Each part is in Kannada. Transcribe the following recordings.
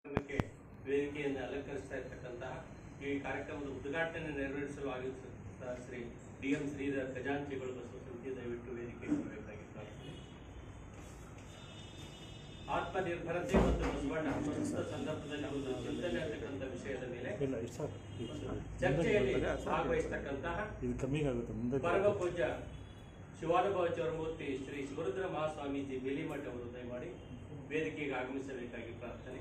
ಕಾರ್ಯಕ್ರಮಕ್ಕೆ ವೇದಿಕೆಯನ್ನು ಅಲಂಕರಿಸ್ತಾ ಇರ್ತಕ್ಕಂತಹ ಈ ಕಾರ್ಯಕ್ರಮದ ಉದ್ಘಾಟನೆ ನೆರವೇರಿಸಲು ಆಗಿರುತ್ತ ಶ್ರೀ ಡಿ ಎಂ ಶ್ರೀಧರ್ ಖಜಾಂಚಿಗಳು ಬಸವ ಸಮಿತಿ ದಯವಿಟ್ಟು ವೇದಿಕೆಗೆ ಬರಬೇಕಾಗಿ ಪ್ರಾರ್ಥನೆ ಆತ್ಮನಿರ್ಭರತೆ ಮತ್ತು ಬಸವಣ್ಣ ಪ್ರಸ್ತುತ ಸಂದರ್ಭದಲ್ಲಿ ಒಂದು ಚಿಂತನೆ ಅಂತಕ್ಕಂಥ ವಿಷಯದ ಮೇಲೆ ಇಲ್ಲ ಇದು ಸಾಕು ಇದು ಸಾಕು. ಚರ್ಚೆಯಲ್ಲಿ ಮುಂದೆ ಬನ್ನಿ. ಭಾಗವಹಿಸ್ತಕ್ಕಂತಹ ಇದು ಕಮ್ಮಿ ಆಗುತ್ತೆ ಮುಂದೆ ಪರಮ ಪೂಜ್ಯ ಶಿವಾನುಭವ ಚೌರಮೂರ್ತಿ ಶ್ರೀ ಶಿವರುದ್ರ ಮಹಾಸ್ವಾಮೀಜಿ ಬೇಲಿಮಠ ಅವರು ದಯಮಾಡಿ ವೇದಿಕೆಗೆ ಆಗಮಿಸಬೇಕಾಗಿ ಪ್ರಾರ್ಥನೆ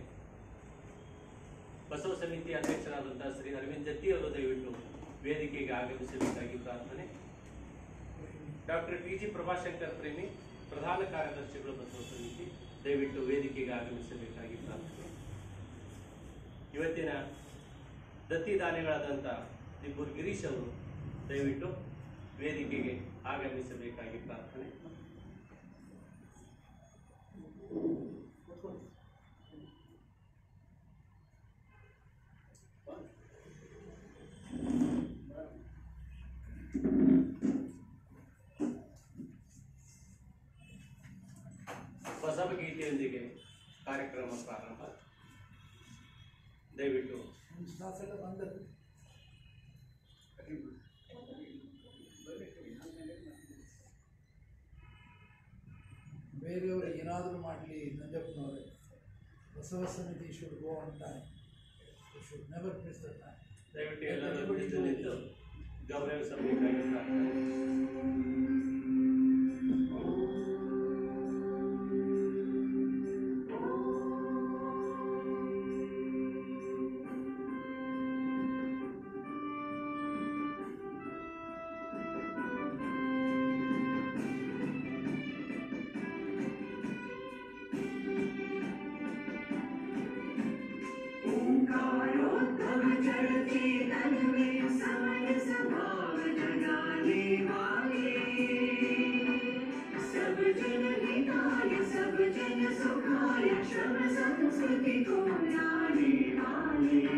ಬಸವ ಸಮಿತಿ ಅಧ್ಯಕ್ಷರಾದಂತಹ ಶ್ರೀ ಅರವಿಂದ್ ಜತ್ತಿ ಅವರು ದಯವಿಟ್ಟು ವೇದಿಕೆಗೆ ಆಗಮಿಸಬೇಕಾಗಿ ಪ್ರಾರ್ಥನೆ ಡಾಕ್ಟರ್ ಟಿ ಜಿ ಪ್ರಭಾಶಂಕರ್ ಪ್ರೇಮಿ ಪ್ರಧಾನ ಕಾರ್ಯದರ್ಶಿಗಳು ಬಸವ ಸಮಿತಿ ದಯವಿಟ್ಟು ವೇದಿಕೆಗೆ ಆಗಮಿಸಬೇಕಾಗಿ ಪ್ರಾರ್ಥನೆ ಇವತ್ತಿನ ದತ್ತಿದಾನಿಗಳಾದಂಥ ದಿಬ್ಬೂರ್ ಗಿರೀಶ್ ಅವರು ದಯವಿಟ್ಟು ವೇದಿಕೆಗೆ ಆಗಮಿಸಬೇಕಾಗಿ ಪ್ರಾರ್ಥನೆ ಬಸವ ಗೀತೆಯೊಂದಿಗೆ ಕಾರ್ಯಕ್ರಮ ಪ್ರಾರಂಭ ದಯವಿಟ್ಟು ಬೇರೆಯವರು ಏನಾದರೂ ಮಾಡಲಿ ನಂಜಪ್ಪನವರೇ Basava Samiti should go on time should never miss the time ದಯವಿಟ್ಟು ಎಲ್ಲರೂ ಎದ್ದು ನಿಂತು ಗೌರವಿಸಬೇಕಾಗಿ ಪ್ರಾರ್ಥನೆ ओंकारोद्भव जड़ चेतन में समय स्वभाव जगाने वाले सब जन हिताय सब जन सुखाय श्रम संस्कृति को लाने वाले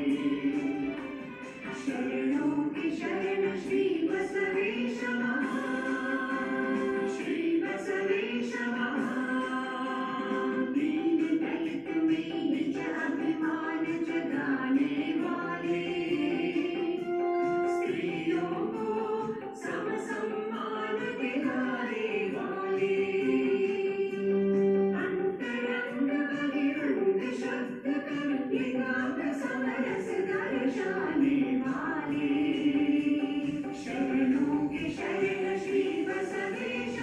शरणों की शरण श्री बसवेश श्री बसवेश दीन दलित में निज अभिमान जगाने वाले स्त्रियों को सम सम्मान दिलाने वाले अंतरंग बहिरंग शब्द कर विकास समरस दर्शाने वाले शरणों के शरण श्री बसवेश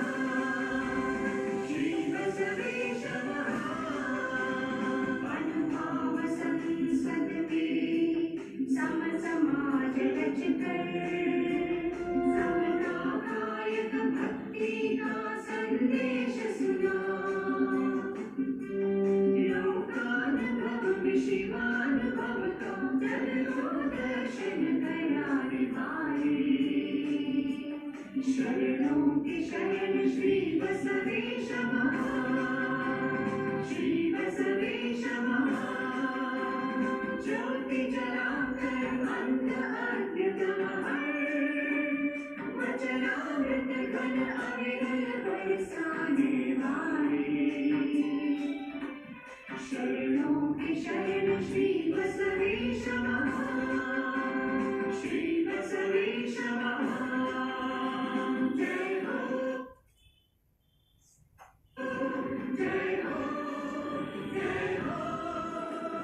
श्री बसवेश अनुभाव संसद में सम समाज रच कर समताकायक भक्ति का संदेश सुना लोकानुभव शिवानुभव का जनो दर्शन कराने वाले शरणों की शरण श्री बसवेश श्री बसवेश ज्योति जलाकर अंध अर्घ्य वचनामृत घन अविरल बरसाने वाले शरणों की शरण श्री बसवेश श्री बसवेश जय हो जय हो जय हो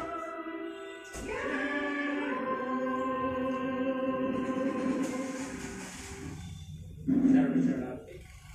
ಶರಣು ಶರಣಾರ್ಥಿ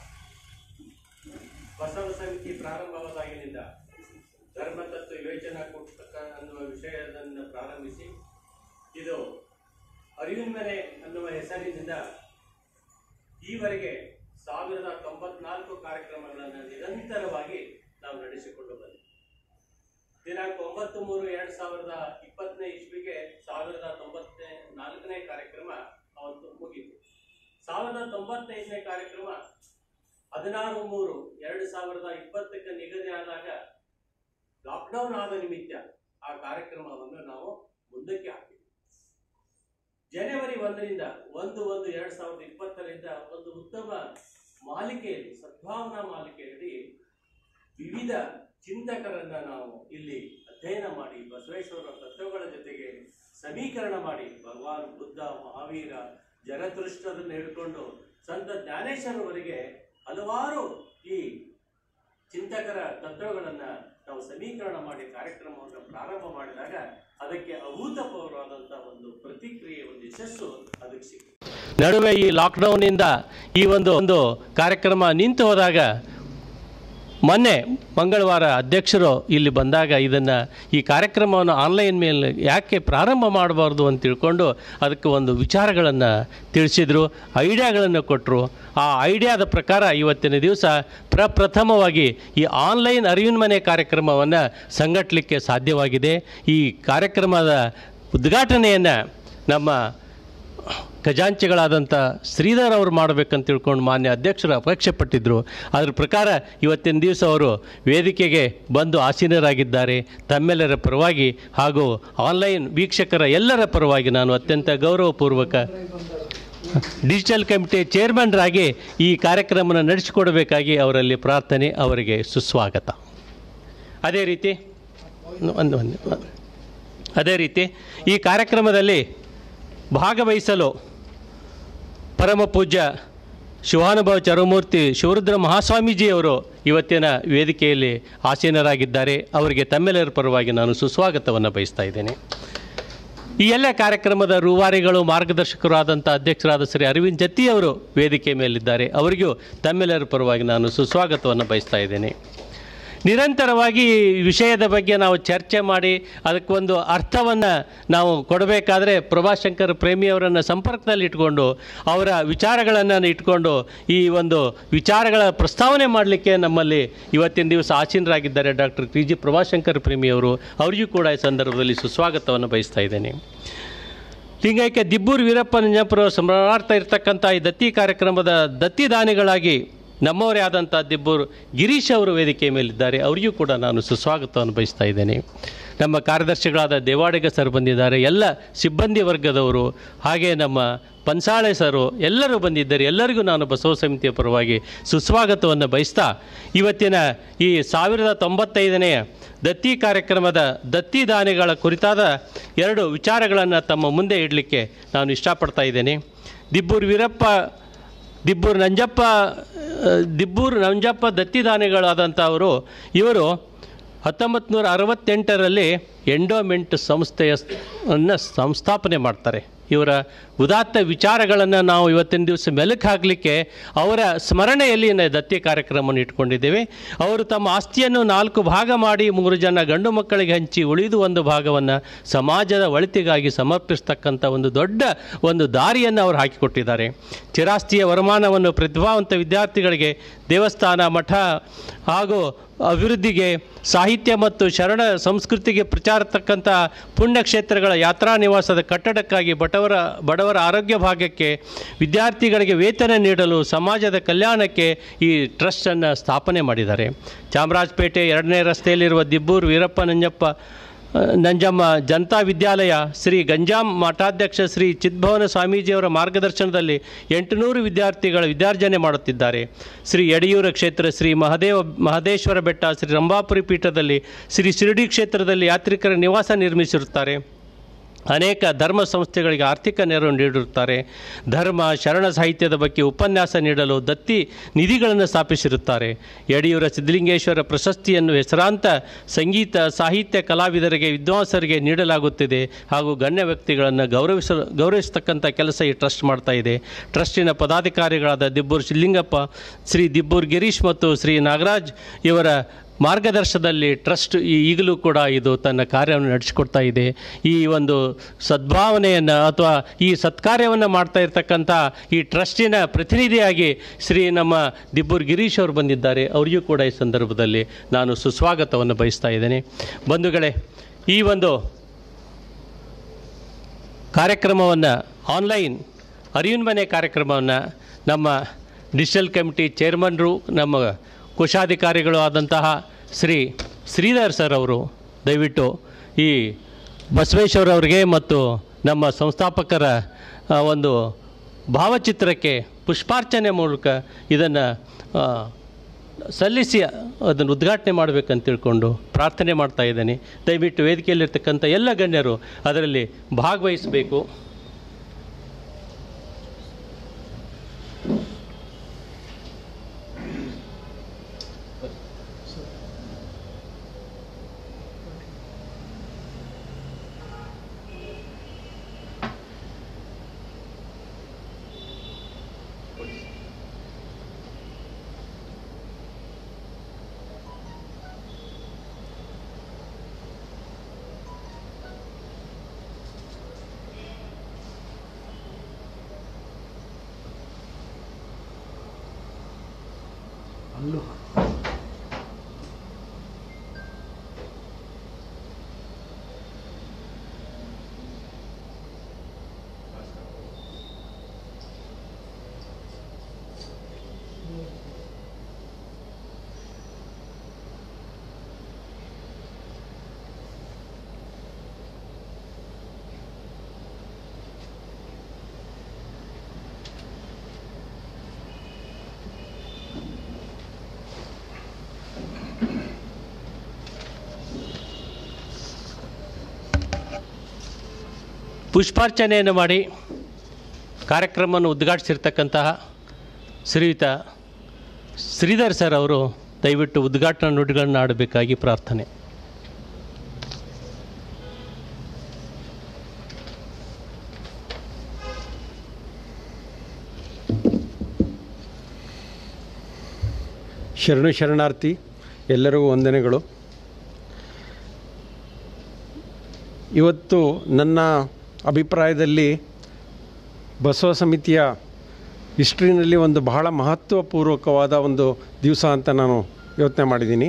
ಬಸವ ಸಮಿತಿ ಪ್ರಾರಂಭವಾದಾಗಿನಿಂದ ಧರ್ಮ ತತ್ವ ವಿವೇಚನಾ ಕೂಟಕ ಅನ್ನುವ ವಿಷಯವನ್ನು ಪ್ರಾರಂಭಿಸಿ ಇದು ಅರಿವಿನ ಮನೆ ಅನ್ನುವ ಹೆಸರಿನಿಂದ ಈವರೆಗೆ ಸಾವಿರದ ತೊಂಬತ್ನಾಲ್ಕು ಕಾರ್ಯಕ್ರಮಗಳನ್ನು ನಿರಂತರವಾಗಿ ನಾವು ನಡೆಸಿಕೊಂಡು ಬಂದಿದ್ದೇವೆ ದಿನಾಂಕ ಒಂಬತ್ತು ಮೂರು ಎರಡ್ ಸಾವಿರದ ಇಪ್ಪತ್ತನೇ ಇಸ್ವಿಗೆ ಸಾವಿರದ ತೊಂಬತ್ತನೇ ನಾಲ್ಕನೇ ಕಾರ್ಯಕ್ರಮ ಅವತ್ತು ಮುಗೀತು ಸಾವಿರದ ತೊಂಬತ್ತೈದನೇ ಕಾರ್ಯಕ್ರಮ ಹದಿನಾರು ಮೂರು ಎರಡು ಸಾವಿರದ ಇಪ್ಪತ್ತಕ್ಕೆ ನಿಗದಿ ಆದಾಗ ಲಾಕ್ಡೌನ್ ಆದ ನಿಮಿತ್ತ ಆ ಕಾರ್ಯಕ್ರಮವನ್ನು ನಾವು ಮುಂದಕ್ಕೆ ಹಾಕಿದ್ವಿ ಜನವರಿ ಒಂದರಿಂದ ಒಂದು ಒಂದು ಎರಡ್ ಸಾವಿರದ ಇಪ್ಪತ್ತರಿಂದ ಒಂದು ಉತ್ತಮ ಮಾಲಿಕೆಯಲ್ಲಿ ಸದ್ಭಾವನಾ ಮಾಲಿಕೆಯಲ್ಲಿ ವಿವಿಧ ಚಿಂತಕರನ್ನ ನಾವು ಇಲ್ಲಿ ಅಧ್ಯಯನ ಮಾಡಿ ಬಸವೇಶ್ವರ ತತ್ವಗಳ ಜೊತೆಗೆ ಸಮೀಕರಣ ಮಾಡಿ ಭಗವಾನ್ ಬುದ್ಧ ಮಹಾವೀರ ಜರದೃಷ್ಟರನ್ನ ಹಿಡ್ಕೊಂಡು ಸಂತ ಜ್ಞಾನೇಶ್ವರವರೆಗೆ ಹಲವಾರು ಈ ಚಿಂತಕರ ತತ್ವಗಳನ್ನ ನಾವು ಸಮೀಕರಣ ಮಾಡಿ ಕಾರ್ಯಕ್ರಮವನ್ನು ಪ್ರಾರಂಭ ಮಾಡಿದಾಗ ಅದಕ್ಕೆ ಅಭೂತಪೂರ್ವವಾದಂತಹ ಒಂದು ಪ್ರತಿಕ್ರಿಯೆ ಒಂದು ಯಶಸ್ಸು ಅದಕ್ಕೆ ಸಿಕ್ಕಿದೆ ನಡುವೆ ಈ ಲಾಕ್ಡೌನ್ನಿಂದ ಈ ಒಂದು ಒಂದು ಕಾರ್ಯಕ್ರಮ ನಿಂತು ಹೋದಾಗ ಮೊನ್ನೆ ಮಂಗಳವಾರ ಅಧ್ಯಕ್ಷರು ಇಲ್ಲಿ ಬಂದಾಗ ಇದನ್ನು ಈ ಕಾರ್ಯಕ್ರಮವನ್ನು ಆನ್ಲೈನ್ ಮೇಲೆ ಯಾಕೆ ಪ್ರಾರಂಭ ಮಾಡಬಾರ್ದು ಅಂತ ತಿಳ್ಕೊಂಡು ಅದಕ್ಕೆ ಒಂದು ವಿಚಾರಗಳನ್ನು ತಿಳಿಸಿದರು ಐಡಿಯಾಗಳನ್ನು ಕೊಟ್ಟರು ಆ ಐಡಿಯಾದ ಪ್ರಕಾರ ಇವತ್ತಿನ ದಿವಸ ಪ್ರಪ್ರಥಮವಾಗಿ ಈ ಆನ್ಲೈನ್ ಅರಿವಿನ ಮನೆ ಕಾರ್ಯಕ್ರಮವನ್ನು ಸಂಘಟಿಸಲಿಕ್ಕೆ ಸಾಧ್ಯವಾಗಿದೆ ಈ ಕಾರ್ಯಕ್ರಮದ ಉದ್ಘಾಟನೆಯನ್ನು ನಮ್ಮ ಖಜಾಂಚಿಗಳಾದಂಥ ಶ್ರೀಧರ್ ಅವರು ಮಾಡಬೇಕಂತ ತಿಳ್ಕೊಂಡು ಮಾನ್ಯ ಅಧ್ಯಕ್ಷರು ಅಪೇಕ್ಷೆ ಪಟ್ಟಿದ್ದರು ಅದರ ಪ್ರಕಾರ ಇವತ್ತಿನ ದಿವಸ ಅವರು ವೇದಿಕೆಗೆ ಬಂದು ಆಸೀನರಾಗಿದ್ದಾರೆ ತಮ್ಮೆಲ್ಲರ ಪರವಾಗಿ ಹಾಗೂ ಆನ್ಲೈನ್ ವೀಕ್ಷಕರ ಎಲ್ಲರ ಪರವಾಗಿ ನಾನು ಅತ್ಯಂತ ಗೌರವಪೂರ್ವಕ ಡಿಜಿಟಲ್ ಕಮಿಟಿ ಚೇರ್ಮನ್ರಾಗಿ ಈ ಕಾರ್ಯಕ್ರಮನ ನಡೆಸಿಕೊಡಬೇಕಾಗಿ ಅವರಲ್ಲಿ ಪ್ರಾರ್ಥನೆ ಅವರಿಗೆ ಸುಸ್ವಾಗತ ಅದೇ ರೀತಿ ಒಂದು ಒಂದು ಅದೇ ರೀತಿ ಈ ಕಾರ್ಯಕ್ರಮದಲ್ಲಿ ಭಾಗವಹಿಸಲು ಪರಮ ಪೂಜ್ಯ ಶಿವಾನುಭವ ಚರಮೂರ್ತಿ ಶಿವರುದ್ರ ಮಹಾಸ್ವಾಮೀಜಿಯವರು ಇವತ್ತಿನ ವೇದಿಕೆಯಲ್ಲಿ ಆಸೀನರಾಗಿದ್ದಾರೆ ಅವರಿಗೆ ತಮ್ಮೆಲ್ಲರ ಪರವಾಗಿ ನಾನು ಸುಸ್ವಾಗತವನ್ನು ಬಯಸ್ತಾ ಇದ್ದೇನೆ ಈ ಎಲ್ಲ ಕಾರ್ಯಕ್ರಮದ ರೂವಾರಿಗಳು ಮಾರ್ಗದರ್ಶಕರು ಆದಂಥ ಅಧ್ಯಕ್ಷರಾದ ಶ್ರೀ ಅರವಿಂದ್ ಜತ್ತಿ ಅವರು ವೇದಿಕೆ ಮೇಲಿದ್ದಾರೆ ಅವರಿಗೂ ತಮ್ಮೆಲ್ಲರ ಪರವಾಗಿ ನಾನು ಸುಸ್ವಾಗತವನ್ನು ಬಯಸ್ತಾ ಇದ್ದೇನೆ ನಿರಂತರವಾಗಿ ಈ ವಿಷಯದ ಬಗ್ಗೆ ನಾವು ಚರ್ಚೆ ಮಾಡಿ ಅದಕ್ಕೊಂದು ಅರ್ಥವನ್ನು ನಾವು ಕೊಡಬೇಕಾದ್ರೆ ಪ್ರಭಾಶಂಕರ್ ಪ್ರೇಮಿಯವರನ್ನು ಸಂಪರ್ಕದಲ್ಲಿ ಇಟ್ಕೊಂಡು ಅವರ ವಿಚಾರಗಳನ್ನು ಇಟ್ಕೊಂಡು ಈ ಒಂದು ವಿಚಾರಗಳ ಪ್ರಸ್ತಾವನೆ ಮಾಡಲಿಕ್ಕೆ ನಮ್ಮಲ್ಲಿ ಇವತ್ತಿನ ದಿವಸ ಆಸೀನರಾಗಿದ್ದಾರೆ ಡಾಕ್ಟರ್ ಟಿ ಜಿ ಪ್ರಭಾಶಂಕರ್ ಪ್ರೇಮಿಯವರು ಅವರಿಗೂ ಕೂಡ ಈ ಸಂದರ್ಭದಲ್ಲಿ ಸುಸ್ವಾಗತವನ್ನು ಬಯಸ್ತಾ ಇದ್ದೇನೆ ಲಿಂಗೈಕ್ಯ ದಿಬ್ಬೂರು ವೀರಪ್ಪ ನಂಜಪುರ ಸ್ಮರಣಾರ್ಥ ಇರತಕ್ಕಂಥ ಈ ದತ್ತಿ ಕಾರ್ಯಕ್ರಮದ ದತ್ತಿ ದಾನಿಗಳಾಗಿ ನಮ್ಮವರೇ ಆದಂಥ ದಿಬ್ಬೂರು ಗಿರೀಶ್ ಅವರು ವೇದಿಕೆ ಮೇಲಿದ್ದಾರೆ ಅವರಿಗೂ ಕೂಡ ನಾನು ಸುಸ್ವಾಗತವನ್ನು ಬಯಸ್ತಾ ಇದ್ದೇನೆ ನಮ್ಮ ಕಾರ್ಯದರ್ಶಿಗಳಾದ ದೇವಾಡಿಗ ಸರ್ ಬಂದಿದ್ದಾರೆ ಎಲ್ಲ ಸಿಬ್ಬಂದಿ ವರ್ಗದವರು ಹಾಗೆ ನಮ್ಮ ಪನ್ಸಾಳೆ ಸರು ಎಲ್ಲರೂ ಬಂದಿದ್ದಾರೆ ಎಲ್ಲರಿಗೂ ನಾನು ಬಸವ ಸಮಿತಿಯ ಪರವಾಗಿ ಸುಸ್ವಾಗತವನ್ನು ಬಯಸ್ತಾ ಇವತ್ತಿನ ಈ ಸಾವಿರದ ತೊಂಬತ್ತೈದನೆಯ ದತ್ತಿ ಕಾರ್ಯಕ್ರಮದ ದತ್ತಿ ದಾನಿಗಳ ಕುರಿತಾದ ಎರಡು ವಿಚಾರಗಳನ್ನು ತಮ್ಮ ಮುಂದೆ ಇಡಲಿಕ್ಕೆ ನಾನು ಇಷ್ಟಪಡ್ತಾ ಇದ್ದೇನೆ ದಿಬ್ಬೂರು ವೀರಪ್ಪ ದಿಬ್ಬೂರು ನಂಜಪ್ಪ ಆ, ದಿಬ್ಬೂರು ನಂಜಪ್ಪ ದತ್ತಿದಾನಿಗಳಾದಂಥವರು ಇವರು ಹತ್ತೊಂಬತ್ತು ನೂರ ಅರವತ್ತೆಂಟರಲ್ಲಿ ಎಂಡೋಮೆಂಟ್ ಸಂಸ್ಥೆಯ ಅನ್ನು ಸಂಸ್ಥಾಪನೆ ಮಾಡ್ತಾರೆ ಇವರ ಉದಾತ್ತ ವಿಚಾರಗಳನ್ನು ನಾವು ಇವತ್ತಿನ ದಿವಸ ಮೆಲುಕು ಹಾಕಲಿಕ್ಕೆ ಅವರ ಸ್ಮರಣೆಯಲ್ಲಿ ನ- ದತ್ತಿ ಕಾರ್ಯಕ್ರಮವನ್ನು ಇಟ್ಕೊಂಡಿದ್ದೇವೆ ಅವರು ತಮ್ಮ ಆಸ್ತಿಯನ್ನು ನಾಲ್ಕು ಭಾಗ ಮಾಡಿ ಮೂರು ಜನ ಗಂಡು ಮಕ್ಕಳಿಗೆ ಹಂಚಿ ಉಳಿದು ಒಂದು ಭಾಗವನ್ನು ಸಮಾಜದ ಒಳಿತಿಗಾಗಿ ಸಮರ್ಪಿಸ್ತಕ್ಕಂಥ ಒಂದು ದೊಡ್ಡ ಒಂದು ದಾರಿಯನ್ನು ಅವರು ಹಾಕಿಕೊಟ್ಟಿದ್ದಾರೆ ಚಿರಾಸ್ತಿಯ ವರಮಾನವನ್ನು ಪ್ರತಿಭಾವಂತ ವಿದ್ಯಾರ್ಥಿಗಳಿಗೆ ದೇವಸ್ಥಾನ ಮಠ ಹಾಗೂ ಅಭಿವೃದ್ಧಿಗೆ ಸಾಹಿತ್ಯ ಮತ್ತು ಶರಣ ಸಂಸ್ಕೃತಿಗೆ ಪ್ರಚಾರತಕ್ಕಂಥ ಪುಣ್ಯಕ್ಷೇತ್ರಗಳ ಯಾತ್ರಾ ನಿವಾಸದ ಕಟ್ಟಡಕ್ಕಾಗಿ ಬಡವರ ಬಡವರ ಆರೋಗ್ಯ ಭಾಗ್ಯಕ್ಕೆ ವಿದ್ಯಾರ್ಥಿಗಳಿಗೆ ವೇತನ ನೀಡಲು ಸಮಾಜದ ಕಲ್ಯಾಣಕ್ಕೆ ಈ ಟ್ರಸ್ಟನ್ನು ಸ್ಥಾಪನೆ ಮಾಡಿದ್ದಾರೆ ಚಾಮರಾಜಪೇಟೆ ಎರಡನೇ ರಸ್ತೆಯಲ್ಲಿರುವ ದಿಬ್ಬೂರು ವೀರಪ್ಪ ನಂಜಪ್ಪ ಆ, ನಂಜಮ್ಮ ಜನತಾ ವಿದ್ಯಾಲಯ ಶ್ರೀ ಗಂಜಾಂ ಮಠಾಧ್ಯಕ್ಷ ಶ್ರೀ ಚಿದ್ಭವನ ಸ್ವಾಮೀಜಿಯವರ ಮಾರ್ಗದರ್ಶನದಲ್ಲಿ ಎಂಟುನೂರು ವಿದ್ಯಾರ್ಥಿಗಳ ವಿದ್ಯಾರ್ಜನೆ ಮಾಡುತ್ತಿದ್ದಾರೆ ಶ್ರೀ ಯಡಿಯೂರ ಕ್ಷೇತ್ರ ಶ್ರೀ ಮಹದೇವ ಮಹದೇಶ್ವರ ಬೆಟ್ಟ ಶ್ರೀ ರಂಭಾಪುರಿ ಪೀಠದಲ್ಲಿ ಶ್ರೀ ಶಿರಡಿ ಕ್ಷೇತ್ರದಲ್ಲಿ ಯಾತ್ರಿಕರ ನಿವಾಸ ನಿರ್ಮಿಸಿರುತ್ತಾರೆ ಅನೇಕ ಧರ್ಮ ಸಂಸ್ಥೆಗಳಿಗೆ ಆರ್ಥಿಕ ನೆರವು ನೀಡಿರುತ್ತಾರೆ ಧರ್ಮ ಶರಣ ಸಾಹಿತ್ಯದ ಬಗ್ಗೆ ಉಪನ್ಯಾಸ ನೀಡಲು ದತ್ತಿ ನಿಧಿಗಳನ್ನು ಸ್ಥಾಪಿಸಿರುತ್ತಾರೆ ಯಡಿಯೂರ ಸಿದ್ಧಲಿಂಗೇಶ್ವರ ಪ್ರಶಸ್ತಿಯನ್ನು ಹೆಸರಾಂತ ಸಂಗೀತ ಸಾಹಿತ್ಯ ಕಲಾವಿದರಿಗೆ ವಿದ್ವಾಂಸರಿಗೆ ನೀಡಲಾಗುತ್ತಿದೆ ಹಾಗೂ ಗಣ್ಯ ವ್ಯಕ್ತಿಗಳನ್ನು ಗೌರವಿಸ ಗೌರವಿಸ್ತಕ್ಕಂಥ ಕೆಲಸ ಈ ಟ್ರಸ್ಟ್ ಮಾಡ್ತಾ ಇದೆ ಟ್ರಸ್ಟಿನ ಪದಾಧಿಕಾರಿಗಳಾದ ದಿಬ್ಬೂರು ಶಿಲ್ಲಿಂಗಪ್ಪ ಶ್ರೀ ದಿಬ್ಬೂರು ಗಿರೀಶ್ ಮತ್ತು ಶ್ರೀ ನಾಗರಾಜ್ ಇವರ ಮಾರ್ಗದರ್ಶನದಲ್ಲಿ ಟ್ರಸ್ಟ್ ಈ- ಈಗಲೂ ಕೂಡ ಇದು ತನ್ನ ಕಾರ್ಯವನ್ನು ನಡೆಸಿಕೊಡ್ತಾ ಇದೆ ಈ ಒಂದು ಸದ್ಭಾವನೆಯನ್ನು ಅಥವಾ ಈ ಸತ್ಕಾರ್ಯವನ್ನು ಮಾಡ್ತಾ ಇರ್ತಕ್ಕಂಥ ಈ ಟ್ರಸ್ಟಿನ ಪ್ರತಿನಿಧಿಯಾಗಿ ಶ್ರೀ ನಮ್ಮ ದಿಬ್ಬೂರು ಗಿರೀಶ್ ಅವರು ಬಂದಿದ್ದಾರೆ ಅವರಿಗೂ ಕೂಡ ಈ ಸಂದರ್ಭದಲ್ಲಿ ನಾನು ಸುಸ್ವಾಗತವನ್ನು ಬಯಸ್ತಾ ಇದ್ದೇನೆ ಬಂಧುಗಳೇ ಈ ಒಂದು ಕಾರ್ಯಕ್ರಮವನ್ನು ಆನ್ಲೈನ್ ಅರಿವಿನ ಮನೆ ಕಾರ್ಯಕ್ರಮವನ್ನು ನಮ್ಮ ಡಿಜಿಟಲ್ ಕಮಿಟಿ ಚೇರ್ಮನ್ರು ನಮ್ಮ ಕೋಶಾಧಿಕಾರಿಗಳು ಆದಂತಹ ಶ್ರೀ ಶ್ರೀಧರ್ ಸರ್ ಅವರು ದಯವಿಟ್ಟು ಈ ಬಸವೇಶ್ವರ ಅವರಿಗೆ ಮತ್ತು ನಮ್ಮ ಸಂಸ್ಥಾಪಕರ ಆ, ಒಂದು ಭಾವಚಿತ್ರಕ್ಕೆ ಪುಷ್ಪಾರ್ಚನೆ ಮೂಲಕ ಇದನ್ನು ಸಲ್ಲಿಸಿ ಅದನ್ನು ಉದ್ಘಾಟನೆ ಮಾಡಬೇಕಂತ ತಿಳ್ಕೊಂಡು ಪ್ರಾರ್ಥನೆ ಮಾಡ್ತಾ ಇದ್ದೇನೆ ದಯವಿಟ್ಟು ವೇದಿಕೆಯಲ್ಲಿರ್ತಕ್ಕಂಥ ಎಲ್ಲ ಗಣ್ಯರು ಅದರಲ್ಲಿ ಭಾಗವಹಿಸಬೇಕು ಪುಷ್ಪಾರ್ಚನೆಯನ್ನು ಮಾಡಿ ಕಾರ್ಯಕ್ರಮವನ್ನು ಉದ್ಘಾಟಿಸಿರ್ತಕ್ಕಂತಹ ಶ್ರೀಯುತ ಶ್ರೀಧರ್ ಸರ್ ಅವರು ದಯವಿಟ್ಟು ಉದ್ಘಾಟನಾ ನುಡಿಗಳನ್ನು ಆಡಬೇಕಾಗಿ ಪ್ರಾರ್ಥನೆ ಶರಣು ಶರಣಾರ್ಥಿ ಎಲ್ಲರಿಗೂ ವಂದನೆಗಳು ಇವತ್ತು ನನ್ನ ಅಭಿಪ್ರಾಯದಲ್ಲಿ ಬಸವ ಸಮಿತಿಯ ಹಿಸ್ಟ್ರಿನಲ್ಲಿ ಒಂದು ಬಹಳ ಮಹತ್ವಪೂರ್ವಕವಾದ ಒಂದು ದಿವಸ ಅಂತ ನಾನು ಯೋಚನೆ ಮಾಡಿದ್ದೀನಿ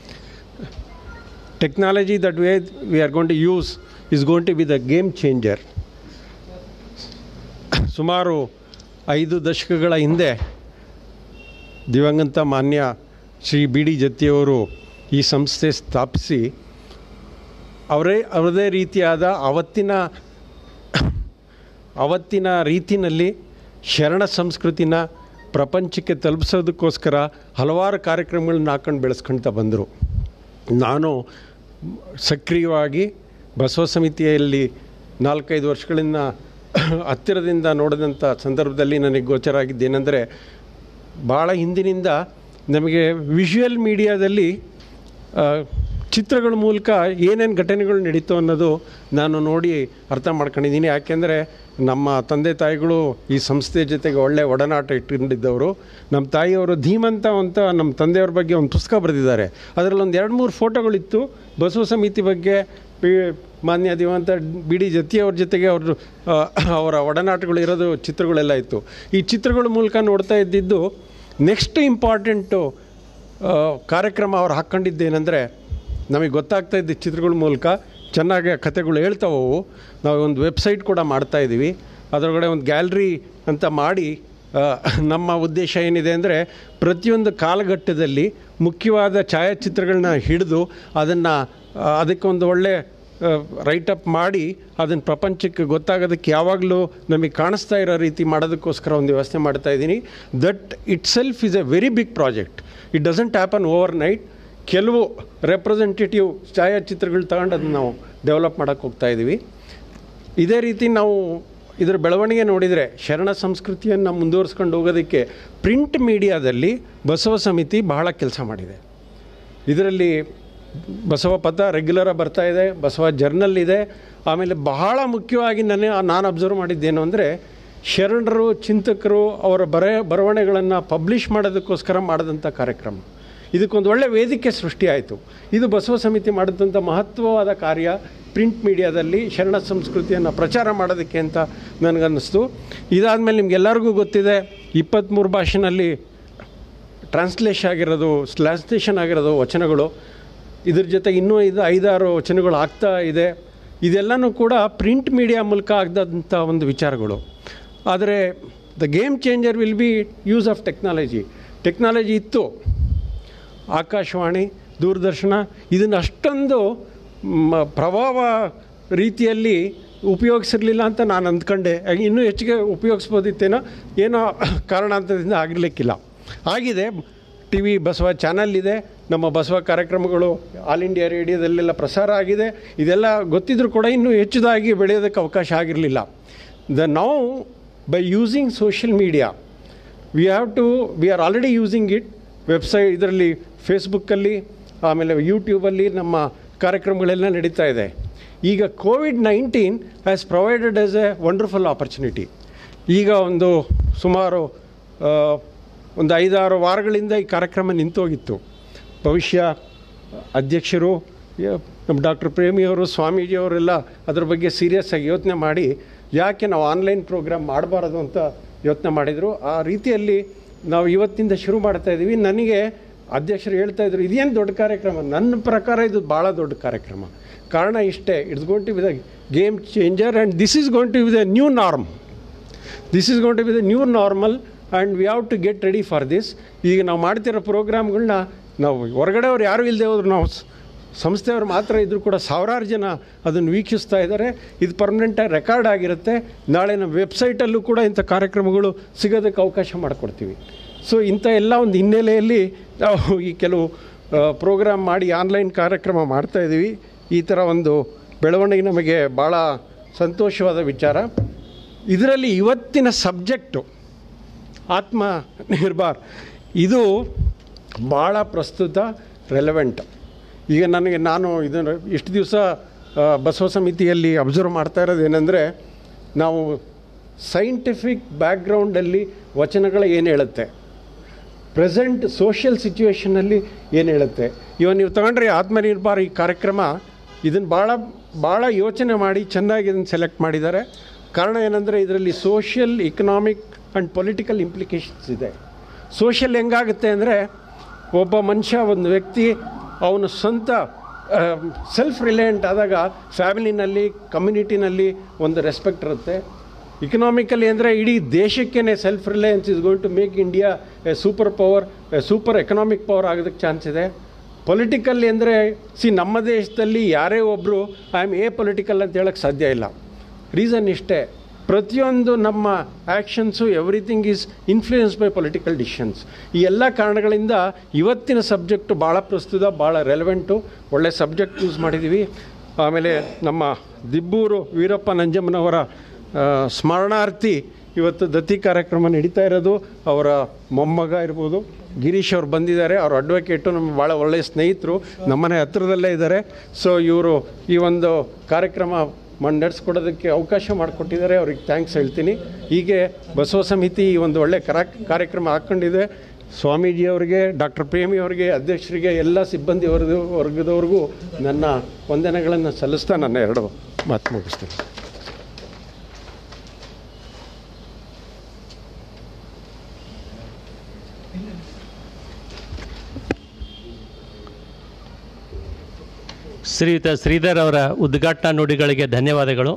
technology that way we are gonna use is gonna be the game changer ಸುಮಾರು ಐದು ದಶಕಗಳ ಹಿಂದೆ ದಿವಂಗತ ಮಾನ್ಯ ಶ್ರೀ ಬಿ ಡಿ ಜತ್ತಿಯವರು ಈ ಸಂಸ್ಥೆ ಸ್ಥಾಪಿಸಿ ಅವರೇ ಅವರದೇ ರೀತಿಯಾದ ಅವತ್ತಿನ ಅವತ್ತಿನ ರೀತಿನಲ್ಲಿ ಶರಣ ಸಂಸ್ಕೃತಿನ ಪ್ರಪಂಚಕ್ಕೆ ತಲುಪಿಸೋದಕ್ಕೋಸ್ಕರ ಹಲವಾರು ಕಾರ್ಯಕ್ರಮಗಳನ್ನ ಹಾಕೊಂಡು ಬೆಳೆಸ್ಕೊಳ್ತಾ ಬಂದರು ನಾನು ಸಕ್ರಿಯವಾಗಿ ಬಸವ ಸಮಿತಿಯಲ್ಲಿ ನಾಲ್ಕೈದು ವರ್ಷಗಳಿಂದ ಹತ್ತಿರದಿಂದ ನೋಡಿದಂಥ ಸಂದರ್ಭದಲ್ಲಿ ನನಗೆ ಗೋಚರ ಆಗಿದ್ದೇನೆಂದರೆ ಭಾಳ ಹಿಂದಿನಿಂದ ನಮಗೆ ವಿಷುವಲ್ ಮೀಡಿಯಾದಲ್ಲಿ ಆ, ಚಿತ್ರಗಳ ಮೂಲಕ ಏನೇನು ಘಟನೆಗಳು ನಡೀತು ಅನ್ನೋದು ನಾನು ನೋಡಿ ಅರ್ಥ ಮಾಡ್ಕೊಂಡಿದ್ದೀನಿ ಯಾಕೆಂದರೆ ನಮ್ಮ ತಂದೆ ತಾಯಿಗಳು ಈ ಸಂಸ್ಥೆ ಜೊತೆಗೆ ಒಳ್ಳೆ ಒಡನಾಟ ಇಟ್ಕೊಂಡಿದ್ದವರು ನಮ್ಮ ತಾಯಿಯವರು ಧೀಮಂತ ಅಂತ ನಮ್ಮ ತಂದೆಯವ್ರ ಬಗ್ಗೆ ಒಂದು ಪುಸ್ತಕ ಬರೆದಿದ್ದಾರೆ ಅದರಲ್ಲಿ ಒಂದು ಎರಡು ಮೂರು ಫೋಟೋಗಳಿತ್ತು ಬಸವ ಸಮಿತಿ ಬಗ್ಗೆ ಪಿ- ಮಾನ್ಯ ದಿವಂತ ಬಿ ಡಿ ಜತಿಯವ್ರ ಜೊತೆಗೆ ಅವ್ರ ಆ, ಅವರ ಒಡನಾಟಗಳು ಇರೋದು ಚಿತ್ರಗಳೆಲ್ಲ ಇತ್ತು ಈ ಚಿತ್ರಗಳ ಮೂಲಕ ನೋಡ್ತಾ ಇದ್ದಿದ್ದು ನೆಕ್ಸ್ಟ್ ಇಂಪಾರ್ಟೆಂಟು ಕಾರ್ಯಕ್ರಮ ಅವ್ರು ಹಾಕ್ಕೊಂಡಿದ್ದೇನೆಂದರೆ ನಮಗೆ ಗೊತ್ತಾಗ್ತಾ ಇದ್ದ ಚಿತ್ರಗಳ ಮೂಲಕ ಚೆನ್ನಾಗಿ ಕಥೆಗಳು ಹೇಳ್ತಾವವು ನಾವು ಒಂದು ವೆಬ್ಸೈಟ್ ಕೂಡ ಮಾಡ್ತಾ ಇದ್ದೀವಿ ಅದರೊಳಗಡೆ ಒಂದು ಗ್ಯಾಲ್ರಿ ಅಂತ ಮಾಡಿ ಆ, ನಮ್ಮ ಉದ್ದೇಶ ಏನಿದೆ ಅಂದರೆ ಪ್ರತಿಯೊಂದು ಕಾಲಘಟ್ಟದಲ್ಲಿ ಮುಖ್ಯವಾದ ಛಾಯಾಚಿತ್ರಗಳನ್ನ ಹಿಡಿದು ಅದನ್ನು ಅದಕ್ಕೊಂದು ಒಳ್ಳೆ ರೈಟಪ್ ಮಾಡಿ ಅದನ್ನು ಪ್ರಪಂಚಕ್ಕೆ ಗೊತ್ತಾಗೋದಕ್ಕೆ ಯಾವಾಗಲೂ ನಮಗೆ ಕಾಣಿಸ್ತಾ ಇರೋ ರೀತಿ ಮಾಡೋದಕ್ಕೋಸ್ಕರ ಒಂದು ವ್ಯವಸ್ಥೆ ಮಾಡ್ತಾ ಇದ್ದೀನಿ that itself is a very big project it doesn't happen overnight ಕೆಲವು ರೆಪ್ರೆಸೆಂಟೇಟಿವ್ ಛಾಯಾಚಿತ್ರಗಳು ತಗೊಂಡು ಅದನ್ನು ನಾವು ಡೆವಲಪ್ ಮಾಡೋಕ್ಕೆ ಹೋಗ್ತಾ ಇದ್ದೀವಿ ಇದೇ ರೀತಿ ನಾವು ಇದರ ಬೆಳವಣಿಗೆ ನೋಡಿದರೆ ಶರಣ ಸಂಸ್ಕೃತಿಯನ್ನು ಮುಂದುವರಿಸ್ಕೊಂಡು ಹೋಗೋದಕ್ಕೆ ಪ್ರಿಂಟ್ ಮೀಡಿಯಾದಲ್ಲಿ ಬಸವ ಸಮಿತಿ ಬಹಳ ಕೆಲಸ ಮಾಡಿದೆ ಇದರಲ್ಲಿ ಬಸವ ಪಥ ರೆಗ್ಯುಲರಾಗಿ ಬರ್ತಾ ಇದೆ ಬಸವ ಜರ್ನಲ್ ಇದೆ ಆಮೇಲೆ ಬಹಳ ಮುಖ್ಯವಾಗಿ ನನಗೆ ನಾನು ಅಬ್ಸರ್ವ್ ಮಾಡಿದ್ದೇನು ಅಂದರೆ ಶರಣರು ಚಿಂತಕರು ಅವರ ಬರ ಬರವಣೆಗಳನ್ನು ಪಬ್ಲಿಷ್ ಮಾಡೋದಕ್ಕೋಸ್ಕರ ಮಾಡಿದಂಥ ಕಾರ್ಯಕ್ರಮ ಇದಕ್ಕೊಂದು ಒಳ್ಳೆಯ ವೇದಿಕೆ ಸೃಷ್ಟಿಯಾಯಿತು ಇದು ಬಸವ ಸಮಿತಿ ಮಾಡಿದಂಥ ಮಹತ್ವವಾದ ಕಾರ್ಯ ಪ್ರಿಂಟ್ ಮೀಡಿಯಾದಲ್ಲಿ ಶರಣ ಸಂಸ್ಕೃತಿಯನ್ನು ಪ್ರಚಾರ ಮಾಡೋದಕ್ಕೆ ಅಂತ ನನಗನ್ನಿಸ್ತು ಇದಾದಮೇಲೆ ನಿಮಗೆಲ್ಲರಿಗೂ ಗೊತ್ತಿದೆ ಇಪ್ಪತ್ತ್ಮೂರು ಭಾಷೆನಲ್ಲಿ ಟ್ರಾನ್ಸ್ಲೇಷನ್ ಆಗಿರೋದು ಸ್ಲಾಸ್ಟೇಷನ್ ಆಗಿರೋದು ವಚನಗಳು ಇದ್ರ ಜೊತೆ ಇನ್ನೂ ಇದು ಐದಾರು ವಚನಗಳು ಆಗ್ತಾ ಇದೆ ಇದೆಲ್ಲನೂ ಕೂಡ ಪ್ರಿಂಟ್ ಮೀಡಿಯಾ ಮೂಲಕ ಆಗದಂಥ ಒಂದು ವಿಚಾರಗಳು ಆದರೆ the game changer will be use of technology technology ಇತ್ತು ಆಕಾಶವಾಣಿ ದೂರದರ್ಶನ ಇದನ್ನು ಅಷ್ಟೊಂದು ಮ, ಪ್ರಭಾವ ರೀತಿಯಲ್ಲಿ ಉಪಯೋಗಿಸಿರಲಿಲ್ಲ ಅಂತ ನಾನು ಅಂದ್ಕೊಂಡೆ ಹಾಗೆ ಇನ್ನೂ ಹೆಚ್ಚಿಗೆ ಉಪಯೋಗಿಸ್ಬೋದಿತ್ತೇನೋ ಏನೋ ಕಾರಣಾಂತರದಿಂದ ಆಗಿರಲಿಕ್ಕಿಲ್ಲ ಆಗಿದೆ ಟಿ ವಿ ಬಸವ ಚಾನಲ್ ಇದೆ ನಮ್ಮ ಬಸವ ಕಾರ್ಯಕ್ರಮಗಳು ಆಲ್ ಇಂಡಿಯಾ ರೇಡಿಯೋದಲ್ಲೆಲ್ಲ ಪ್ರಸಾರ ಆಗಿದೆ ಇದೆಲ್ಲ ಗೊತ್ತಿದ್ರೂ ಕೂಡ ಇನ್ನೂ ಹೆಚ್ಚುದಾಗಿ ಬೆಳೆಯೋದಕ್ಕೆ ಅವಕಾಶ ಆಗಿರಲಿಲ್ಲ ದ ನಾವು by using social media we have to we are already using it website ಇದರಲ್ಲಿ ಫೇಸ್ಬುಕ್ಕಲ್ಲಿ ಆಮೇಲೆ ಯೂಟ್ಯೂಬಲ್ಲಿ ನಮ್ಮ ಕಾರ್ಯಕ್ರಮಗಳೆಲ್ಲ ನಡೀತಾ ಇದೆ ಈಗ COVID nineteen has provided us a wonderful opportunity ಈಗ ಒಂದು ಸುಮಾರು ಆ, ಒಂದು ಐದಾರು ವಾರಗಳಿಂದ ಈ ಕಾರ್ಯಕ್ರಮ ನಿಂತೋಗಿತ್ತು ಭವಿಷ್ಯ ಅಧ್ಯಕ್ಷರು ಯ- ನಮ್ಮ ಡಾಕ್ಟರ್ ಪ್ರೇಮಿಯವರು ಸ್ವಾಮೀಜಿಯವರೆಲ್ಲ ಅದ್ರ ಬಗ್ಗೆ ಸೀರಿಯಸ್ ಆಗಿ ಯೋಚನೆ ಮಾಡಿ ಯಾಕೆ ನಾವು ಆನ್ಲೈನ್ ಪ್ರೋಗ್ರಾಮ್ ಮಾಡಬಾರದು ಅಂತ ಯೋಚನೆ ಮಾಡಿದರು ಆ ರೀತಿಯಲ್ಲಿ ನಾವು ಇವತ್ತಿಂದ ಶುರು ಮಾಡ್ತಾ ಇದ್ದೀವಿ ನನಗೆ ಅಧ್ಯಕ್ಷರು ಹೇಳ್ತಾ ಇದ್ರು ಇದೇನು ದೊಡ್ಡ ಕಾರ್ಯಕ್ರಮ ನನ್ನ ಪ್ರಕಾರ ಇದು ಭಾಳ ದೊಡ್ಡ ಕಾರ್ಯಕ್ರಮ ಕಾರಣ ಇಷ್ಟೇ it's gonna be the game changer and this is gonna be the new norm this is gonna be the new normal and we have to get ready for this ಈಗ ನಾವು ಮಾಡ್ತಿರೋ ಪ್ರೋಗ್ರಾಮ್ಗಳನ್ನ ನಾವು ಹೊರಗಡೆ ಅವ್ರು ಯಾರೂ ಇಲ್ಲದೆ ಹೋದ್ರು ನಾವು ಸ್- ಸಂಸ್ಥೆಯವರು ಮಾತ್ರ ಇದ್ದರೂ ಕೂಡ ಸಾವಿರಾರು ಜನ ಅದನ್ನು ವೀಕ್ಷಿಸ್ತಾ ಇದ್ದಾರೆ ಇದು ಪರ್ಮನೆಂಟಾಗಿ ರೆಕಾರ್ಡ್ ಆಗಿರುತ್ತೆ ನಾಳೆ ನಮ್ಮ ವೆಬ್ಸೈಟಲ್ಲೂ ಕೂಡ ಇಂಥ ಕಾರ್ಯಕ್ರಮಗಳು ಸಿಗೋದಕ್ಕೆ ಅವಕಾಶ ಮಾಡಿಕೊಡ್ತೀವಿ ಸೊ ಇಂಥ ಎಲ್ಲ ಒಂದು ಹಿನ್ನೆಲೆಯಲ್ಲಿ ನಾವು ಈ ಕೆಲವು ಪ್ರೋಗ್ರಾಮ್ ಮಾಡಿ ಆನ್ಲೈನ್ ಕಾರ್ಯಕ್ರಮ ಮಾಡ್ತಾ ಇದ್ದೀವಿ ಈ ಥರ ಒಂದು ಬೆಳವಣಿಗೆ ನಮಗೆ ಭಾಳ ಸಂತೋಷವಾದ ವಿಚಾರ ಇದರಲ್ಲಿ ಇವತ್ತಿನ ಸಬ್ಜೆಕ್ಟು ಆತ್ಮ ನಿರ್ಭರ್ ಇದು ಭಾಳ ಪ್ರಸ್ತುತ ರೆಲೆವೆಂಟ್ ಈಗ ನನಗೆ ನಾನು ಇದನ್ನು ಇಷ್ಟು ದಿವಸ ಬಸವ ಸಮಿತಿಯಲ್ಲಿ ಅಬ್ಸರ್ವ್ ಮಾಡ್ತಾ ಇರೋದು ಏನಂದರೆ ನಾವು ಸೈಂಟಿಫಿಕ್ ಬ್ಯಾಕ್ಗ್ರೌಂಡಲ್ಲಿ ವಚನಗಳು ಏನು ಹೇಳುತ್ತೆ ಪ್ರೆಸೆಂಟ್ ಸೋಷಿಯಲ್ ಸಿಚುವೇಷನಲ್ಲಿ ಏನು ಹೇಳುತ್ತೆ ಇವಾಗ ನೀವು ತಗೊಂಡ್ರೆ ಆತ್ಮನಿರ್ಭರ್ ಈ ಕಾರ್ಯಕ್ರಮ ಇದನ್ನು ಭಾಳ ಭಾಳ ಯೋಚನೆ ಮಾಡಿ ಚೆನ್ನಾಗಿ ಇದನ್ನು ಸೆಲೆಕ್ಟ್ ಮಾಡಿದ್ದಾರೆ ಕಾರಣ ಏನಂದರೆ ಇದರಲ್ಲಿ social economic and political implications ಇದೆ ಸೋಷಿಯಲ್ ಹೆಂಗಾಗುತ್ತೆ ಅಂದರೆ ಒಬ್ಬ ಮನುಷ್ಯ ಒಂದು ವ್ಯಕ್ತಿ ಅವನು ಸ್ವಂತ ಸೆಲ್ಫ್ ರಿಲಯಂಟ್ ಆದಾಗ ಫ್ಯಾಮಿಲಿನಲ್ಲಿ ಕಮ್ಯುನಿಟಿನಲ್ಲಿ ಒಂದು ರೆಸ್ಪೆಕ್ಟ್ ಇರುತ್ತೆ ಇಕನಾಮಿಕಲಿ ಅಂದರೆ ಇಡೀ ದೇಶಕ್ಕೇ self reliance is going to make India a super power a super economic power ಆಗೋದಕ್ಕೆ ಚಾನ್ಸ್ ಇದೆ ಪೊಲಿಟಿಕಲ್ಲಿ ಅಂದರೆ ಸಿ ನಮ್ಮ ದೇಶದಲ್ಲಿ ಯಾರೇ ಒಬ್ಬರು ಐ ಆಮ್ ಎ ಪೊಲಿಟಿಕಲ್ ಅಂತ ಹೇಳೋಕ್ಕೆ ಸಾಧ್ಯ ಇಲ್ಲ ರೀಸನ್ ಇಷ್ಟೇ ಪ್ರತಿಯೊಂದು ನಮ್ಮ actions everything is influence by political decisions ಈ ಎಲ್ಲ ಕಾರಣಗಳಿಂದ ಇವತ್ತಿನ ಸಬ್ಜೆಕ್ಟು ಭಾಳ ಪ್ರಸ್ತುತ ಭಾಳ ರೆಲೆವೆಂಟು ಒಳ್ಳೆ ಸಬ್ಜೆಕ್ಟ್ ಯೂಸ್ ಮಾಡಿದ್ದೀವಿ ಆಮೇಲೆ ನಮ್ಮ ದಿಬ್ಬೂರು ವೀರಪ್ಪ ನಂಜಮ್ಮನವರ ಆ, ಸ್ಮರಣಾರ್ಥಿ ಇವತ್ತು ದತ್ತಿ ಕಾರ್ಯಕ್ರಮ ನಡೀತಾ ಇರೋದು ಅವರ ಮೊಮ್ಮಗ ಇರ್ಬೋದು ಗಿರೀಶ್ ಅವ್ರು ಬಂದಿದ್ದಾರೆ ಅವ್ರ ಅಡ್ವೊಕೇಟು ನಮ್ಗೆ ಭಾಳ ಒಳ್ಳೆಯ ಸ್ನೇಹಿತರು ನಮ್ಮನೆ ಹತ್ರದಲ್ಲೇ ಇದ್ದಾರೆ ಸೊ ಇವರು ಈ ಒಂದು ಕಾರ್ಯಕ್ರಮ ಮ- ನಡೆಸ್ಕೊಡೋದಕ್ಕೆ ಅವಕಾಶ ಮಾಡಿಕೊಟ್ಟಿದ್ದಾರೆ ಅವ್ರಿಗೆ ಥ್ಯಾಂಕ್ಸ್ ಹೇಳ್ತೀನಿ ಹೀಗೆ ಬಸವ ಸಮಿತಿ ಈ ಒಂದು ಒಳ್ಳೆ ಕರಾ ಕಾರ್ಯಕ್ರಮ ಹಾಕ್ಕೊಂಡಿದೆ ಸ್ವಾಮೀಜಿಯವರಿಗೆ ಡಾಕ್ಟರ್ ಪ್ರೇಮಿ ಅವರಿಗೆ ಅಧ್ಯಕ್ಷರಿಗೆ ಎಲ್ಲ ಸಿಬ್ಬಂದಿ ವರ್ಗ ವರ್ಗದವ್ರಿಗೂ ನನ್ನ ವಂದನೆಗಳನ್ನು ಸಲ್ಲಿಸ್ತಾ ನನ್ನ ಎರಡು ಮಾತು ಮುಗಿಸ್ತೀನಿ ಶ್ರೀಯುತ ಶ್ರೀಧರ್ ಅವರ ಉದ್ಘಾಟನಾ ನುಡಿಗಳಿಗೆ ಧನ್ಯವಾದಗಳು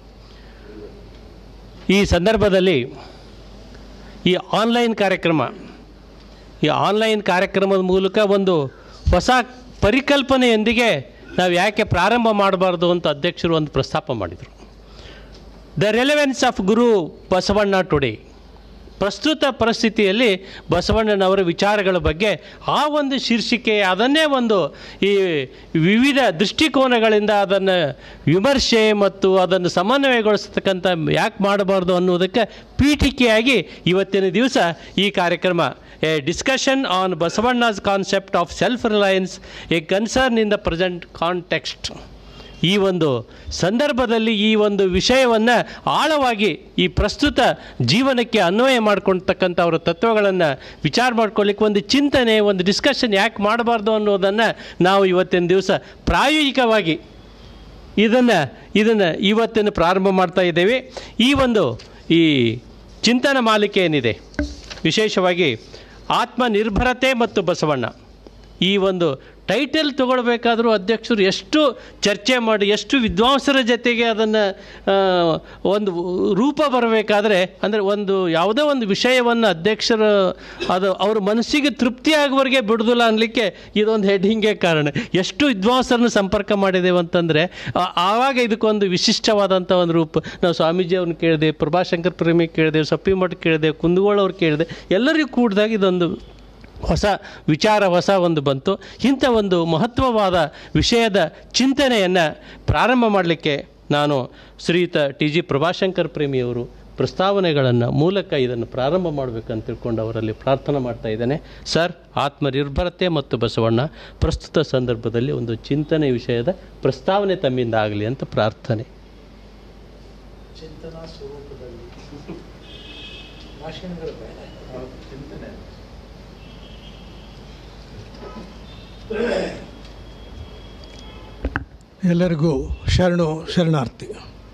ಈ ಸಂದರ್ಭದಲ್ಲಿ ಈ ಆನ್ಲೈನ್ ಕಾರ್ಯಕ್ರಮ ಈ ಆನ್ಲೈನ್ ಕಾರ್ಯಕ್ರಮದ ಮೂಲಕ ಒಂದು ಹೊಸ ಪರಿಕಲ್ಪನೆಯೊಂದಿಗೆ ನಾವು ಯಾಕೆ ಪ್ರಾರಂಭ ಮಾಡಬಾರ್ದು ಅಂತ ಅಧ್ಯಕ್ಷರು ಒಂದು ಪ್ರಸ್ತಾಪ ಮಾಡಿದರು the relevance of Guru Basavanna today ಪ್ರಸ್ತುತ ಪರಿಸ್ಥಿತಿಯಲ್ಲಿ ಬಸವಣ್ಣನವರ ವಿಚಾರಗಳ ಬಗ್ಗೆ ಆ ಒಂದು ಶೀರ್ಷಿಕೆ ಅದನ್ನೇ ಒಂದು ಈ ವಿವಿಧ ದೃಷ್ಟಿಕೋನಗಳಿಂದ ಅದನ್ನು ವಿಮರ್ಶೆ ಮತ್ತು ಅದನ್ನು ಸಮನ್ವಯಗೊಳಿಸ್ತಕ್ಕಂಥ ಯಾಕೆ ಮಾಡಬಾರ್ದು ಅನ್ನೋದಕ್ಕೆ ಪೀಠಿಕೆಯಾಗಿ ಇವತ್ತಿನ ದಿವಸ ಈ ಕಾರ್ಯಕ್ರಮ a discussion on Basavanna's concept of self reliance a concern in the present context ಈ ಒಂದು ಸಂದರ್ಭದಲ್ಲಿ ಈ ಒಂದು ವಿಷಯವನ್ನು ಆಳವಾಗಿ ಈ ಪ್ರಸ್ತುತ ಜೀವನಕ್ಕೆ ಅನ್ವಯ ಮಾಡ್ಕೊಳ್ತಕ್ಕಂಥ ಅವರ ತತ್ವಗಳನ್ನು ವಿಚಾರ ಮಾಡ್ಕೊಳ್ಳಿಕ್ಕೆ ಒಂದು ಚಿಂತನೆ ಒಂದು ಡಿಸ್ಕಷನ್ ಯಾಕೆ ಮಾಡಬಾರ್ದು ಅನ್ನೋದನ್ನು ನಾವು ಇವತ್ತಿನ ದಿವಸ ಪ್ರಾಯೋಗಿಕವಾಗಿ ಇದನ್ನು ಇದನ್ನು ಇವತ್ತಿನ ಪ್ರಾರಂಭ ಮಾಡ್ತಾ ಇದ್ದೇವೆ ಈ ಒಂದು ಈ ಚಿಂತನ ಮಾಲಿಕೆ ಏನಿದೆ ವಿಶೇಷವಾಗಿ ಆತ್ಮನಿರ್ಭರತೆ ಮತ್ತು ಬಸವಣ್ಣ ಈ ಒಂದು ಟೈಟಲ್ ತಗೊಳ್ಬೇಕಾದ್ರೂ ಅಧ್ಯಕ್ಷರು ಎಷ್ಟು ಚರ್ಚೆ ಮಾಡಿ ಎಷ್ಟು ವಿದ್ವಾಂಸರ ಜೊತೆಗೆ ಅದನ್ನು ಒಂದು ರೂಪ ಬರಬೇಕಾದ್ರೆ ಅಂದರೆ ಒಂದು ಯಾವುದೋ ಒಂದು ವಿಷಯವನ್ನು ಅಧ್ಯಕ್ಷರು ಅದು ಅವ್ರ ಮನಸ್ಸಿಗೆ ತೃಪ್ತಿ ಆಗುವವರೆಗೆ ಬಿಡುದಿಲ್ಲ ಅನ್ನಲಿಕ್ಕೆ ಇದೊಂದು ಹೆಡ್ಡಿಂಗೇ ಕಾರಣ ಎಷ್ಟು ವಿದ್ವಾಂಸರನ್ನು ಸಂಪರ್ಕ ಮಾಡಿದ್ದೇವೆ ಅಂತಂದರೆ ಆ- ಆವಾಗ ಇದಕ್ಕೊಂದು ವಿಶಿಷ್ಟವಾದಂಥ ಒಂದು ರೂಪ ನಾವು ಸ್ವಾಮೀಜಿ ಅವ್ರನ್ನ ಕೇಳಿದೆ ಪ್ರಭಾಶಂಕರ್ ಪ್ರೇಮಿ ಕೇಳಿದೆ ಸಪ್ಪಿಮಠ ಕೇಳಿದೆ ಕುಂದಗೋಳ ಅವ್ರು ಕೇಳಿದೆ ಎಲ್ಲರಿಗೂ ಕೂಡಿದಾಗ ಇದೊಂದು ಹೊಸ ವಿಚಾರ ಹೊಸ ಒಂದು ಬಂತು ಇಂಥ ಒಂದು ಮಹತ್ವವಾದ ವಿಷಯದ ಚಿಂತನೆಯನ್ನು ಪ್ರಾರಂಭ ಮಾಡಲಿಕ್ಕೆ ನಾನು ಶ್ರೀಯುತ ಟಿ ಜಿ ಪ್ರಭಾಶಂಕರ್ ಪ್ರೇಮಿಯವರು ಪ್ರಸ್ತಾವನೆಗಳನ್ನು ಮೂಲಕ ಇದನ್ನು ಪ್ರಾರಂಭ ಮಾಡಬೇಕಂತ ತಿಳ್ಕೊಂಡು ಅವರಲ್ಲಿ ಪ್ರಾರ್ಥನೆ ಮಾಡ್ತಾ ಇದ್ದೇನೆ ಸರ್ ಆತ್ಮನಿರ್ಭರತೆ ಮತ್ತು ಬಸವಣ್ಣ ಪ್ರಸ್ತುತ ಸಂದರ್ಭದಲ್ಲಿ ಒಂದು ಚಿಂತನೆ ವಿಷಯದ ಪ್ರಸ್ತಾವನೆ ತಮ್ಮಿಂದ ಆಗಲಿ ಅಂತ ಪ್ರಾರ್ಥನೆ ಚಿಂತನಾ ಸ್ವರೂಪದಲ್ಲಿ ಭಾಷಣಗಳು ಬೇಡ ಚಿಂತನೆ ಎಲ್ಲರಿಗೂ ಶರಣು ಶರಣಾರ್ಥಿ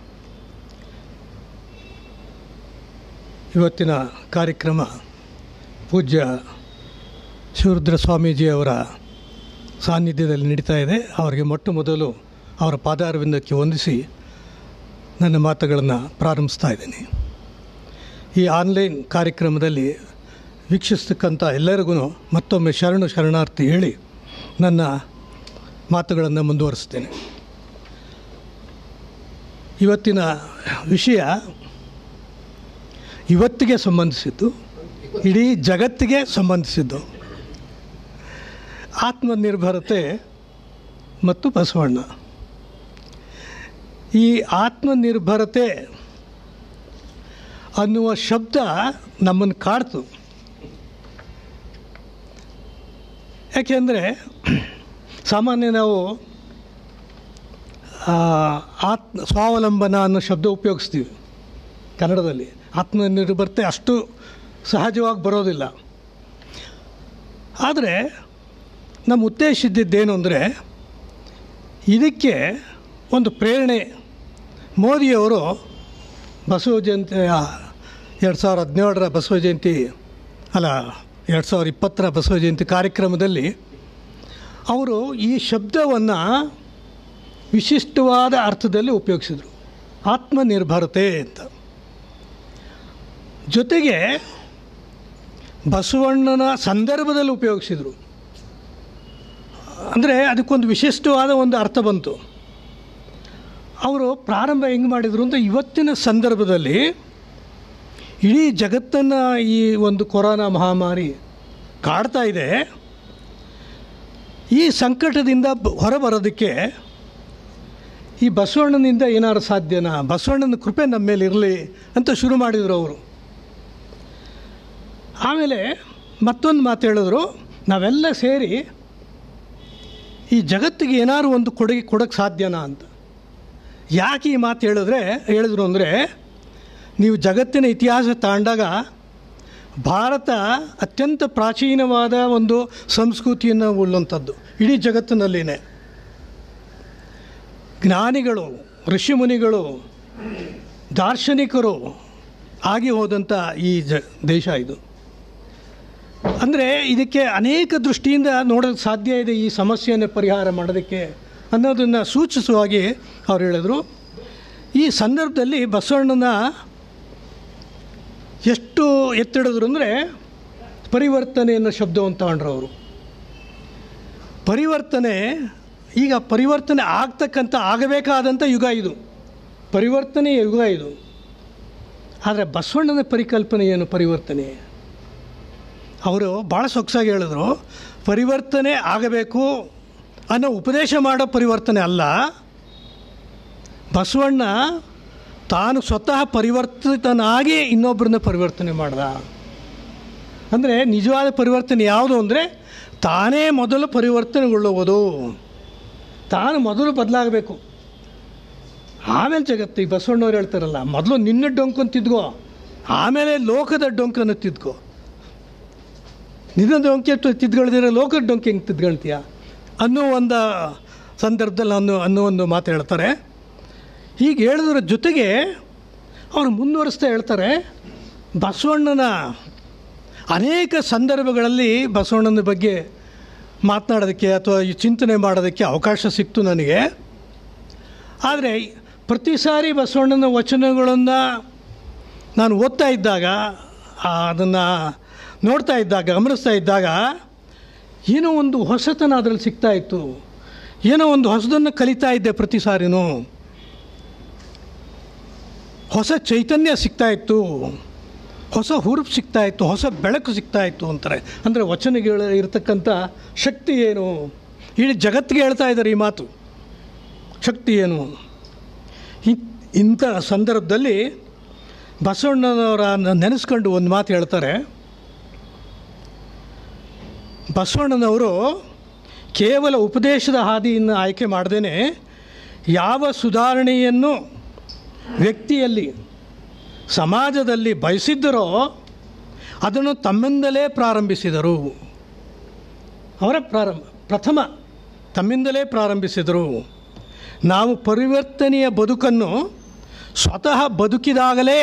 ಇವತ್ತಿನ ಕಾರ್ಯಕ್ರಮ ಪೂಜ್ಯ ಶಿವರುದ್ರ ಸ್ವಾಮೀಜಿಯವರ ಸಾನ್ನಿಧ್ಯದಲ್ಲಿ ನಡೀತಾ ಇದೆ ಅವರಿಗೆ ಮೊಟ್ಟ ಮೊದಲು ಅವರ ಪಾದಾರವಿಂದಕ್ಕೆ ವಂದಿಸಿ ನನ್ನ ಮಾತುಗಳನ್ನು ಪ್ರಾರಂಭಿಸ್ತಾ ಇದ್ದೀನಿ ಈ ಆನ್ಲೈನ್ ಕಾರ್ಯಕ್ರಮದಲ್ಲಿ ವೀಕ್ಷಿಸ್ತಕ್ಕಂಥ ಎಲ್ಲರಿಗೂ ಮತ್ತೊಮ್ಮೆ ಶರಣು ಶರಣಾರ್ಥಿ ಹೇಳಿ ನನ್ನ ಮಾತುಗಳನ್ನು ಮುಂದುವರಿಸ್ತೇನೆ ಇವತ್ತಿನ ವಿಷಯ ಇವತ್ತಿಗೆ ಸಂಬಂಧಿಸಿದ್ದು ಇಡೀ ಜಗತ್ತಿಗೆ ಸಂಬಂಧಿಸಿದ್ದು ಆತ್ಮನಿರ್ಭರತೆ ಮತ್ತು ಬಸವಣ್ಣ ಈ ಆತ್ಮನಿರ್ಭರತೆ ಅನ್ನುವ ಶಬ್ದ ನಮ್ಮನ್ನು ಕಾಡ್ತು ಯಾಕೆಂದರೆ ಸಾಮಾನ್ಯ ನಾವು ಆ, ಆತ್ಮ ಸ್ವಾವಲಂಬನ ಅನ್ನೋ ಶಬ್ದ ಉಪಯೋಗಿಸ್ತೀವಿ ಕನ್ನಡದಲ್ಲಿ ಆತ್ಮನಿರ್ಭರತೆ ಅಷ್ಟು ಸಹಜವಾಗಿ ಬರೋದಿಲ್ಲ ಆದರೆ ನಮ್ಮ ಉದ್ದೇಶ ಇದ್ದಿದ್ದೇನು ಅಂದರೆ ಇದಕ್ಕೆ ಒಂದು ಪ್ರೇರಣೆ ಮೋದಿಯವರು ಬಸವ ಜಯಂತಿ ಎರಡು ಸಾವಿರದ ಹದಿನೇಳರ ಬಸವ ಜಯಂತಿ ಅಲ್ಲ ಎರಡು ಸಾವಿರದ ಇಪ್ಪತ್ತರ ಬಸವ ಜಯಂತಿ ಕಾರ್ಯಕ್ರಮದಲ್ಲಿ ಅವರು ಈ ಶಬ್ದವನ್ನು ವಿಶಿಷ್ಟವಾದ ಅರ್ಥದಲ್ಲಿ ಉಪಯೋಗಿಸಿದರು ಆತ್ಮನಿರ್ಭರತೆ ಅಂತ ಜೊತೆಗೆ ಬಸವಣ್ಣನ ಸಂದರ್ಭದಲ್ಲಿ ಉಪಯೋಗಿಸಿದರು ಅಂದರೆ ಅದಕ್ಕೊಂದು ವಿಶಿಷ್ಟವಾದ ಒಂದು ಅರ್ಥ ಬಂತು ಅವರು ಪ್ರಾರಂಭ ಹೆಂಗೆ ಮಾಡಿದರು ಅಂತ ಇವತ್ತಿನ ಸಂದರ್ಭದಲ್ಲಿ ಇಡೀ ಜಗತ್ತನ್ನು ಈ ಒಂದು ಕೊರೋನಾ ಮಹಾಮಾರಿ ಕಾಡ್ತಾ ಇದೆ ಈ ಸಂಕಟದಿಂದ ಬ- ಹೊರಬರೋದಕ್ಕೆ ಈ ಬಸವಣ್ಣನಿಂದ ಏನಾದ್ರು ಸಾಧ್ಯನಾ ಬಸವಣ್ಣನ ಕೃಪೆ ನಮ್ಮ ಮೇಲೆ ಇರಲಿ ಅಂತ ಶುರು ಮಾಡಿದರು ಅವರು ಆಮೇಲೆ ಮತ್ತೊಂದು ಮಾತು ಹೇಳಿದ್ರು ನಾವೆಲ್ಲ ಸೇರಿ ಈ ಜಗತ್ತಿಗೆ ಏನಾದ್ರು ಒಂದು ಕೊಡುಗೆ ಕೊಡೋಕ್ಕೆ ಸಾಧ್ಯನಾ ಅಂತ ಯಾಕೆ ಈ ಮಾತು ಹೇಳಿದ್ರೆ ಹೇಳಿದ್ರು ಅಂದರೆ ನೀವು ಜಗತ್ತಿನ ಇತಿಹಾಸ ತಾಂಡಾಗ ಭಾರತ ಅತ್ಯಂತ ಪ್ರಾಚೀನವಾದ ಒಂದು ಸಂಸ್ಕೃತಿಯನ್ನು ಉಳ್ಳಂಥದ್ದು ಇಡೀ ಜಗತ್ತಿನಲ್ಲಿನೇ ಜ್ಞಾನಿಗಳು ಋಷಿಮುನಿಗಳು ದಾರ್ಶನಿಕರು ಆಗಿ ಹೋದಂಥ ಈ ಜ ದೇಶ ಇದು ಅಂದರೆ ಇದಕ್ಕೆ ಅನೇಕ ದೃಷ್ಟಿಯಿಂದ ನೋಡೋಕ್ಕೆ ಸಾಧ್ಯ ಇದೆ ಈ ಸಮಸ್ಯೆಯನ್ನು ಪರಿಹಾರ ಮಾಡೋದಕ್ಕೆ ಅನ್ನೋದನ್ನು ಸೂಚಿಸುವಾಗಿ ಅವ್ರು ಹೇಳಿದರು ಈ ಸಂದರ್ಭದಲ್ಲಿ ಬಸವಣ್ಣನ ಎಷ್ಟು ಎತ್ತಿಡಿದ್ರು ಅಂದರೆ ಪರಿವರ್ತನೆ ಅನ್ನೋ ಶಬ್ದವನ್ನು ತಗೊಂಡ್ರು ಅವರು ಪರಿವರ್ತನೆ ಈಗ ಪರಿವರ್ತನೆ ಆಗ್ತಕ್ಕಂಥ ಆಗಬೇಕಾದಂಥ ಯುಗ ಇದು ಪರಿವರ್ತನೆಯ ಯುಗ ಇದು ಆದರೆ ಬಸವಣ್ಣನ ಪರಿಕಲ್ಪನೆ ಏನು ಪರಿವರ್ತನೆ ಅವರು ಭಾಳ ಸೊಗಸಾಗಿ ಹೇಳಿದ್ರು ಪರಿವರ್ತನೆ ಆಗಬೇಕು ಅನ್ನೋ ಉಪದೇಶ ಮಾಡೋ ಪರಿವರ್ತನೆ ಅಲ್ಲ ಬಸವಣ್ಣ ತಾನು ಸ್ವತಃ ಪರಿವರ್ತಿತನಾಗಿ ಇನ್ನೊಬ್ಬರನ್ನ ಪರಿವರ್ತನೆ ಮಾಡ್ದ ಅಂದರೆ ನಿಜವಾದ ಪರಿವರ್ತನೆ ಯಾವುದು ಅಂದರೆ ತಾನೇ ಮೊದಲು ಪರಿವರ್ತನೆಗೊಳ್ಳುವುದು ತಾನು ಮೊದಲು ಬದಲಾಗಬೇಕು ಆಮೇಲೆ ಜಗತ್ತು ಈ ಬಸವಣ್ಣವ್ರು ಹೇಳ್ತಾರಲ್ಲ ಮೊದಲು ನಿನ್ನ ಡೊಂಕನ್ನು ತಿದ್ಕೋ ಆಮೇಲೆ ಲೋಕದ ಡೊಂಕನ್ನು ತಿದ್ಕೋ ನಿನ್ನ ಡೊಂಕಿ ತಿದ್ಕೊಳ್ದಿರೋ ಲೋಕದ ಡೊಂಕಿ ಹೆಂಗೆ ತಿದ್ಕೊಳ್ತೀಯ ಅನ್ನೋ ಒಂದು ಸಂದರ್ಭದಲ್ಲಿ ಅನ್ನೋ ಅನ್ನೋ ಒಂದು ಮಾತು ಹೇಳ್ತಾರೆ ಹೀಗೆ ಹೇಳಿದ್ರ ಜೊತೆಗೆ ಅವರು ಮುಂದುವರಿಸ್ತಾ ಹೇಳ್ತಾರೆ ಬಸವಣ್ಣನ ಅನೇಕ ಸಂದರ್ಭಗಳಲ್ಲಿ ಬಸವಣ್ಣನ ಬಗ್ಗೆ ಮಾತನಾಡೋದಕ್ಕೆ ಅಥವಾ ಈ ಚಿಂತನೆ ಮಾಡೋದಕ್ಕೆ ಅವಕಾಶ ಸಿಕ್ತು ನನಗೆ ಆದರೆ ಪ್ರತಿ ಸಾರಿ ಬಸವಣ್ಣನ ವಚನಗಳನ್ನು ನಾನು ಓದ್ತಾ ಇದ್ದಾಗ ಅದನ್ನು ನೋಡ್ತಾ ಇದ್ದಾಗ ಗಮನಿಸ್ತಾ ಇದ್ದಾಗ ಏನೋ ಒಂದು ಹೊಸತನ ಅದರಲ್ಲಿ ಸಿಗ್ತಾ ಇತ್ತು ಏನೋ ಒಂದು ಹೊಸದನ್ನು ಕಲಿತಾ ಇದ್ದೆ ಪ್ರತಿ ಸಾರಿನೂ ಹೊಸ ಚೈತನ್ಯ ಸಿಗ್ತಾ ಇತ್ತು ಹೊಸ ಹುರುಪು ಸಿಗ್ತಾ ಇತ್ತು ಹೊಸ ಬೆಳಕು ಸಿಗ್ತಾ ಇತ್ತು ಅಂತಾರೆ ಅಂದರೆ ವಚನಗಳ ಇರತಕ್ಕಂಥ ಶಕ್ತಿ ಏನು ಇಡೀ ಜಗತ್ತಿಗೆ ಹೇಳ್ತಾ ಇದ್ದಾರೆ ಈ ಮಾತು ಶಕ್ತಿ ಏನು ಇ- ಇಂಥ ಸಂದರ್ಭದಲ್ಲಿ ಬಸವಣ್ಣನವರ ನೆನೆಸ್ಕೊಂಡು ಒಂದು ಮಾತು ಹೇಳ್ತಾರೆ ಬಸವಣ್ಣನವರು ಕೇವಲ ಉಪದೇಶದ ಹಾದಿಯನ್ನು ಆಯ್ಕೆ ಮಾಡದೇ ಯಾವ ಸುಧಾರಣೆಯನ್ನು ವ್ಯಕ್ತಿಯಲ್ಲಿ ಸಮಾಜದಲ್ಲಿ ಬಯಸಿದ್ದರೋ ಅದನ್ನು ತಮ್ಮಿಂದಲೇ ಪ್ರಾರಂಭಿಸಿದರು ಅವರ ಪ್ರಾರಂಭ ಪ್ರಥಮ ತಮ್ಮಿಂದಲೇ ಪ್ರಾರಂಭಿಸಿದರು ನಾವು ಪರಿವರ್ತನೆಯ ಬದುಕನ್ನು ಸ್ವತಃ ಬದುಕಿದಾಗಲೇ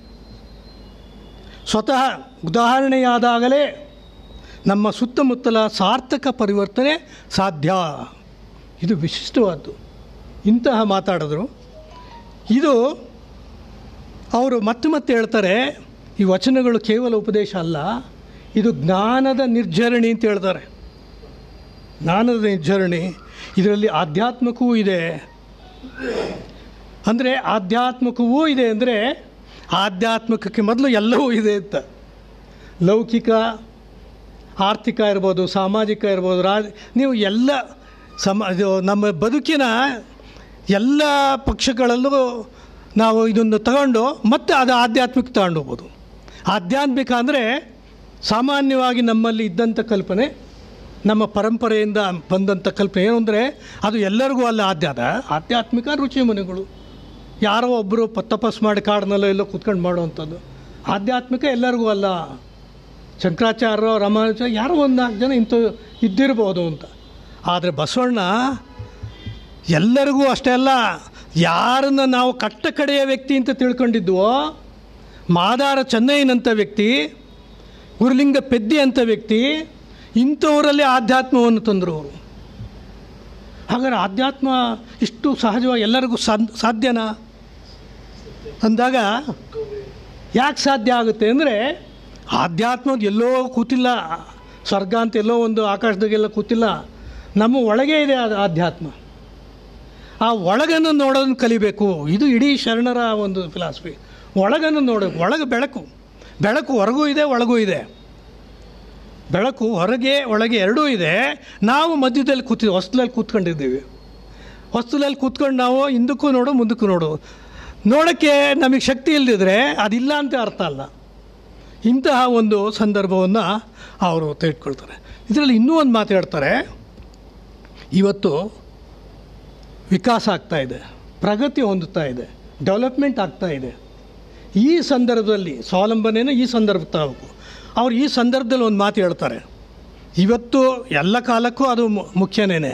ಸ್ವತಃ ಉದಾಹರಣೆಯಾದಾಗಲೇ ನಮ್ಮ ಸುತ್ತಮುತ್ತಲ ಸಾರ್ಥಕ ಪರಿವರ್ತನೆ ಸಾಧ್ಯ ಇದು ವಿಶಿಷ್ಟವಾದ್ದು ಇಂತಹ ಮಾತಾಡಿದ್ರು ಇದು ಅವರು ಮತ್ತೆ ಮತ್ತೆ ಹೇಳ್ತಾರೆ ಈ ವಚನಗಳು ಕೇವಲ ಉಪದೇಶ ಅಲ್ಲ ಇದು ಜ್ಞಾನದ ನಿರ್ಜರಣಿ ಅಂತ ಹೇಳ್ತಾರೆ ಜ್ಞಾನದ ನಿರ್ಜರಣಿ ಇದರಲ್ಲಿ ಆಧ್ಯಾತ್ಮಕವೂ ಇದೆ ಅಂದರೆ ಆಧ್ಯಾತ್ಮಿಕವೂ ಇದೆ ಅಂದರೆ ಆಧ್ಯಾತ್ಮಿಕಕ್ಕೆ ಮೊದಲು ಎಲ್ಲವೂ ಇದೆ ಅಂತ ಲೌಕಿಕ ಆರ್ಥಿಕ ಇರ್ಬೋದು ಸಾಮಾಜಿಕ ಇರ್ಬೋದು ರಾಜ ನೀವು ಎಲ್ಲ ಸಮ ಇದು ನಮ್ಮ ಬದುಕಿನ ಎಲ್ಲ ಪಕ್ಷಗಳಲ್ಲೂ ನಾವು ಇದನ್ನು ತಗೊಂಡು ಮತ್ತೆ ಅದು ಆಧ್ಯಾತ್ಮಿಕ ತಗೊಂಡು ಹೋಗ್ಬೋದು ಆಧ್ಯಾತ್ಮಿಕ ಅಂದರೆ ಸಾಮಾನ್ಯವಾಗಿ ನಮ್ಮಲ್ಲಿ ಇದ್ದಂಥ ಕಲ್ಪನೆ ನಮ್ಮ ಪರಂಪರೆಯಿಂದ ಬಂದಂಥ ಕಲ್ಪನೆ ಏನು ಅಂದರೆ ಅದು ಎಲ್ಲರಿಗೂ ಅಲ್ಲ ಆಧ್ಯಾತ್ಮ ಆಧ್ಯಾತ್ಮಿಕ ರುಚಿ ಮನೆಗಳು ಯಾರೋ ಒಬ್ಬರು ಪ ತಪಸ್ ಮಾಡಿ ಕಾಡಿನಲ್ಲೋ ಎಲ್ಲೋ ಕೂತ್ಕೊಂಡು ಮಾಡುವಂಥದ್ದು ಆಧ್ಯಾತ್ಮಿಕ ಎಲ್ಲರಿಗೂ ಅಲ್ಲ ಶಂಕರಾಚಾರ್ಯ ರಾಮಾನುಜ ಯಾರೋ ಒಂದು ನಾಲ್ಕು ಜನ ಇಂಥ ಇದ್ದಿರ್ಬೋದು ಅಂತ ಆದರೆ ಬಸವಣ್ಣ ಎಲ್ಲರಿಗೂ ಅಷ್ಟೇ ಅಲ್ಲ ಯಾರನ್ನ ನಾವು ಕಟ್ಟ ಕಡೆಯ ವ್ಯಕ್ತಿ ಅಂತ ತಿಳ್ಕೊಂಡಿದ್ವೋ ಮಾದಾರ ಚೆನ್ನೈನಂಥ ವ್ಯಕ್ತಿ ಗುರುಲಿಂಗ ಪೆದ್ದಿ ಅಂತ ವ್ಯಕ್ತಿ ಇಂಥವರಲ್ಲಿ ಆಧ್ಯಾತ್ಮವನ್ನು ತಂದರು ಅವರು ಹಾಗಾದ್ರೆ ಆಧ್ಯಾತ್ಮ ಇಷ್ಟು ಸಹಜವಾಗಿ ಎಲ್ಲರಿಗೂ ಸಾದ್ ಸಾಧ್ಯನಾ ಅಂದಾಗ ಯಾಕೆ ಸಾಧ್ಯ ಆಗುತ್ತೆ ಅಂದರೆ ಆಧ್ಯಾತ್ಮ ಎಲ್ಲೋ ಕೂತಿಲ್ಲ ಸ್ವರ್ಗ ಅಂತ ಎಲ್ಲೋ ಒಂದು ಆಕಾಶದಾಗೆಲ್ಲ ಕೂತಿಲ್ಲ ನಮ್ಮ ಒಳಗೆ ಇದೆ ಅದು ಆಧ್ಯಾತ್ಮ ಆ ಒಳಗನ್ನು ನೋಡೋದನ್ನು ಕಲಿಬೇಕು ಇದು ಇಡೀ ಶರಣರ ಒಂದು ಫಿಲಾಸಫಿ ಒಳಗನ್ನು ನೋಡಬೇಕು ಒಳಗೆ ಬೆಳಕು ಬೆಳಕು ಹೊರಗೂ ಇದೆ ಒಳಗೂ ಇದೆ ಬೆಳಕು ಹೊರಗೆ ಒಳಗೆ ಎರಡೂ ಇದೆ ನಾವು ಮಧ್ಯದಲ್ಲಿ ಕೂತಿದ್ದೀವಿ ಹೊಸ್ಲಲ್ಲಿ ಕೂತ್ಕೊಂಡಿದ್ದೀವಿ ಹೊಸ್ಲಲ್ಲಿ ಕೂತ್ಕೊಂಡು ನಾವು ಹಿಂದಕ್ಕೂ ನೋಡು ಮುಂದಕ್ಕೂ ನೋಡು ನೋಡೋಕ್ಕೆ ನಮಗೆ ಶಕ್ತಿ ಇಲ್ಲದಿದ್ದರೆ ಅದಿಲ್ಲ ಅಂತ ಅರ್ಥ ಅಲ್ಲ ಇಂತಹ ಒಂದು ಸಂದರ್ಭವನ್ನು ಅವರು ತೆಗೆದುಕೊಳ್ತಾರೆ ಇದರಲ್ಲಿ ಇನ್ನೂ ಒಂದು ಮಾತು ಹೇಳ್ತಾರೆ ಇವತ್ತು ವಿಕಾಸ ಆಗ್ತಾ ಇದೆ ಪ್ರಗತಿ ಹೊಂದುತ್ತಾ ಇದೆ ಡೆವಲಪ್ಮೆಂಟ್ ಆಗ್ತಾ ಇದೆ ಈ ಸಂದರ್ಭದಲ್ಲಿ ಸ್ವಾವಲಂಬನೆಯನ್ನು ಈ ಸಂದರ್ಭಕ್ಕೆ ತಗೋಬೇಕು ಅವ್ರು ಈ ಸಂದರ್ಭದಲ್ಲಿ ಒಂದು ಮಾತು ಹೇಳ್ತಾರೆ ಇವತ್ತು ಎಲ್ಲ ಕಾಲಕ್ಕೂ ಅದು ಮು- ಮುಖ್ಯನೇ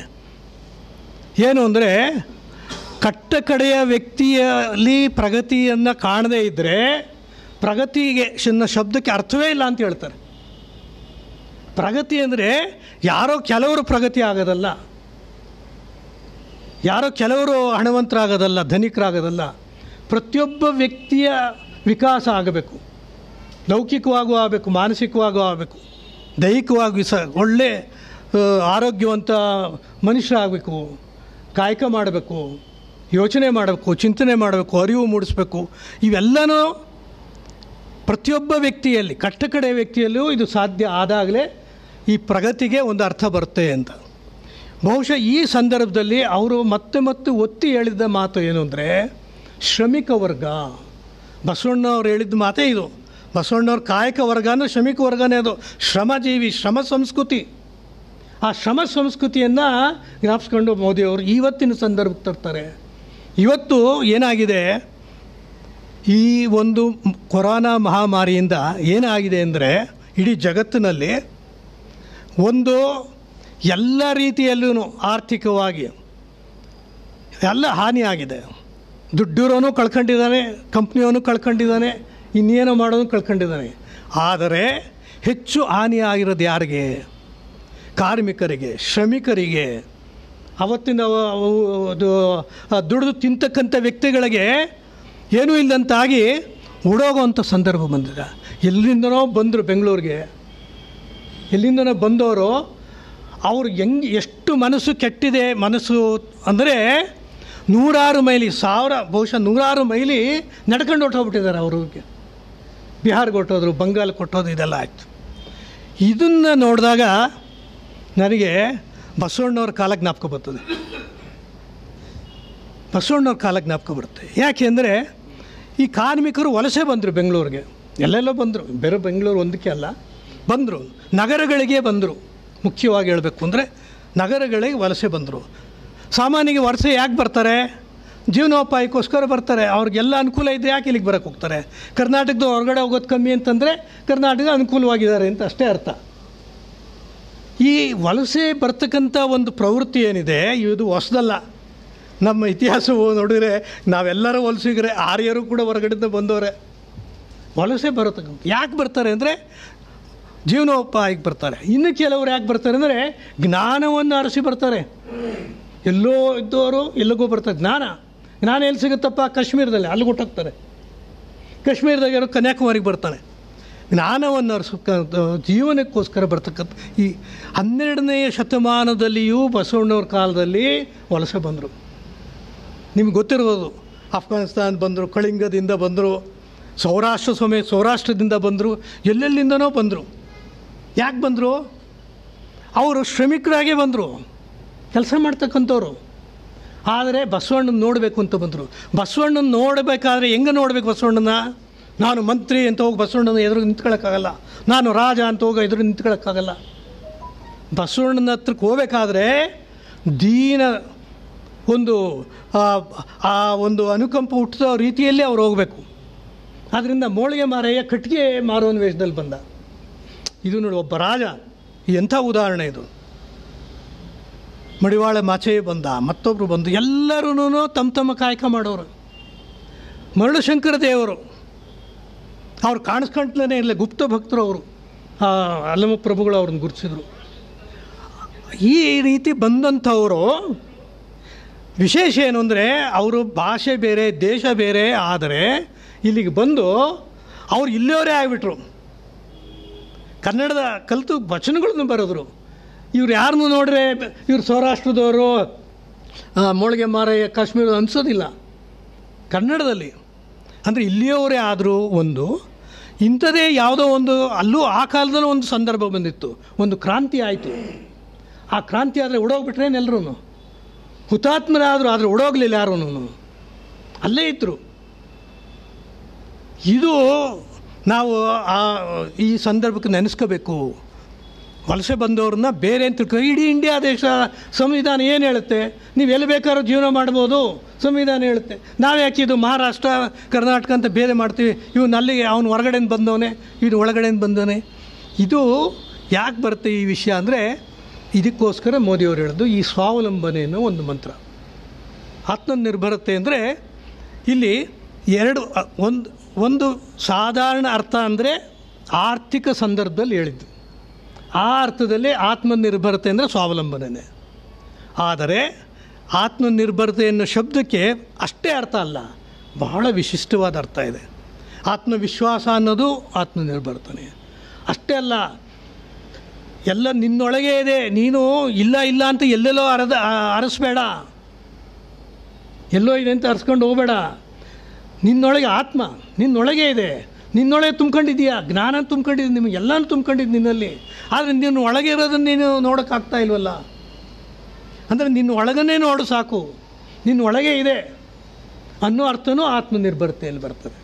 ಏನು ಅಂದರೆ ಕಟ್ಟ ಕಡೆಯ ವ್ಯಕ್ತಿಯಲ್ಲಿ ಪ್ರಗತಿಯನ್ನು ಕಾಣದೇ ಇದ್ದರೆ ಪ್ರಗತಿಗೆ ಶನ್ನ ಶಬ್ದಕ್ಕೆ ಅರ್ಥವೇ ಇಲ್ಲ ಅಂತ ಹೇಳ್ತಾರೆ ಪ್ರಗತಿ ಅಂದರೆ ಯಾರೋ ಕೆಲವರು ಪ್ರಗತಿ ಆಗೋದಲ್ಲ ಯಾರೋ ಕೆಲವರು ಹಣವಂತರಾಗೋದಲ್ಲ ಧನಿಕರಾಗೋದಲ್ಲ ಪ್ರತಿಯೊಬ್ಬ ವ್ಯಕ್ತಿಯ ವಿಕಾಸ ಆಗಬೇಕು ಲೌಕಿಕವಾಗೂ ಆಗಬೇಕು ಮಾನಸಿಕವಾಗೂ ಆಗಬೇಕು ದೈಹಿಕವಾಗಿ ಸ ಒಳ್ಳೆ ಆ, ಆರೋಗ್ಯವಂತ ಮನುಷ್ಯ ಆಗಬೇಕು ಕಾಯಕ ಮಾಡಬೇಕು ಯೋಚನೆ ಮಾಡಬೇಕು ಚಿಂತನೆ ಮಾಡಬೇಕು ಅರಿವು ಮೂಡಿಸ್ಬೇಕು ಇವೆಲ್ಲನೂ ಪ್ರತಿಯೊಬ್ಬ ವ್ಯಕ್ತಿಯಲ್ಲಿ ಕಟ್ಟ ಕಡೆ ವ್ಯಕ್ತಿಯಲ್ಲೂ ಇದು ಸಾಧ್ಯ ಆದಾಗಲೇ ಈ ಪ್ರಗತಿಗೆ ಒಂದು ಅರ್ಥ ಬರುತ್ತೆ ಅಂತ ಬಹುಶಃ ಈ ಸಂದರ್ಭದಲ್ಲಿ ಅವರು ಮತ್ತೆ ಮತ್ತೆ ಒತ್ತಿ ಹೇಳಿದ ಮಾತು ಏನು ಅಂದರೆ ಶ್ರಮಿಕ ವರ್ಗ ಬಸವಣ್ಣವ್ರು ಹೇಳಿದ ಮಾತೇ ಇದು ಬಸವಣ್ಣವ್ರ ಕಾಯಕ ವರ್ಗನೂ ಶ್ರಮಿಕ ವರ್ಗನೇ ಅದು ಶ್ರಮಜೀವಿ ಶ್ರಮ ಸಂಸ್ಕೃತಿ ಆ ಶ್ರಮ ಸಂಸ್ಕೃತಿಯನ್ನು ಜ್ಞಾಪಿಸ್ಕೊಂಡು ಮೋದಿಯವರು ಇವತ್ತಿನ ಸಂದರ್ಭಕ್ಕೆ ತರ್ತಾರೆ ಇವತ್ತು ಏನಾಗಿದೆ ಈ ಒಂದು ಕೊರೋನಾ ಮಹಾಮಾರಿಯಿಂದ ಏನಾಗಿದೆ ಅಂದರೆ ಇಡೀ ಜಗತ್ತಿನಲ್ಲಿ ಒಂದು ಎಲ್ಲ ರೀತಿಯಲ್ಲೂ ಆರ್ಥಿಕವಾಗಿ ಎಲ್ಲ ಹಾನಿಯಾಗಿದೆ ದುಡ್ಡಿರೋನು ಕಳ್ಕೊಂಡಿದ್ದಾನೆ ಕಂಪ್ನಿಯವನು ಕಳ್ಕೊಂಡಿದ್ದಾನೆ ಇನ್ನೇನೋ ಮಾಡೋನು ಕಳ್ಕೊಂಡಿದ್ದಾನೆ ಆದರೆ ಹೆಚ್ಚು ಹಾನಿಯಾಗಿರೋದು ಯಾರಿಗೆ ಕಾರ್ಮಿಕರಿಗೆ ಶ್ರಮಿಕರಿಗೆ ಅವತ್ತಿನ ಅವ- ಅವು- ಅದು ಆ ದುಡಿದು ತಿಂತಕ್ಕಂಥ ವ್ಯಕ್ತಿಗಳಿಗೆ ಏನೂ ಇಲ್ಲದಂತಾಗಿ ಓಡೋಗೋವಂಥ ಸಂದರ್ಭ ಬಂದಿದೆ ಎಲ್ಲಿಂದನೋ ಬಂದರು ಬೆಂಗಳೂರಿಗೆ ಎಲ್ಲಿಂದನೋ ಬಂದವರು ಅವ್ರು ಹೆಂಗೆ ಎಷ್ಟು ಮನಸ್ಸು ಕೆಟ್ಟಿದೆ ಮನಸ್ಸು ಅಂದರೆ ನೂರಾರು ಮೈಲಿ ಸಾವಿರ ಬಹುಶಃ ನೂರಾರು ಮೈಲಿ ನಡ್ಕೊಂಡು ಹೊಟ್ಟೋಗ್ಬಿಟ್ಟಿದ್ದಾರೆ ಅವ್ರಿಗೆ ಬಿಹಾರ್ಗೆ ಕೊಟ್ಟೋದ್ರು ಬಂಗಾಲ್ ಕೊಟ್ಟೋದು ಇದೆಲ್ಲ ಆಯಿತು ಇದನ್ನು ನೋಡಿದಾಗ ನನಗೆ ಬಸವಣ್ಣವ್ರ ಕಾಲ ಜ್ಞಾಪಕ ಬರ್ತದೆ ಬಸವಣ್ಣವ್ರ ಕಾಲ ಜ್ಞಾಪಕ ಬರುತ್ತೆ ಯಾಕೆ ಅಂದರೆ ಈ ಕಾರ್ಮಿಕರು ವಲಸೆ ಬಂದರು ಬೆಂಗಳೂರಿಗೆ ಎಲ್ಲೆಲ್ಲೋ ಬಂದರು ಬೇರೆ ಬೆಂಗಳೂರು ಒಂದಕ್ಕೆ ಅಲ್ಲ ಬಂದರು ನಗರಗಳಿಗೆ ಬಂದರು ಮುಖ್ಯವಾಗಿ ಹೇಳಬೇಕು ಅಂದರೆ ನಗರಗಳಿಗೆ ವಲಸೆ ಬಂದರು ಸಾಮಾನ್ಯವಾಗಿ ವಲಸೆ ಯಾಕೆ ಬರ್ತಾರೆ ಜೀವನೋಪಾಯಕ್ಕೋಸ್ಕರ ಬರ್ತಾರೆ ಅವ್ರಿಗೆಲ್ಲ ಅನುಕೂಲ ಇದೆ ಯಾಕೆ ಇಲ್ಲಿಗೆ ಬರೋಕ್ಕೆ ಹೋಗ್ತಾರೆ ಕರ್ನಾಟಕದ ಹೊರಗಡೆ ಹೋಗೋದು ಕಮ್ಮಿ ಅಂತಂದರೆ ಕರ್ನಾಟಕ ಅನುಕೂಲವಾಗಿದ್ದಾರೆ ಅಂತ ಅಷ್ಟೇ ಅರ್ಥ ಈ ವಲಸೆ ಬರ್ತಕ್ಕಂಥ ಒಂದು ಪ್ರವೃತ್ತಿ ಏನಿದೆ ಇದು ಹೊಸದಲ್ಲ ನಮ್ಮ ಇತಿಹಾಸವು ನೋಡಿದರೆ ನಾವೆಲ್ಲರೂ ವಲಸಿಗರೆ ಆರ್ಯರು ಕೂಡ ಹೊರಗಡೆಯಿಂದ ಬಂದವರೆ ವಲಸೆ ಬರತಕ್ಕಂಥ ಯಾಕೆ ಬರ್ತಾರೆ ಅಂದರೆ ಜೀವನೋಪಾಯಕ್ಕೆ ಬರ್ತಾರೆ ಇನ್ನು ಕೆಲವರು ಯಾಕೆ ಬರ್ತಾರೆ ಅಂದರೆ ಜ್ಞಾನವನ್ನು ಅರಸಿ ಬರ್ತಾರೆ ಎಲ್ಲೋ ಇದ್ದವರು ಎಲ್ಲಿಗೋ ಬರ್ತಾರೆ ಜ್ಞಾನ ಜ್ಞಾನ ಎಲ್ಲಿ ಸಿಗುತ್ತಪ್ಪ ಕಾಶ್ಮೀರದಲ್ಲಿ ಅಲ್ಲಿ ಹುಟ್ಟೋಗ್ತಾರೆ ಕಾಶ್ಮೀರದಾಗ ಯಾರೋ ಕನ್ಯಾಕುಮಾರಿಗೆ ಬರ್ತಾನೆ ಜ್ಞಾನವನ್ನು ಅರಸಕ್ಕ ಜೀವನಕ್ಕೋಸ್ಕರ ಬರ್ತಕ್ಕಂಥ ಈ ಹನ್ನೆರಡನೆಯ ಶತಮಾನದಲ್ಲಿಯೂ ಬಸವಣ್ಣವ್ರ ಕಾಲದಲ್ಲಿ ವಲಸೆ ಬಂದರು ನಿಮ್ಗೆ ಗೊತ್ತಿರ್ಬೋದು ಅಫ್ಘಾನಿಸ್ತಾನ ಬಂದರು ಕಳಿಂಗದಿಂದ ಬಂದರು ಸೌರಾಷ್ಟ್ರ ಸಮೇತ ಸೌರಾಷ್ಟ್ರದಿಂದ ಬಂದರು ಎಲ್ಲೆಲ್ಲಿಂದನೋ ಬಂದರು ಯಾಕೆ ಬಂದರು ಅವರು ಶ್ರಮಿಕರಾಗೇ ಬಂದರು ಕೆಲಸ ಮಾಡ್ತಕ್ಕಂಥವ್ರು ಆದರೆ ಬಸವಣ್ಣನ ನೋಡಬೇಕು ಅಂತ ಬಂದರು ಬಸವಣ್ಣನ ನೋಡಬೇಕಾದ್ರೆ ಹೆಂಗೆ ನೋಡಬೇಕು ಬಸವಣ್ಣನ ನಾನು ಮಂತ್ರಿ ಅಂತ ಹೋಗಿ ಬಸವಣ್ಣನ ಎದುರು ನಿಂತ್ಕೊಳ್ಳೋಕ್ಕಾಗಲ್ಲ ನಾನು ರಾಜ ಅಂತ ಹೋಗಿ ಎದುರು ನಿಂತ್ಕೊಳ್ಳೋಕ್ಕಾಗಲ್ಲ ಬಸವಣ್ಣನ ಹತ್ರಕ್ಕೆ ಹೋಗ್ಬೇಕಾದ್ರೆ ದೀನ ಒಂದು ಆ ಆ ಒಂದು ಅನುಕಂಪ ಹುಟ್ಟಿದ ರೀತಿಯಲ್ಲಿ ಅವ್ರು ಹೋಗಬೇಕು ಆದ್ದರಿಂದ ಮೋಳಿಗೆ ಮಾರಯ್ಯ ಕಟ್ಟಿಗೆ ಮಾರುವನ ವೇಷದಲ್ಲಿ ಬಂದ ಇದು ನೋಡಿ ಒಬ್ಬ ರಾಜ ಎಂಥ ಉದಾಹರಣೆ ಇದು ಮಡಿವಾಳ ಮಾಚೆ ಬಂದ ಮತ್ತೊಬ್ಬರು ಬಂದು ಎಲ್ಲರೂ ತಮ್ಮ ತಮ್ಮ ಕಾಯಕ ಮಾಡೋರು ಮರಳುಶಂಕರ ದೇವರು ಅವ್ರು ಕಾಣಿಸ್ಕೊಂಡ್ಲೇ ಇಲ್ಲ ಗುಪ್ತ ಭಕ್ತರು ಅವರು ಅಲ್ಲಮ ಪ್ರಭುಗಳು ಅವ್ರನ್ನ ಗುರುತಿಸಿದ್ರು ಈ ರೀತಿ ಬಂದಂಥವರು ವಿಶೇಷ ಏನು ಅಂದರೆ ಅವರು ಭಾಷೆ ಬೇರೆ ದೇಶ ಬೇರೆ ಆದರೆ ಇಲ್ಲಿಗೆ ಬಂದು ಅವ್ರು ಇಲ್ಲಿಯವರೇ ಆಗಿಬಿಟ್ರು ಕನ್ನಡದ ಕಲಿತು ವಚನಗಳನ್ನು ಬರೆದ್ರು ಇವ್ರು ಯಾರನ್ನು ನೋಡ್ರೆ ಇವ್ರು ಸೌರಾಷ್ಟ್ರದವರು ಮೋಳಿಗೆ ಮಾರಯ್ಯ ಕಾಶ್ಮೀರ ಅನಿಸೋದಿಲ್ಲ ಕನ್ನಡದಲ್ಲಿ ಅಂದರೆ ಇಲ್ಲಿಯವರೇ ಆದರೂ ಒಂದು ಇಂಥದೇ ಯಾವುದೋ ಒಂದು ಅಲ್ಲೂ ಆ ಕಾಲದಲ್ಲೂ ಒಂದು ಸಂದರ್ಭ ಬಂದಿತ್ತು ಒಂದು ಕ್ರಾಂತಿ ಆಯಿತು ಆ ಕ್ರಾಂತಿ ಆದರೆ ಉಡೋಗ್ಬಿಟ್ರೇನೆಲ್ಲರೂ ಹುತಾತ್ಮರಾದರು ಆದರೆ ಉಡೋಗ್ಲಿಲ್ಲ ಯಾರೂ ಅಲ್ಲೇ ಇದ್ದರು ಇದು ನಾವು ಆ ಈ ಸಂದರ್ಭಕ್ಕೆ ನೆನೆಸ್ಕೋಬೇಕು ವಲಸೆ ಬಂದವ್ರನ್ನ ಬೇರೆ ಅಂತ ತಿಳ್ಕೊ ಇಡೀ ಇಂಡಿಯಾ ದೇಶ ಸಂವಿಧಾನ ಏನು ಹೇಳುತ್ತೆ ನೀವು ಎಲ್ಲಿ ಬೇಕಾದ್ರೂ ಜೀವನ ಮಾಡ್ಬೋದು ಸಂವಿಧಾನ ಹೇಳುತ್ತೆ ನಾವು ಯಾಕೆ ಇದು ಮಹಾರಾಷ್ಟ್ರ ಕರ್ನಾಟಕ ಅಂತ ಬೇರೆ ಮಾಡ್ತೀವಿ ಇವನು ಅಲ್ಲಿಗೆ ಅವನು ಹೊರಗಡೆಯಿಂದ ಬಂದವನೇ ಇದು ಒಳಗಡೆಯಿಂದ ಬಂದವನೇ ಇದು ಯಾಕೆ ಬರುತ್ತೆ ಈ ವಿಷಯ ಅಂದರೆ ಇದಕ್ಕೋಸ್ಕರ ಮೋದಿಯವರು ಹೇಳೋದು ಈ ಸ್ವಾವಲಂಬನೆ ಅನ್ನೋ ಒಂದು ಮಂತ್ರ ಆತ್ಮನಿರ್ಭರತೆ ಅಂದರೆ ಇಲ್ಲಿ ಎರಡು ಅ, ಒಂದು ಒಂದು ಸಾಧಾರಣ ಅರ್ಥ ಅಂದರೆ ಆರ್ಥಿಕ ಸಂದರ್ಭದಲ್ಲಿ ಹೇಳಿದ್ದು ಆ ಅರ್ಥದಲ್ಲಿ ಆತ್ಮನಿರ್ಭರತೆ ಅಂದರೆ ಸ್ವಾವಲಂಬನೆ ಆದರೆ ಆತ್ಮನಿರ್ಭರತೆ ಅನ್ನೋ ಶಬ್ದಕ್ಕೆ ಅಷ್ಟೇ ಅರ್ಥ ಅಲ್ಲ ಬಹಳ ವಿಶಿಷ್ಟವಾದ ಅರ್ಥ ಇದೆ ಆತ್ಮವಿಶ್ವಾಸ ಅನ್ನೋದು ಆತ್ಮನಿರ್ಭರತನೆ ಅಷ್ಟೇ ಅಲ್ಲ ಎಲ್ಲ ನಿನ್ನೊಳಗೆ ಇದೆ ನೀನು ಇಲ್ಲ ಇಲ್ಲ ಅಂತ ಎಲ್ಲೆಲ್ಲೋ ಅರದ ಅರಸ್ಬೇಡ ಎಲ್ಲೋ ಇದೆ ಅಂತ ಅರ್ಸ್ಕೊಂಡು ಹೋಗಬೇಡ ನಿನ್ನೊಳಗೆ ಆತ್ಮ ನಿನ್ನೊಳಗೆ ಇದೆ ನಿನ್ನೊಳಗೆ ತುಂಬ್ಕೊಂಡಿದ್ದೀಯಾ ಜ್ಞಾನ ತುಂಬ್ಕೊಂಡಿದ್ದು ನಿಮಗೆ ಎಲ್ಲನೂ ತುಂಬ್ಕೊಂಡಿದ್ದು ನಿನ್ನಲ್ಲಿ ಆದರೆ ನಿನ್ನ ಒಳಗೆ ಇರೋದನ್ನು ನೀನು ನೋಡೋಕ್ಕಾಗ್ತಾ ಇಲ್ವಲ್ಲ ಅಂದರೆ ನಿನ್ನ ಒಳಗನ್ನೇ ನೋಡು ಸಾಕು ನಿನ್ನ ಒಳಗೆ ಇದೆ ಅನ್ನೋ ಅರ್ಥನೂ ಆತ್ಮನಿರ್ಭರತೆಯಲ್ಲಿ ಬರ್ತದೆ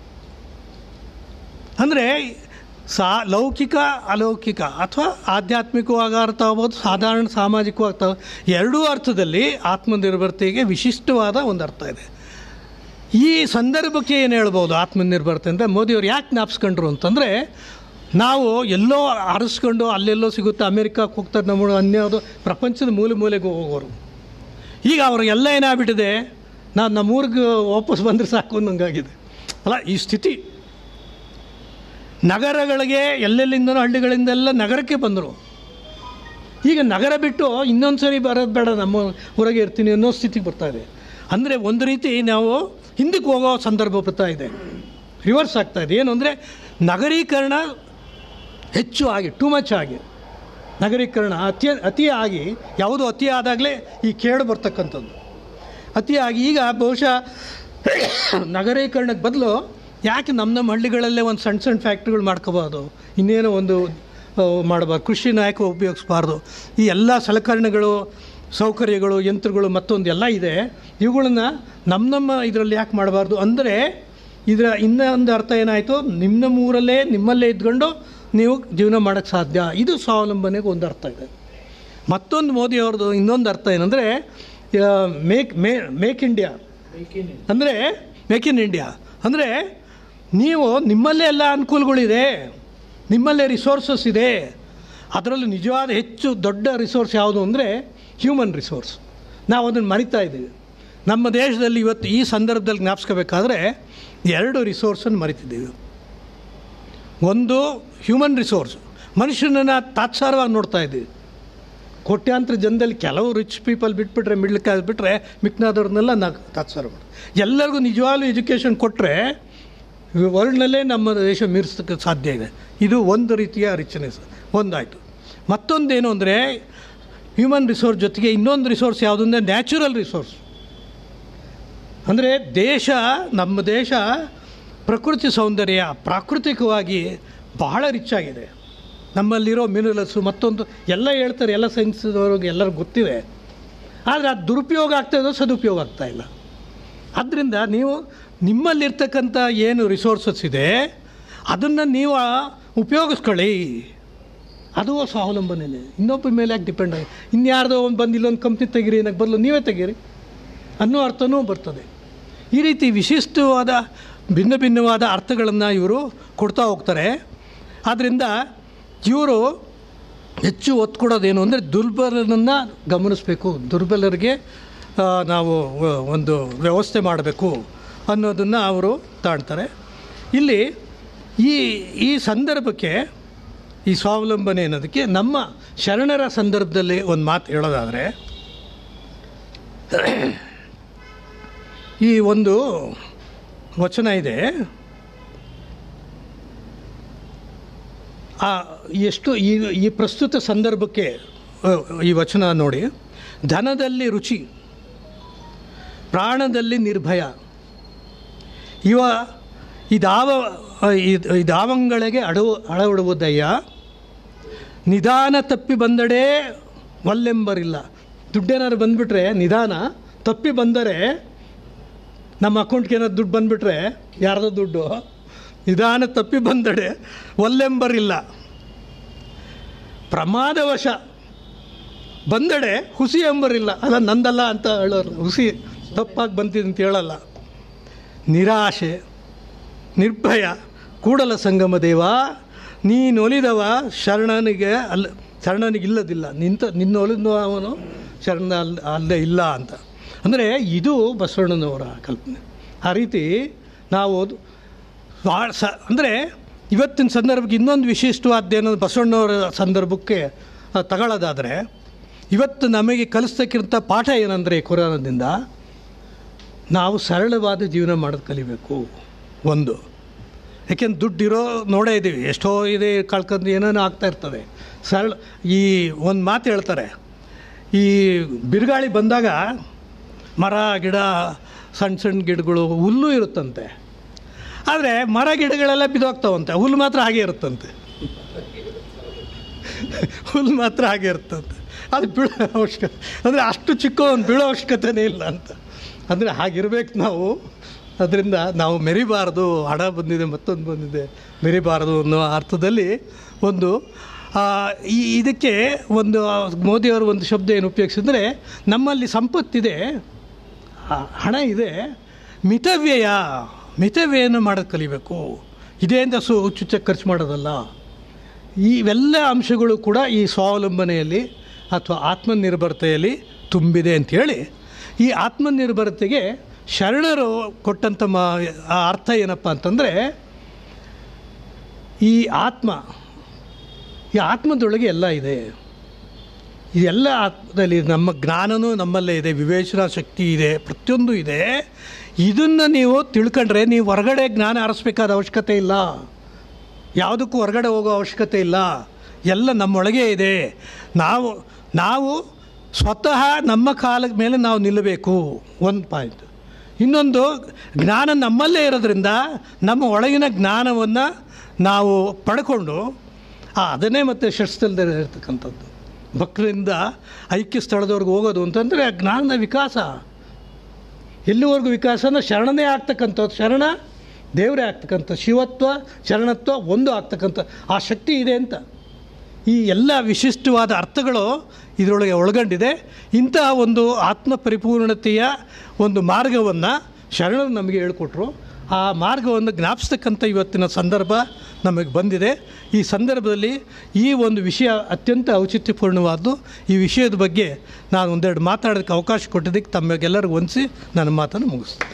ಅಂದರೆ ಸಾ ಲೌಕಿಕ ಅಲೌಕಿಕ ಅಥವಾ ಆಧ್ಯಾತ್ಮಿಕವಾಗಿ ಅರ್ಥ ಆಗ್ಬೋದು ಸಾಧಾರಣ ಸಾಮಾಜಿಕವಾಗಿ ಅರ್ಥ ಎರಡೂ ಅರ್ಥದಲ್ಲಿ ಆತ್ಮನಿರ್ಭರತೆಗೆ ವಿಶಿಷ್ಟವಾದ ಒಂದು ಅರ್ಥ ಇದೆ ಈ ಸಂದರ್ಭಕ್ಕೆ ಏನು ಹೇಳ್ಬೋದು ಆತ್ಮನಿರ್ಭರತೆ ಅಂದರೆ ಮೋದಿಯವರು ಯಾಕೆ ಜ್ಞಾಪಿಸ್ಕೊಂಡ್ರು ಅಂತಂದರೆ ನಾವು ಎಲ್ಲೋ ಅರಸ್ಕೊಂಡು ಅಲ್ಲೆಲ್ಲೋ ಸಿಗುತ್ತೆ ಅಮೇರಿಕಕ್ಕೆ ಹೋಗ್ತಾರೆ ನಮ್ಮ ಅನ್ಯಾವುದು ಪ್ರಪಂಚದ ಮೂಲೆ ಮೂಲೆಗೆ ಹೋಗೋರು ಈಗ ಅವ್ರಿಗೆಲ್ಲ ಏನಾಗ್ಬಿಟ್ಟಿದೆ ನಾನು ನಮ್ಮೂರಿಗೆ ವಾಪಸ್ ಬಂದರೆ ಸಾಕು ಅನ್ನಂಗಾಗಿದೆ ಅಲ್ಲ ಈ ಸ್ಥಿತಿ ನಗರಗಳಿಗೆ ಎಲ್ಲೆಲ್ಲಿಂದನೋ ಹಳ್ಳಿಗಳಿಂದೆಲ್ಲ ನಗರಕ್ಕೆ ಬಂದರು ಈಗ ನಗರ ಬಿಟ್ಟು ಇನ್ನೊಂದು ಸರಿ ಬರೋದು ಬೇಡ ನಮ್ಮ ಊರಾಗೆ ಇರ್ತೀನಿ ಅನ್ನೋ ಸ್ಥಿತಿಗೆ ಬರ್ತಾ ಇದೆ ಅಂದರೆ ಒಂದು ರೀತಿ ನಾವು ಹಿಂದಕ್ಕೆ ಹೋಗೋ ಸಂದರ್ಭ ಬರ್ತಾ ಇದೆ ರಿವರ್ಸ್ ಆಗ್ತಾ ಇದೆ ಏನು ಅಂದರೆ ನಗರೀಕರಣ ಹೆಚ್ಚು ಆಗಿ ಟೂ ಮಚ್ ಆಗಿ ನಗರೀಕರಣ ಅತಿ ಅತಿ ಆಗಿ ಯಾವುದು ಅತಿ ಆದಾಗಲೇ ಈ ಕೇಳು ಬರ್ತಕ್ಕಂಥದ್ದು ಅತಿಯಾಗಿ ಈಗ ಬಹುಶಃ ನಗರೀಕರಣಕ್ಕೆ ಬದಲು ಯಾಕೆ ನಮ್ಮ ನಮ್ಮ ಹಳ್ಳಿಗಳಲ್ಲೇ ಒಂದು ಸಣ್ಣ ಸಣ್ಣ ಫ್ಯಾಕ್ಟ್ರಿಗಳು ಮಾಡ್ಕೋಬಾರ್ದು ಇನ್ನೇನೋ ಒಂದು ಆ, ಮಾಡಬಾರ್ದು ಕೃಷಿ ನಾಯಕ ಉಪಯೋಗಿಸ್ಬಾರ್ದು ಈ ಎಲ್ಲ ಸಲಕರಣೆಗಳು ಸೌಕರ್ಯಗಳು ಯಂತ್ರಗಳು ಮತ್ತೊಂದು ಎಲ್ಲ ಇದೆ ಇವುಗಳನ್ನ ನಮ್ಮ ನಮ್ಮ ಇದರಲ್ಲಿ ಯಾಕೆ ಮಾಡಬಾರ್ದು ಅಂದರೆ ಇದರ ಇನ್ನೊಂದು ಅರ್ಥ ಏನಾಯಿತು ನಿಮ್ಮ ನಮ್ಮ ಊರಲ್ಲೇ ನಿಮ್ಮಲ್ಲೇ ಇದ್ಕೊಂಡು ನೀವು ಜೀವನ ಮಾಡೋಕ್ಕೆ ಸಾಧ್ಯ ಇದು ಸ್ವಾವಲಂಬನೆಗೆ ಒಂದು ಅರ್ಥ ಇದೆ ಮತ್ತೊಂದು ಮೋದಿ ಅವ್ರದ್ದು ಇನ್ನೊಂದು ಅರ್ಥ ಏನಂದರೆ ಮೇಕ್ ಮೇ ಮೇಕ್ ಇಂಡಿಯಾ ಅಂದರೆ ಮೇಕ್ ಇನ್ ಇಂಡಿಯಾ ಅಂದರೆ ನೀವು ನಿಮ್ಮಲ್ಲೇ ಎಲ್ಲ ಅನುಕೂಲಗಳಿದೆ ನಿಮ್ಮಲ್ಲೇ ರಿಸೋರ್ಸಸ್ ಇದೆ ಅದರಲ್ಲೂ ನಿಜವಾದ ಹೆಚ್ಚು ದೊಡ್ಡ ರಿಸೋರ್ಸ್ ಯಾವುದು ಅಂದರೆ ಹ್ಯೂಮನ್ ರಿಸೋರ್ಸ್ ನಾವು ಅದನ್ನು ಮರಿತಾ ಇದ್ದೀವಿ ನಮ್ಮ ದೇಶದಲ್ಲಿ ಇವತ್ತು ಈ ಸಂದರ್ಭದಲ್ಲಿ ಜ್ಞಾಪಿಸ್ಕೋಬೇಕಾದ್ರೆ ಎರಡು ರಿಸೋರ್ಸನ್ನು ಮರಿತಿದ್ದೀವಿ ಒಂದು ಹ್ಯೂಮನ್ ರಿಸೋರ್ಸ್ ಮನುಷ್ಯನನ್ನು ತಾತ್ಸಾರವಾಗಿ ನೋಡ್ತಾ ಇದ್ದೀವಿ ಕೋಟ್ಯಾಂತರ ಜನದಲ್ಲಿ ಕೆಲವು ರಿಚ್ ಪೀಪಲ್ ಬಿಟ್ಬಿಟ್ರೆ ಮಿಡ್ಲ್ ಕ್ಲಾಸ್ ಬಿಟ್ಟರೆ ಮಿಕ್ನಾದವ್ರನ್ನೆಲ್ಲ ನಾ ತಾತ್ಸಾರ ಮಾಡಿ ಎಲ್ಲರಿಗೂ ನಿಜವಾಗ್ಲೂ ಎಜುಕೇಷನ್ ಕೊಟ್ಟರೆ ವರ್ಲ್ಡ್ನಲ್ಲೇ ನಮ್ಮ ದೇಶ ಮೀರಿಸೋಕ್ಕೆ ಸಾಧ್ಯ ಇದೆ ಇದು ಒಂದು ರೀತಿಯ ರಿಚ್ನೆಸ್ ಒಂದಾಯಿತು ಮತ್ತೊಂದೇನು ಅಂದರೆ ಹ್ಯೂಮನ್ ರಿಸೋರ್ಸ್ ಜೊತೆಗೆ ಇನ್ನೊಂದು ರಿಸೋರ್ಸ್ ಯಾವುದು ಅಂದರೆ ನ್ಯಾಚುರಲ್ ರಿಸೋರ್ಸ್ ಅಂದರೆ ದೇಶ ನಮ್ಮ ದೇಶ ಪ್ರಕೃತಿ ಸೌಂದರ್ಯ ಪ್ರಾಕೃತಿಕವಾಗಿ ಬಹಳ ರಿಚ್ ಆಗಿದೆ ನಮ್ಮಲ್ಲಿರೋ ಮಿನರಲ್ಸು ಮತ್ತೊಂದು ಎಲ್ಲ ಹೇಳ್ತಾರೆ ಎಲ್ಲ ಸೈನ್ಸ್ದವ್ರಿಗೆ ಎಲ್ಲರಿಗೂ ಗೊತ್ತಿದೆ ಆದರೆ ಅದು ದುರುಪಯೋಗ ಆಗ್ತಾ ಇದೋ ಸದುಪಯೋಗ ಆಗ್ತಾ ಇಲ್ಲ ಆದ್ದರಿಂದ ನೀವು ನಿಮ್ಮಲ್ಲಿರ್ತಕ್ಕಂಥ ಏನು ರಿಸೋರ್ಸಸ್ ಇದೆ ಅದನ್ನು ನೀವು ಉಪಯೋಗಿಸ್ಕೊಳ್ಳಿ ಅದು ಸ್ವಾವಲಂಬನೆ ಇನ್ನೊಬ್ಬರ ಮೇಲೆ ಯಾಕೆ ಡಿಪೆಂಡ್ ಆಗಿ ಇನ್ಯಾರ್ದೋ ಒಂದು ಬಂದು ಇಲ್ಲೊಂದು ಕಂಪ್ನಿ ತೆಗೀರಿ ಏನಕ್ಕೆ ಬದಲು ನೀವೇ ತೆಗೀರಿ ಅನ್ನೋ ಅರ್ಥನೂ ಬರ್ತದೆ ಈ ರೀತಿ ವಿಶಿಷ್ಟವಾದ ಭಿನ್ನ ಭಿನ್ನವಾದ ಅರ್ಥಗಳನ್ನು ಇವರು ಕೊಡ್ತಾ ಹೋಗ್ತಾರೆ ಆದ್ದರಿಂದ ಇವರು ಹೆಚ್ಚು ಒತ್ತು ಕೊಡೋದೇನು ಅಂದರೆ ದುರ್ಬಲನನ್ನು ಗಮನಿಸಬೇಕು ದುರ್ಬಲರಿಗೆ ಆ, ನಾವು ವ- ಒಂದು ವ್ಯವಸ್ಥೆ ಮಾಡಬೇಕು ಅನ್ನೋದನ್ನು ಅವರು ತಾಣ್ತಾರೆ ಇಲ್ಲಿ ಈ ಈ ಸಂದರ್ಭಕ್ಕೆ ಈ ಸ್ವಾವಲಂಬನೆ ಅನ್ನೋದಕ್ಕೆ ನಮ್ಮ ಶರಣರ ಸಂದರ್ಭದಲ್ಲಿ ಒಂದು ಮಾತು ಹೇಳೋದಾದರೆ ಈ ಒಂದು ವಚನ ಇದೆ ಆ ಎಷ್ಟು ಈ ಈ ಪ್ರಸ್ತುತ ಸಂದರ್ಭಕ್ಕೆ ಆ, ಈ ವಚನ ನೋಡಿ ಧನದಲ್ಲಿ ರುಚಿ ಪ್ರಾಣದಲ್ಲಿ ನಿರ್ಭಯ ಇವ ಇದಾವ ಇದ್- ಇದಾವಂಗಳಿಗೆ ಅಡವು ಅಳವಡುವುದಯ್ಯ ನಿಧಾನ ತಪ್ಪಿ ಬಂದಡೇ ಒಲ್ಲೆಂಬರಿಲ್ಲ ದುಡ್ಡೇನಾದ್ರು ಬಂದುಬಿಟ್ರೆ ನಿಧಾನ ತಪ್ಪಿ ಬಂದರೆ ನಮ್ಮ ಅಕೌಂಟ್ಗೆ ಏನಾದ್ರು ದುಡ್ಡು ಬಂದುಬಿಟ್ರೆ ಯಾರ್ದೋ ದುಡ್ಡು ನಿಧಾನ ತಪ್ಪಿ ಬಂದಡೆ ಒಲ್ಲೆಂಬರಿಲ್ಲ ಪ್ರಮಾದವಶ ಬಂದಡೆ ಹುಸಿ ಎಂಬರಿಲ್ಲ ಅಲ್ಲ ನಂದಲ್ಲ ಅಂತ ಹೇಳೋರು ಹುಸಿ ತಪ್ಪಾಗಿ ಬಂತಿದೆ ಅಂತ ಹೇಳಲ್ಲ ನಿರಾಶೆ ನಿರ್ಭಯ ಕೂಡಲ ಸಂಗಮ ದೇವ ನೀನೊಲಿದವ ಶರಣನಿಗೆ ಅಲ್ಲ ಶರಣನಿಗಿಲ್ಲದಿಲ್ಲ ನಿಂತ ನಿನ್ನೊಲಿದ ಅವನು ಶರಣ ಅಲ್ಲ ಅಲ್ಲೇ ಇಲ್ಲ ಅಂತ ಅಂದರೆ ಇದು ಬಸವಣ್ಣನವರ ಕಲ್ಪನೆ ಆ ರೀತಿ ನಾವು ಭಾಳ ಸ ಅಂದರೆ ಇವತ್ತಿನ ಸಂದರ್ಭಕ್ಕೆ ಇನ್ನೊಂದು ವಿಶಿಷ್ಟವಾದ್ದೇನೋ ಬಸವಣ್ಣವರ ಸಂದರ್ಭಕ್ಕೆ ಆ, ತಗೊಳ್ಳೋದಾದರೆ ಇವತ್ತು ನಮಗೆ ಕಲಿಸ್ತಕ್ಕಿಂತ ಪಾಠ ಏನಂದರೆ ಕೊರೋನಾದಿಂದ ನಾವು ಸರಳವಾದ ಜೀವನ ಮಾಡೋದು ಕಲಿಬೇಕು ಒಂದು ಯಾಕೆಂದ್ರೆ ದುಡ್ಡಿರೋ ನೋಡೇ ಇದ್ದೀವಿ ಎಷ್ಟೋ ಇದೆ ಕಳ್ಕೊಂಡು ಏನೇನೋ ಆಗ್ತಾ ಇರ್ತವೆ ಸರಳ ಈ ಒಂದು ಮಾತು ಹೇಳ್ತಾರೆ ಈ ಬಿರುಗಾಳಿ ಬಂದಾಗ ಮರ ಗಿಡ ಸಣ್ಣ ಸಣ್ಣ ಗಿಡಗಳು ಹುಲ್ಲು ಇರುತ್ತಂತೆ ಆದರೆ ಮರ ಗಿಡಗಳೆಲ್ಲ ಬಿದ್ದೋಗ್ತಾವಂತೆ ಹುಲ್ಲು ಮಾತ್ರ ಹಾಗೆ ಇರುತ್ತಂತೆ ಹುಲ್ಲು ಮಾತ್ರ ಹಾಗೆ ಇರುತ್ತಂತೆ ಅದು ಬೀಳೋ ಅವಶ್ಯಕತೆ ಅಂದರೆ ಅಷ್ಟು ಚಿಕ್ಕ ಒಂದು ಬೀಳೋ ಅವಶ್ಯಕತೆನೇ ಇಲ್ಲ ಅಂತ ಅಂದರೆ ಹಾಗಿರ್ಬೇಕು ನಾವು ಅದರಿಂದ ನಾವು ಮೆರಿಬಾರ್ದು ಹಣ ಬಂದಿದೆ ಮತ್ತೊಂದು ಬಂದಿದೆ ಮೆರಿಬಾರ್ದು ಅನ್ನೋ ಅರ್ಥದಲ್ಲಿ ಒಂದು ಆ, ಈ ಇದಕ್ಕೆ ಒಂದು ಮೋದಿಯವರು ಒಂದು ಶಬ್ದ ಏನು ಉಪಯೋಗಿಸಿದ್ರೆ ನಮ್ಮಲ್ಲಿ ಸಂಪತ್ತಿದೆ ಆ, ಹಣ ಇದೆ ಮಿತವ್ಯಯ ಮಿತವ್ಯಯನ ಮಾಡೋದು ಕಲಿಬೇಕು ಇದೇ ಅಂತ ಸು ಹುಚ್ಚುಚ್ಚ ಖರ್ಚು ಮಾಡೋದಲ್ಲ ಇವೆಲ್ಲ ಅಂಶಗಳು ಕೂಡ ಈ ಸ್ವಾವಲಂಬನೆಯಲ್ಲಿ ಅಥವಾ ಆತ್ಮನಿರ್ಭರತೆಯಲ್ಲಿ ತುಂಬಿದೆ ಅಂಥೇಳಿ ಈ ಆತ್ಮನಿರ್ಭರತೆಗೆ ಶರಣರು ಕೊಟ್ಟಂಥ ಮ ಆ ಅರ್ಥ ಏನಪ್ಪ ಅಂತಂದರೆ ಈ ಆತ್ಮ ಈ ಆತ್ಮದೊಳಗೆ ಎಲ್ಲ ಇದೆ ಇದೆಲ್ಲ ಆತ್ಮದಲ್ಲಿ ನಮ್ಮ ಜ್ಞಾನನೂ ನಮ್ಮಲ್ಲೇ ಇದೆ ವಿವೇಚನಾ ಶಕ್ತಿ ಇದೆ ಪ್ರತಿಯೊಂದು ಇದೆ ಇದನ್ನು ನೀವು ತಿಳ್ಕೊಂಡ್ರೆ ನೀವು ಹೊರಗಡೆ ಜ್ಞಾನ ಹರಿಸ್ಬೇಕಾದ ಅವಶ್ಯಕತೆ ಇಲ್ಲ ಯಾವುದಕ್ಕೂ ಹೊರಗಡೆ ಹೋಗೋ ಅವಶ್ಯಕತೆ ಇಲ್ಲ ಎಲ್ಲ ನಮ್ಮೊಳಗೆ ಇದೆ ನಾವು ನಾವು ಸ್ವತಃ ನಮ್ಮ ಕಾಲದ ಮೇಲೆ ನಾವು ನಿಲ್ಲಬೇಕು ಒಂದು ಪಾಯಿಂಟ್ ಇನ್ನೊಂದು ಜ್ಞಾನ ನಮ್ಮಲ್ಲೇ ಇರೋದ್ರಿಂದ ನಮ್ಮ ಒಳಗಿನ ಜ್ಞಾನವನ್ನು ನಾವು ಪಡ್ಕೊಂಡು ಆ, ಅದನ್ನೇ ಮತ್ತೆ ಶಸ್ತ್ರದಲ್ಲಿ ಇರ್ತಕ್ಕಂಥದ್ದು ಭಕ್ತರಿಂದ ಐಕ್ಯ ಸ್ಥಳದವರೆಗೆ ಹೋಗೋದು ಅಂತಂದರೆ ಆ ಜ್ಞಾನದ ವಿಕಾಸ ಎಲ್ಲಿವರೆಗೂ ವಿಕಾಸನ ಶರಣನೇ ಆಗ್ತಕ್ಕಂಥದ್ದು ಶರಣ ದೇವರೇ ಆಗ್ತಕ್ಕಂಥ ಶಿವತ್ವ ಶರಣತ್ವ ಒಂದು ಆಗ್ತಕ್ಕಂಥ ಆ ಶಕ್ತಿ ಇದೆ ಅಂತ ಈ ಎಲ್ಲ ವಿಶಿಷ್ಟವಾದ ಅರ್ಥಗಳು ಇದರೊಳಗೆ ಒಳಗೊಂಡಿದೆ ಇಂತಹ ಒಂದು ಆತ್ಮ ಪರಿಪೂರ್ಣತೆಯ ಒಂದು ಮಾರ್ಗವನ್ನು ಶರಣರು ನಮಗೆ ಹೇಳಿಕೊಟ್ರು ಆ ಮಾರ್ಗವನ್ನು ಜ್ಞಾಪಿಸ್ತಕ್ಕಂಥ ಇವತ್ತಿನ ಸಂದರ್ಭ ನಮಗೆ ಬಂದಿದೆ ಈ ಸಂದರ್ಭದಲ್ಲಿ ಈ ಒಂದು ವಿಷಯ ಅತ್ಯಂತ ಔಚಿತ್ಯಪೂರ್ಣವಾದ್ದು ಈ ವಿಷಯದ ಬಗ್ಗೆ ನಾನು ಒಂದೆರಡು ಮಾತಾಡೋದಕ್ಕೆ ಅವಕಾಶ ಕೊಟ್ಟಿದ್ದಕ್ಕೆ ತಮಗೆಲ್ಲರಿಗೂ ಹೊಂದಿಸಿ ನನ್ನ ಮಾತನ್ನು ಮುಗಿಸ್ತೀನಿ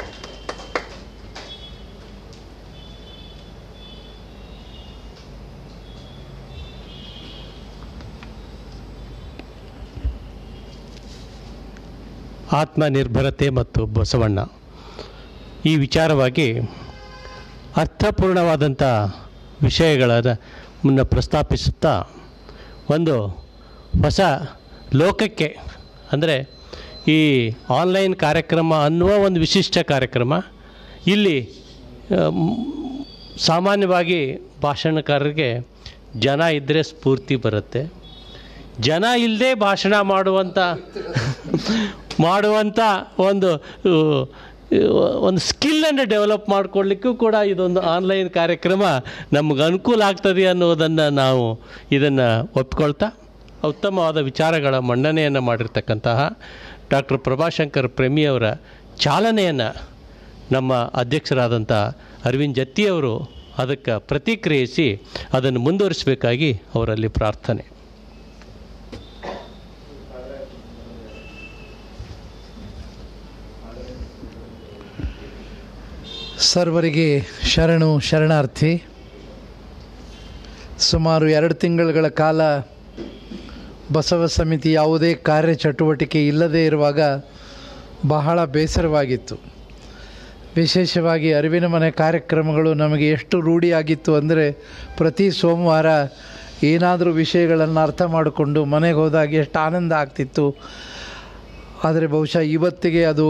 ಆತ್ಮನಿರ್ಭರತೆ ಮತ್ತು ಬಸವಣ್ಣ ಈ ವಿಚಾರವಾಗಿ ಅರ್ಥಪೂರ್ಣವಾದಂಥ ವಿಷಯಗಳ ಮುನ್ನ ಪ್ರಸ್ತಾಪಿಸುತ್ತಾ ಒಂದು ಹೊಸ ಲೋಕಕ್ಕೆ ಅಂದರೆ ಈ ಆನ್ಲೈನ್ ಕಾರ್ಯಕ್ರಮ ಅನ್ನುವ ಒಂದು ವಿಶಿಷ್ಟ ಕಾರ್ಯಕ್ರಮ ಇಲ್ಲಿ ಆ, ಮ್, ಸಾಮಾನ್ಯವಾಗಿ ಭಾಷಣಕಾರರಿಗೆ ಜನ ಇದ್ದರೆ ಸ್ಫೂರ್ತಿ ಬರುತ್ತೆ ಜನ ಇಲ್ಲದೆ ಭಾಷಣ ಮಾಡುವಂಥ ಮಾಡುವಂಥ ಒಂದು ಆ, ಒಂದು ಸ್ಕಿಲ್ಲನ್ನು ಡೆವಲಪ್ ಮಾಡಿಕೊಳ್ಳಿಕ್ಕೂ ಕೂಡ ಇದೊಂದು ಆನ್ಲೈನ್ ಕಾರ್ಯಕ್ರಮ ನಮ್ಗೆ ಅನುಕೂಲ ಆಗ್ತದೆ ಅನ್ನೋದನ್ನು ನಾವು ಇದನ್ನು ಒಪ್ಕೊಳ್ತಾ ಉತ್ತಮವಾದ ವಿಚಾರಗಳ ಮಂಡನೆಯನ್ನು ಮಾಡಿರ್ತಕ್ಕಂತಹ ಡಾಕ್ಟರ್ ಪ್ರಭಾಶಂಕರ್ ಪ್ರೇಮಿಯವರ ಚಾಲನೆಯನ್ನು ನಮ್ಮ ಅಧ್ಯಕ್ಷರಾದಂಥ ಅರವಿಂದ್ ಜತ್ತಿಯವರು ಅದಕ್ಕೆ ಪ್ರತಿಕ್ರಿಯಿಸಿ ಅದನ್ನು ಮುಂದುವರಿಸಬೇಕಾಗಿ ಅವರಲ್ಲಿ ಪ್ರಾರ್ಥನೆ ಸರ್ವರಿಗೆ ಶರಣು ಶರಣಾರ್ಥಿ ಸುಮಾರು ಎರಡು ತಿಂಗಳುಗಳ ಕಾಲ ಬಸವ ಸಮಿತಿ ಯಾವುದೇ ಕಾರ್ಯಚಟುವಟಿಕೆ ಇಲ್ಲದೇ ಇರುವಾಗ ಬಹಳ ಬೇಸರವಾಗಿತ್ತು ವಿಶೇಷವಾಗಿ ಅರಿವಿನ ಮನೆ ಕಾರ್ಯಕ್ರಮಗಳು ನಮಗೆ ಎಷ್ಟು ರೂಢಿಯಾಗಿತ್ತು ಅಂದರೆ ಪ್ರತಿ ಸೋಮವಾರ ಏನಾದರೂ ವಿಷಯಗಳನ್ನು ಅರ್ಥ ಮಾಡಿಕೊಂಡು ಮನೆಗೆ ಹೋದಾಗ ಎಷ್ಟು ಆನಂದ ಆಗ್ತಿತ್ತು ಆದರೆ ಬಹುಶಃ ಇವತ್ತಿಗೆ ಅದು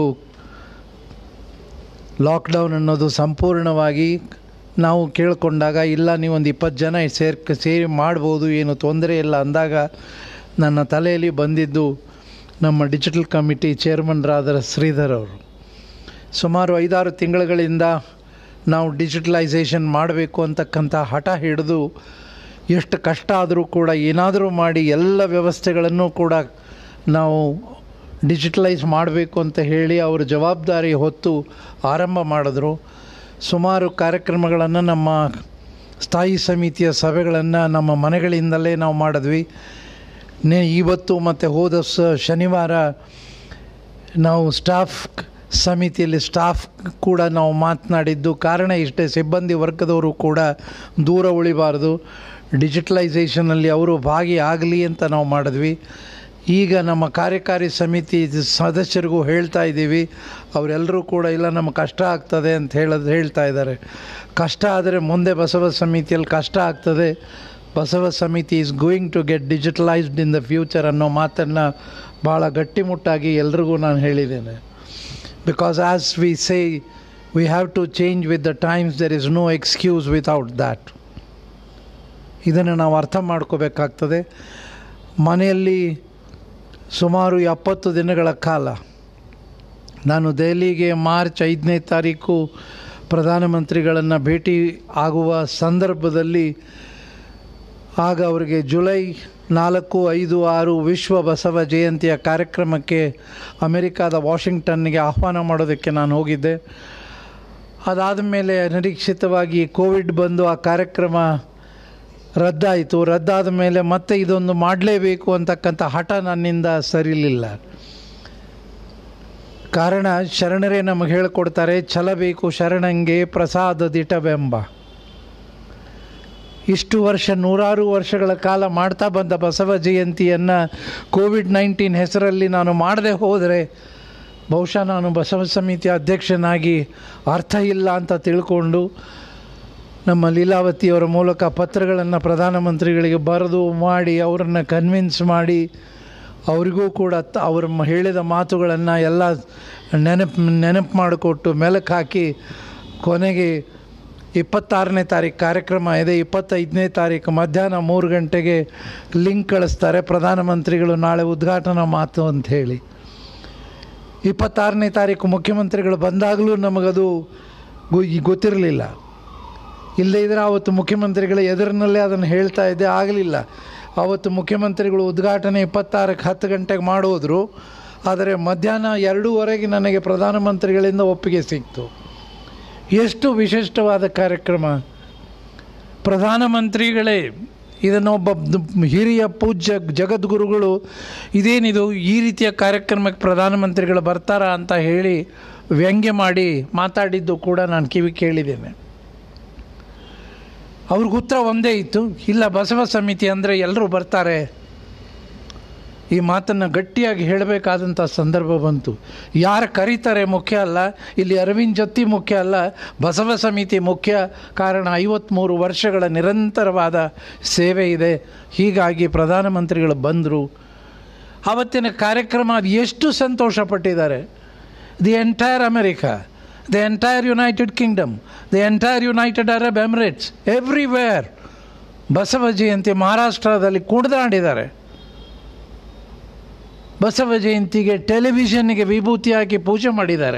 ಲಾಕ್ಡೌನ್ ಅನ್ನೋದು ಸಂಪೂರ್ಣವಾಗಿ ನಾವು ಕೇಳಿಕೊಂಡಾಗ ಇಲ್ಲ ನೀವೊಂದು ಇಪ್ಪತ್ತು ಜನ ಸೇರ್ಕ ಸೇರಿ ಮಾಡ್ಬೋದು ಏನು ತೊಂದರೆ ಇಲ್ಲ ಅಂದಾಗ ನನ್ನ ತಲೆಯಲ್ಲಿ ಬಂದಿದ್ದು ನಮ್ಮ ಡಿಜಿಟಲ್ ಕಮಿಟಿ ಚೇರ್ಮನ್ರಾದ ಶ್ರೀಧರ್ ಅವರು ಸುಮಾರು ಐದಾರು ತಿಂಗಳುಗಳಿಂದ ನಾವು ಡಿಜಿಟಲೈಸೇಷನ್ ಮಾಡಬೇಕು ಅಂತಕ್ಕಂಥ ಹಠ ಹಿಡಿದು ಎಷ್ಟು ಕಷ್ಟ ಆದರೂ ಕೂಡ ಏನಾದರೂ ಮಾಡಿ ಎಲ್ಲ ವ್ಯವಸ್ಥೆಗಳನ್ನು ಕೂಡ ನಾವು ಡಿಜಿಟಲೈಸ್ ಮಾಡಬೇಕು ಅಂತ ಹೇಳಿ ಅವರು ಜವಾಬ್ದಾರಿ ಹೊತ್ತು ಆರಂಭ ಮಾಡಿದ್ರು ಸುಮಾರು ಕಾರ್ಯಕ್ರಮಗಳನ್ನು ನಮ್ಮ ಸ್ಥಾಯಿ ಸಮಿತಿಯ ಸಭೆಗಳನ್ನು ನಮ್ಮ ಮನೆಗಳಿಂದಲೇ ನಾವು ಮಾಡಿದ್ವಿ ನೇ ಇವತ್ತು ಮತ್ತು ಹೋದ ಸ ಶನಿವಾರ ನಾವು ಸ್ಟಾಫ್ ಸಮಿತಿಯಲ್ಲಿ ಸ್ಟಾಫ್ ಕೂಡ ನಾವು ಮಾತನಾಡಿದ್ದು ಕಾರಣ ಇಷ್ಟೇ ಸಿಬ್ಬಂದಿ ವರ್ಗದವರು ಕೂಡ ದೂರ ಉಳಿಬಾರ್ದು ಡಿಜಿಟಲೈಸೇಷನಲ್ಲಿ ಅವರು ಭಾಗಿಯಾಗಲಿ ಅಂತ ನಾವು ಮಾಡಿದ್ವಿ ಈಗ ನಮ್ಮ ಕಾರ್ಯಕಾರಿ ಸಮಿತಿ ಸದಸ್ಯರಿಗೂ ಹೇಳ್ತಾ ಇದ್ದೀವಿ ಅವರೆಲ್ಲರೂ ಕೂಡ ಇಲ್ಲ ನಮಗೆ ಕಷ್ಟ ಆಗ್ತದೆ ಅಂತ ಹೇಳೋದು ಹೇಳ್ತಾ ಇದ್ದಾರೆ ಕಷ್ಟ ಆದರೆ ಮುಂದೆ ಬಸವ ಸಮಿತಿಯಲ್ಲಿ ಕಷ್ಟ ಆಗ್ತದೆ Basava Samiti is going to get digitalised in the future ಅನ್ನೋ ಮಾತನ್ನು ಭಾಳ ಗಟ್ಟಿಮುಟ್ಟಾಗಿ ಎಲ್ರಿಗೂ ನಾನು ಹೇಳಿದ್ದೇನೆ because as we say we have to change with the times there is no excuse without that ಇದನ್ನು ನಾವು ಅರ್ಥ ಮಾಡ್ಕೋಬೇಕಾಗ್ತದೆ ಮನೆಯಲ್ಲಿ ಸುಮಾರು ಎಪ್ಪತ್ತು ದಿನಗಳ ಕಾಲ ನಾನು ದೆಹಲಿಗೆ ಮಾರ್ಚ್ ಐದನೇ ತಾರೀಕು ಪ್ರಧಾನಮಂತ್ರಿಗಳನ್ನು ಭೇಟಿ ಆಗುವ ಸಂದರ್ಭದಲ್ಲಿ ಆಗ ಅವರಿಗೆ ಜುಲೈ ನಾಲ್ಕು ಐದು ಆರು ವಿಶ್ವ ಬಸವ ಜಯಂತಿಯ ಕಾರ್ಯಕ್ರಮಕ್ಕೆ ಅಮೆರಿಕಾದ ವಾಷಿಂಗ್ಟನ್ನಿಗೆ ಆಹ್ವಾನ ಮಾಡೋದಕ್ಕೆ ನಾನು ಹೋಗಿದ್ದೆ ಅದಾದ ಮೇಲೆ ನಿರೀಕ್ಷಿತವಾಗಿ ಕೋವಿಡ್ ಬಂದು ಆ ಕಾರ್ಯಕ್ರಮ ರದ್ದಾಯಿತು ರದ್ದಾದ ಮೇಲೆ ಮತ್ತೆ ಇದೊಂದು ಮಾಡಲೇಬೇಕು ಅಂತಕ್ಕಂಥ ಹಠ ನನ್ನಿಂದ ಸರಿಲಿಲ್ಲ ಕಾರಣ ಶರಣರೇ ನಮಗೆ ಹೇಳಿಕೊಡ್ತಾರೆ ಛಲಬೇಕು ಶರಣಂಗೆ ಪ್ರಸಾದ ದಿಟವೆಂಬ ಇಷ್ಟು ವರ್ಷ ನೂರಾರು ವರ್ಷಗಳ ಕಾಲ ಮಾಡ್ತಾ ಬಂದ ಬಸವ ಜಯಂತಿಯನ್ನು ಕೋವಿಡ್ ನೈನ್ಟೀನ್ ಹೆಸರಲ್ಲಿ ನಾನು ಮಾಡದೆ ಹೋದರೆ ಬಹುಶಃ ನಾನು ಬಸವ ಸಮಿತಿ ಅಧ್ಯಕ್ಷನಾಗಿ ಅರ್ಥ ಇಲ್ಲ ಅಂತ ತಿಳ್ಕೊಂಡು ನಮ್ಮ ಲೀಲಾವತಿಯವರ ಮೂಲಕ ಪತ್ರಗಳನ್ನು ಪ್ರಧಾನಮಂತ್ರಿಗಳಿಗೆ ಬರೆದು ಮಾಡಿ ಅವರನ್ನು ಕನ್ವಿನ್ಸ್ ಮಾಡಿ ಅವರಿಗೂ ಕೂಡ ತ- ಅವರು ಮ- ಹೇಳಿದ ಮಾತುಗಳನ್ನು ಎಲ್ಲ ನೆನಪು ನೆನಪು ಮಾಡಿಕೊಟ್ಟು ಮೆಲುಕು ಹಾಕಿ ಕೊನೆಗೆ ಇಪ್ಪತ್ತಾರನೇ ತಾರೀಕು ಕಾರ್ಯಕ್ರಮ ಇದೆ ಇಪ್ಪತ್ತೈದನೇ ತಾರೀಕು ಮಧ್ಯಾಹ್ನ ಮೂರು ಗಂಟೆಗೆ ಲಿಂಕ್ ಕಳಿಸ್ತಾರೆ ಪ್ರಧಾನಮಂತ್ರಿಗಳು ನಾಳೆ ಉದ್ಘಾಟನಾ ಮಾತು ಅಂತ ಹೇಳಿ ಇಪ್ಪತ್ತಾರನೇ ತಾರೀಕು ಮುಖ್ಯಮಂತ್ರಿಗಳು ಬಂದಾಗಲೂ ನಮಗದು ಗೊ- ಗೊತ್ತಿರಲಿಲ್ಲ ಇಲ್ಲದೇ ಇದ್ರೆ ಆವತ್ತು ಮುಖ್ಯಮಂತ್ರಿಗಳ ಎದುರಿನಲ್ಲೇ ಅದನ್ನು ಹೇಳ್ತಾ ಇದ್ದೆ ಆಗಲಿಲ್ಲ ಆವತ್ತು ಮುಖ್ಯಮಂತ್ರಿಗಳು ಉದ್ಘಾಟನೆ ಇಪ್ಪತ್ತಾರಕ್ಕೆ ಹತ್ತು ಗಂಟೆಗೆ ಮಾಡೋದ್ರು ಆದರೆ ಮಧ್ಯಾಹ್ನ ಎರಡೂವರೆಗೆ ನನಗೆ ಪ್ರಧಾನಮಂತ್ರಿಗಳಿಂದ ಒಪ್ಪಿಗೆ ಸಿಕ್ತು ಎಷ್ಟು ವಿಶಿಷ್ಟವಾದ ಕಾರ್ಯಕ್ರಮ ಪ್ರಧಾನಮಂತ್ರಿಗಳೇ ಇದನ್ನೊಬ್ಬ ದ್- ಹಿರಿಯ ಪೂಜ್ಯ ಜಗದ್ಗುರುಗಳು ಇದೇನಿದು ಈ ರೀತಿಯ ಕಾರ್ಯಕ್ರಮಕ್ಕೆ ಪ್ರಧಾನಮಂತ್ರಿಗಳು ಬರ್ತಾರಾ ಅಂತ ಹೇಳಿ ವ್ಯಂಗ್ಯ ಮಾಡಿ ಮಾತಾಡಿದ್ದು ಕೂಡ ನಾನು ಕಿವಿ ಕೇಳಿದ್ದೇನೆ ಅವ್ರಿಗೆ ಉತ್ತರ ಒಂದೇ ಇತ್ತು ಇಲ್ಲ ಬಸವ ಸಮಿತಿ ಅಂದರೆ ಎಲ್ಲರೂ ಬರ್ತಾರೆ ಈ ಮಾತನ್ನು ಗಟ್ಟಿಯಾಗಿ ಹೇಳಬೇಕಾದಂಥ ಸಂದರ್ಭ ಬಂತು ಯಾರು ಕರೀತಾರೆ ಮುಖ್ಯ ಅಲ್ಲ ಇಲ್ಲಿ ಅರವಿಂದ್ ಜತ್ತಿ ಮುಖ್ಯ ಅಲ್ಲ ಬಸವ ಸಮಿತಿ ಮುಖ್ಯ ಕಾರಣ ಐವತ್ತ್ಮೂರು ವರ್ಷಗಳ ನಿರಂತರವಾದ ಸೇವೆ ಇದೆ ಹೀಗಾಗಿ ಪ್ರಧಾನಮಂತ್ರಿಗಳು ಬಂದರು ಆವತ್ತಿನ ಕಾರ್ಯಕ್ರಮ ಅದು ಎಷ್ಟು ಸಂತೋಷಪಟ್ಟಿದ್ದಾರೆ the entire America the entire United Kingdom the entire United Arab Emirates everywhere Basava Jayanti ಮಹಾರಾಷ್ಟ್ರದಲ್ಲಿ ಕುಣಿದಾಡಿದ್ದಾರೆ ಬಸವ ಜಯಂತಿಗೆ ಟೆಲಿವಿಷನ್ಗೆ ವಿಭೂತಿ ಹಾಕಿ ಪೂಜೆ ಮಾಡಿದ್ದಾರೆ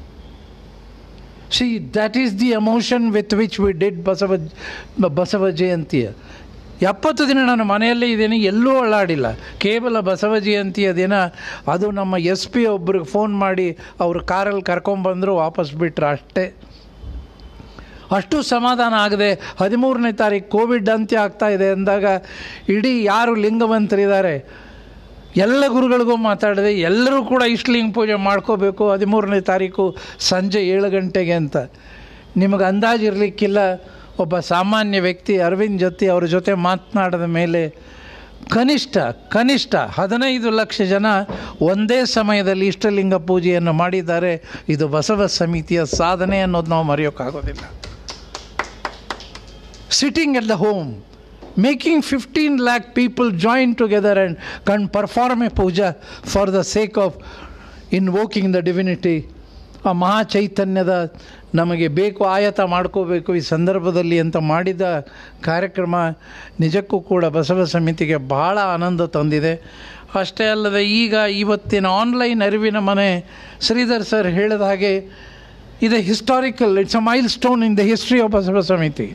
see that is the emotion with which we did Basava Basava ಜಯಂತಿಯ ಎಪ್ಪತ್ತು ದಿನ ನಾನು ಮನೆಯಲ್ಲೇ ಇದ್ದೀನಿ ಎಲ್ಲೂ ಅಳ್ಳಾಡಿಲ್ಲ ಕೇವಲ ಬಸವ ಜಯಂತಿಯ ದಿನ ಅದು ನಮ್ಮ ಎಸ್ ಪಿ ಒಬ್ರಿಗೆ ಫೋನ್ ಮಾಡಿ ಅವರು ಕಾರಲ್ಲಿ ಕರ್ಕೊಂಬಂದರು ವಾಪಸ್ ಬಿಟ್ಟರು ಅಷ್ಟೇ ಅಷ್ಟು ಸಮಾಧಾನ ಆಗದೆ ಹದಿಮೂರನೇ ತಾರೀಕು ಕೋವಿಡ್ ಅಂತ್ಯ ಆಗ್ತಾ ಇದೆ ಅಂದಾಗ ಇಡೀ ಯಾರು ಲಿಂಗವಂತರಿದ್ದಾರೆ ಎಲ್ಲ ಗುರುಗಳಿಗೂ ಮಾತಾಡಿದೆ ಎಲ್ಲರೂ ಕೂಡ ಇಷ್ಟಲಿಂಗ ಪೂಜೆ ಮಾಡ್ಕೋಬೇಕು ಹದಿಮೂರನೇ ತಾರೀಕು ಸಂಜೆ ಏಳು ಗಂಟೆಗೆ ಅಂತ ನಿಮಗೆ ಅಂದಾಜಿರಲಿಕ್ಕಿಲ್ಲ ಒಬ್ಬ ಸಾಮಾನ್ಯ ವ್ಯಕ್ತಿ ಅರವಿಂದ್ ಜೊತೆ ಅವ್ರ ಜೊತೆ ಮಾತನಾಡಿದ ಮೇಲೆ ಕನಿಷ್ಠ ಕನಿಷ್ಠ ಹದಿನೈದು ಲಕ್ಷ ಜನ ಒಂದೇ ಸಮಯದಲ್ಲಿ ಇಷ್ಟಲಿಂಗ ಪೂಜೆಯನ್ನು ಮಾಡಿದ್ದಾರೆ ಇದು ಬಸವ ಸಮಿತಿಯ ಸಾಧನೆ ಅನ್ನೋದು ನಾವು ಮರೆಯೋಕ್ಕಾಗೋದಿಲ್ಲ sitting at the home, making 15 lakh people join together and can perform a puja for the sake of invoking the divinity. ಆ ಮಹಾ ಚೈತನ್ಯದ ನಮಗೆ ಬೇಕು ಆಯತ ಮಾಡ್ಕೋಬೇಕು ಈ ಸಂದರ್ಭದಲ್ಲಿ ಅಂತ ಮಾಡಿದ ಕಾರ್ಯಕ್ರಮ ನಿಜಕ್ಕೂ ಕೂಡ ಬಸವ ಸಮಿತಿಗೆ ಬಹಳ ಆನಂದ ತಂದಿದೆ ಅಷ್ಟೇ ಅಲ್ಲದೆ ಈಗ ಇವತ್ತಿನ ಆನ್ಲೈನ್ ಅರಿವಿನ ಮನೆ ಶ್ರೀಧರ್ ಸರ್ ಹೇಳಿದ ಹಾಗೆ ಇದು historical it's a milestone in the history of Basava Samiti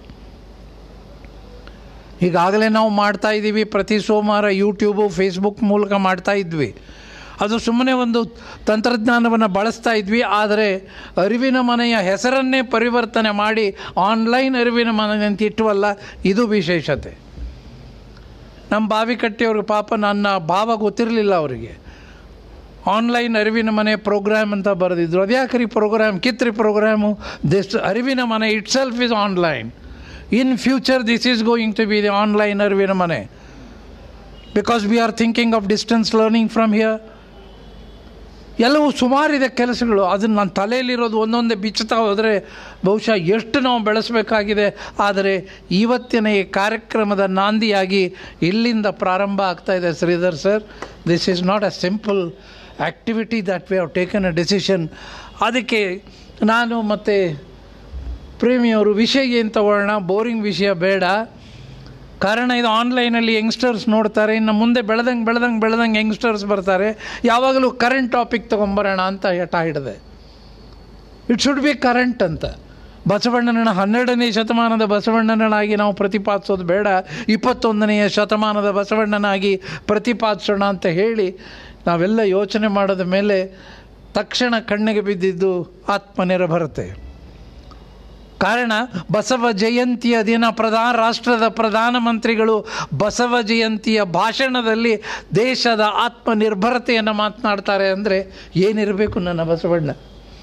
ಈಗಾಗಲೇ ನಾವು ಮಾಡ್ತಾ ಇದ್ದೀವಿ ಪ್ರತಿ ಸೋಮವಾರ ಯೂಟ್ಯೂಬು ಫೇಸ್ಬುಕ್ ಮೂಲಕ ಮಾಡ್ತಾ ಇದ್ವಿ ಅದು ಸುಮ್ಮನೆ ಒಂದು ತಂತ್ರಜ್ಞಾನವನ್ನು ಬಳಸ್ತಾ ಇದ್ವಿ ಆದರೆ ಅರಿವಿನ ಮನೆಯ ಹೆಸರನ್ನೇ ಪರಿವರ್ತನೆ ಮಾಡಿ ಆನ್ಲೈನ್ ಅರಿವಿನ ಮನೆ ಅಂತ ಇಟ್ಟವಲ್ಲ ಇದು ವಿಶೇಷತೆ ನಮ್ಮ ಬಾವಿಕಟ್ಟೆಯವ್ರಿಗೆ ಪಾಪ ನನ್ನ ಭಾವ ಗೊತ್ತಿರಲಿಲ್ಲ ಅವರಿಗೆ ಆನ್ಲೈನ್ ಅರಿವಿನ ಮನೆ ಪ್ರೋಗ್ರಾಮ್ ಅಂತ ಬರೆದಿದ್ರು ಅದ್ಯಾಕ್ರಿ ಪ್ರೋಗ್ರಾಮ್ ಕಿತ್ರಿ ಪ್ರೋಗ್ರಾಮು ದಿಸ್ ಅರಿವಿನ ಮನೆ itself is online in future this is going to be the online ಅರಿವಿನ ಮನೆ because we are thinking of distance learning from here ಎಲ್ಲವೂ ಸುಮಾರಿದೆ ಕೆಲಸಗಳು ಅದನ್ನು ನನ್ನ ತಲೆಯಲ್ಲಿರೋದು ಒಂದೊಂದೇ ಬಿಚ್ಚುತ್ತಾ ಹೋದರೆ ಬಹುಶಃ ಎಷ್ಟು ನಾವು ಬೆಳೆಸಬೇಕಾಗಿದೆ ಆದರೆ ಇವತ್ತಿನ ಈ ಕಾರ್ಯಕ್ರಮದ ನಾಂದಿಯಾಗಿ ಇಲ್ಲಿಂದ ಪ್ರಾರಂಭ ಆಗ್ತಾ ಇದೆ Sridhar sir this is not a simple activity that we have taken a decision ಅದಕ್ಕೆ ನಾನು ಮತ್ತು ಪ್ರೇಮಿಯವರು ವಿಷಯ ಏನು ತಗೊಳ್ಳೋಣ ಬೋರಿಂಗ್ ವಿಷಯ ಬೇಡ ಕಾರಣ ಇದು ಆನ್ಲೈನಲ್ಲಿ ಯಂಗ್ಸ್ಟರ್ಸ್ ನೋಡ್ತಾರೆ ಇನ್ನು ಮುಂದೆ ಬೆಳೆದಂಗೆ ಬೆಳೆದಂಗೆ ಬೆಳೆದಂಗೆ ಯಂಗ್ಸ್ಟರ್ಸ್ ಬರ್ತಾರೆ ಯಾವಾಗಲೂ ಕರೆಂಟ್ ಟಾಪಿಕ್ ತೊಗೊಂಬರೋಣ ಅಂತ ಹಠ ಹಿಡಿದೆ ಇಟ್ ಶುಡ್ ಬಿ ಕರೆಂಟ್ ಅಂತ ಬಸವಣ್ಣನ ಹನ್ನೆರಡನೇ ಶತಮಾನದ ಬಸವಣ್ಣನಾಗಿ ನಾವು ಪ್ರತಿಪಾದಿಸೋದು ಬೇಡ ಇಪ್ಪತ್ತೊಂದನೆಯ ಶತಮಾನದ ಬಸವಣ್ಣನಾಗಿ ಪ್ರತಿಪಾದಿಸೋಣ ಅಂತ ಹೇಳಿ ನಾವೆಲ್ಲ ಯೋಚನೆ ಮಾಡಿದ ಮೇಲೆ ತಕ್ಷಣ ಕಣ್ಣಿಗೆ ಬಿದ್ದಿದ್ದು ಆತ್ಮನಿರ್ಭರತೆ ಕಾರಣ ಬಸವ ಜಯಂತಿಯ ದಿನ ಪ್ರಧಾನ ರಾಷ್ಟ್ರದ ಪ್ರಧಾನಮಂತ್ರಿಗಳು ಬಸವ ಜಯಂತಿಯ ಭಾಷಣದಲ್ಲಿ ದೇಶದ ಆತ್ಮನಿರ್ಭರತೆಯನ್ನು ಮಾತನಾಡ್ತಾರೆ ಅಂದರೆ ಏನಿರಬೇಕು ನನ್ನ Basavanna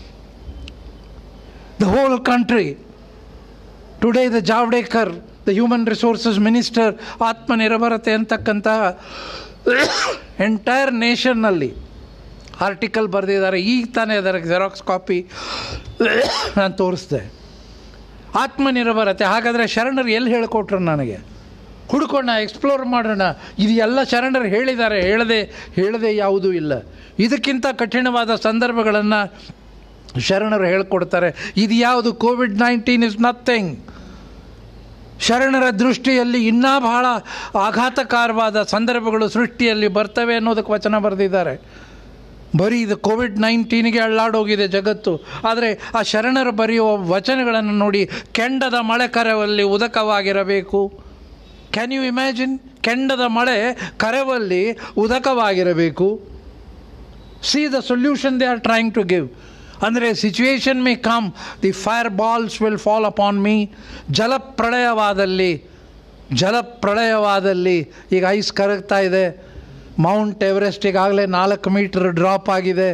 the whole country today the Javadekar the human resources minister ಆತ್ಮನಿರ್ಭರತೆ ಅಂತಕ್ಕಂತಹ ಎಂಟೈರ್ ನೇಷನ್ನಲ್ಲಿ ಆರ್ಟಿಕಲ್ ಬರೆದಿದ್ದಾರೆ ಈಗ ತಾನೇ ಅದರ ಜೆರಾಕ್ಸ್ ಕಾಪಿ ನಾನು ತೋರಿಸ್ದೆ ಆತ್ಮನಿರ್ಭರತೆ ಹಾಗಾದರೆ ಶರಣರು ಎಲ್ಲಿ ಹೇಳಿಕೊಟ್ರು ನನಗೆ ಹುಡ್ಕೋಣ ಎಕ್ಸ್ಪ್ಲೋರ್ ಮಾಡೋಣ ಇದು ಎಲ್ಲ ಶರಣರು ಹೇಳಿದ್ದಾರೆ ಹೇಳದೆ ಹೇಳದೆ ಯಾವುದೂ ಇಲ್ಲ ಇದಕ್ಕಿಂತ ಕಠಿಣವಾದ ಸಂದರ್ಭಗಳನ್ನು ಶರಣರು ಹೇಳ್ಕೊಡ್ತಾರೆ ಇದು ಯಾವುದು ಕೋವಿಡ್ ನೈನ್ಟೀನ್ ಇಸ್ ನಥಿಂಗ್ ಶರಣರ ದೃಷ್ಟಿಯಲ್ಲಿ ಇನ್ನೂ ಬಹಳ ಆಘಾತಕಾರವಾದ ಸಂದರ್ಭಗಳು ಸೃಷ್ಟಿಯಲ್ಲಿ ಬರ್ತವೆ ಅನ್ನೋದಕ್ಕೆ ವಚನ ಬರೆದಿದ್ದಾರೆ ಬರೀ ಇದು ಕೋವಿಡ್ ನೈನ್ಟೀನ್ಗೆ ಅಳ್ಳಾಡೋಗಿದೆ ಜಗತ್ತು ಆದರೆ ಆ ಶರಣರು ಬರೆಯುವ ವಚನಗಳನ್ನು ನೋಡಿ ಕೆಂಡದ ಮಳೆ ಕರೆವಲ್ಲಿ ಉದಕವಾಗಿರಬೇಕು ಕ್ಯಾನ್ ಯು ಇಮ್ಯಾಜಿನ್ ಕೆಂಡದ ಮಳೆ ಕರೆವಲ್ಲಿ ಉದಕವಾಗಿರಬೇಕು see the solution they are trying to give ಅಂದರೆ situation may come the fire balls will fall upon me ಜಲಪ್ರಳಯವಾದಲ್ಲಿ ಜಲಪ್ರಳಯವಾದಲ್ಲಿ ಈಗ ಐಸ್ ಕರಗ್ತಾ ಇದೆ ಮೌಂಟ್ ಎವರೆಸ್ಟ್ ಈಗಾಗಲೇ ನಾಲ್ಕು ಮೀಟರ್ ಡ್ರಾಪ್ ಆಗಿದೆ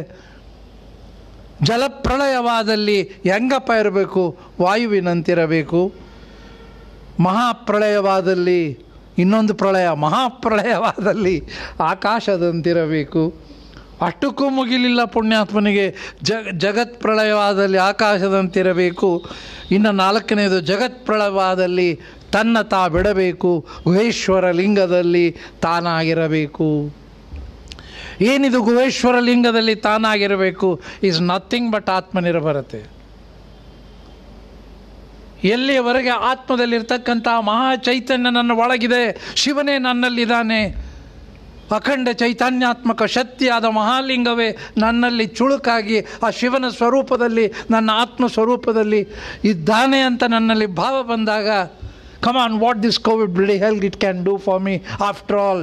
ಜಲಪ್ರಳಯವಾದಲ್ಲಿ ಹೆಂಗಪ್ಪ ಇರಬೇಕು ವಾಯುವಿನಂತಿರಬೇಕು ಮಹಾಪ್ರಳಯವಾದಲ್ಲಿ ಇನ್ನೊಂದು ಪ್ರಳಯ ಮಹಾಪ್ರಳಯವಾದಲ್ಲಿ ಆಕಾಶದಂತಿರಬೇಕು ಅಷ್ಟಕ್ಕೂ ಮುಗಿಲಿಲ್ಲ ಪುಣ್ಯಾತ್ಮನಿಗೆ ಜಗ ಜಗತ್ ಪ್ರಳಯವಾದಲ್ಲಿ ಆಕಾಶದಂತಿರಬೇಕು ಇನ್ನು ನಾಲ್ಕನೇದು ಜಗತ್ ಪ್ರಳಯವಾದಲ್ಲಿ ತನ್ನ ತಾ ಬಿಡಬೇಕು ಗುಹೇಶ್ವರ ಲಿಂಗದಲ್ಲಿ ತಾನಾಗಿರಬೇಕು ಏನಿದು ಗುಹೇಶ್ವರ ಲಿಂಗದಲ್ಲಿ ತಾನಾಗಿರಬೇಕು ಈಸ್ ನಥಿಂಗ್ ಬಟ್ ಆತ್ಮನಿರ್ಭರತೆ ಎಲ್ಲಿಯವರೆಗೆ ಆತ್ಮದಲ್ಲಿರ್ತಕ್ಕಂಥ ಮಹಾ ಚೈತನ್ಯ ನನ್ನ ಒಳಗಿದೆ ಶಿವನೇ ನನ್ನಲ್ಲಿದ್ದಾನೆ ಅಖಂಡ ಚೈತನ್ಯಾತ್ಮಕ ಶಕ್ತಿಯಾದ ಮಹಾಲಿಂಗವೇ ನನ್ನಲ್ಲಿ ಚುಳುಕಾಗಿ ಆ ಶಿವನ ಸ್ವರೂಪದಲ್ಲಿ ನನ್ನ ಆತ್ಮ ಸ್ವರೂಪದಲ್ಲಿ ಇದ್ದಾನೆ ಅಂತ ನನ್ನಲ್ಲಿ ಭಾವ ಬಂದಾಗ ಕಮಾನ್ ವಾಟ್ ದಿಸ್ ಕೋವಿಡ್ ಬಿಡಿ health it can do for me after all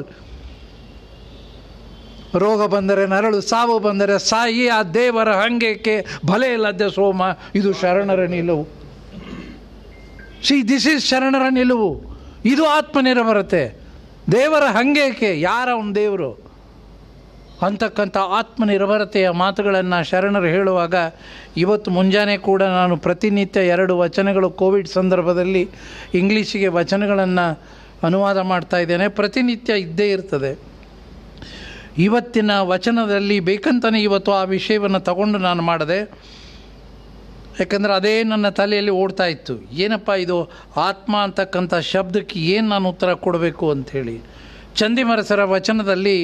ರೋಗ ಬಂದರೆ ನರಳು ಸಾವು ಬಂದರೆ ಸಾಯಿ ಆ ದೇವರ ಹಂಗೆಕ್ಕೆ ಬಲೆ ಇಲ್ಲದೆ ಸೋಮ ಇದು ಶರಣರ ನಿಲುವು ಸಿ ದಿಸ್ ಈಸ್ ಶರಣರ ನಿಲುವು ಇದು ಆತ್ಮನಿರ್ಭರತೆ ದೇವರ ಹಂಗೇಕೆ ಯಾರ ಅವನ ದೇವರು ಅಂತಕ್ಕಂಥ ಆತ್ಮನಿರ್ಭರತೆಯ ಮಾತುಗಳನ್ನು ಶರಣರು ಹೇಳುವಾಗ ಇವತ್ತು ಮುಂಜಾನೆ ಕೂಡ ನಾನು ಪ್ರತಿನಿತ್ಯ ಎರಡು ವಚನಗಳು ಕೋವಿಡ್ ಸಂದರ್ಭದಲ್ಲಿ ಇಂಗ್ಲೀಷಿಗೆ ವಚನಗಳನ್ನು ಅನುವಾದ ಮಾಡ್ತಾ ಇದ್ದೇನೆ ಪ್ರತಿನಿತ್ಯ ಇದ್ದೇ ಇರ್ತದೆ ಇವತ್ತಿನ ವಚನದಲ್ಲಿ ಬೇಕಂತಲೇ ಇವತ್ತು ಆ ವಿಷಯವನ್ನು ತಗೊಂಡು ನಾನು ಮಾಡಿದೆ ಯಾಕಂದರೆ ಅದೇ ನನ್ನ ತಲೆಯಲ್ಲಿ ಓಡ್ತಾ ಇತ್ತು ಏನಪ್ಪ ಇದು ಆತ್ಮ ಅಂತಕ್ಕಂಥ ಶಬ್ದಕ್ಕೆ ಏನು ನಾನು ಉತ್ತರ ಕೊಡಬೇಕು ಅಂಥೇಳಿ ಚಂದಿಮರಸರ ವಚನದಲ್ಲಿ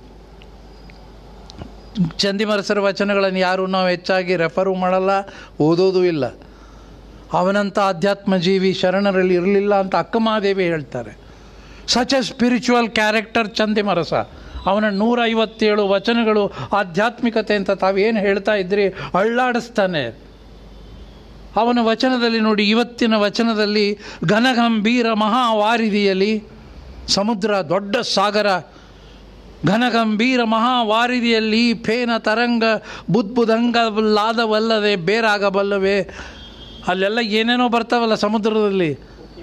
ಚಂದಿಮರಸರ ವಚನಗಳನ್ನು ಯಾರು ನಾವು ಹೆಚ್ಚಾಗಿ ರೆಫರು ಮಾಡಲ್ಲ ಓದೋದು ಇಲ್ಲ ಅವನಂಥ ಆಧ್ಯಾತ್ಮ ಜೀವಿ ಶರಣರಲ್ಲಿ ಇರಲಿಲ್ಲ ಅಂತ ಅಕ್ಕಮಹಾದೇವಿ ಹೇಳ್ತಾರೆ such a spiritual character Chandimarasa ಅವನ ನೂರ ಐವತ್ತೇಳು ವಚನಗಳು ಆಧ್ಯಾತ್ಮಿಕತೆ ಅಂತ ತಾವೇನು ಹೇಳ್ತಾ ಇದ್ರಿ ಅಳ್ಳಾಡಿಸ್ತಾನೆ ಅವನ ವಚನದಲ್ಲಿ ನೋಡಿ ಇವತ್ತಿನ ವಚನದಲ್ಲಿ ಘನಗಂಭೀರ ಮಹಾವಾರಿದಿಯಲ್ಲಿ ಸಮುದ್ರ ದೊಡ್ಡ ಸಾಗರ ಘನಗಂಭೀರ ಮಹಾವಾರಿದಿಯಲ್ಲಿ ಫೇನ ತರಂಗ ಬುದ್ಬುದಂಗಲಾದವಲ್ಲದೆ ಬೇರಾಗಬಲ್ಲವೇ ಅಲ್ಲೆಲ್ಲ ಏನೇನೋ ಬರ್ತಾವಲ್ಲ ಸಮುದ್ರದಲ್ಲಿ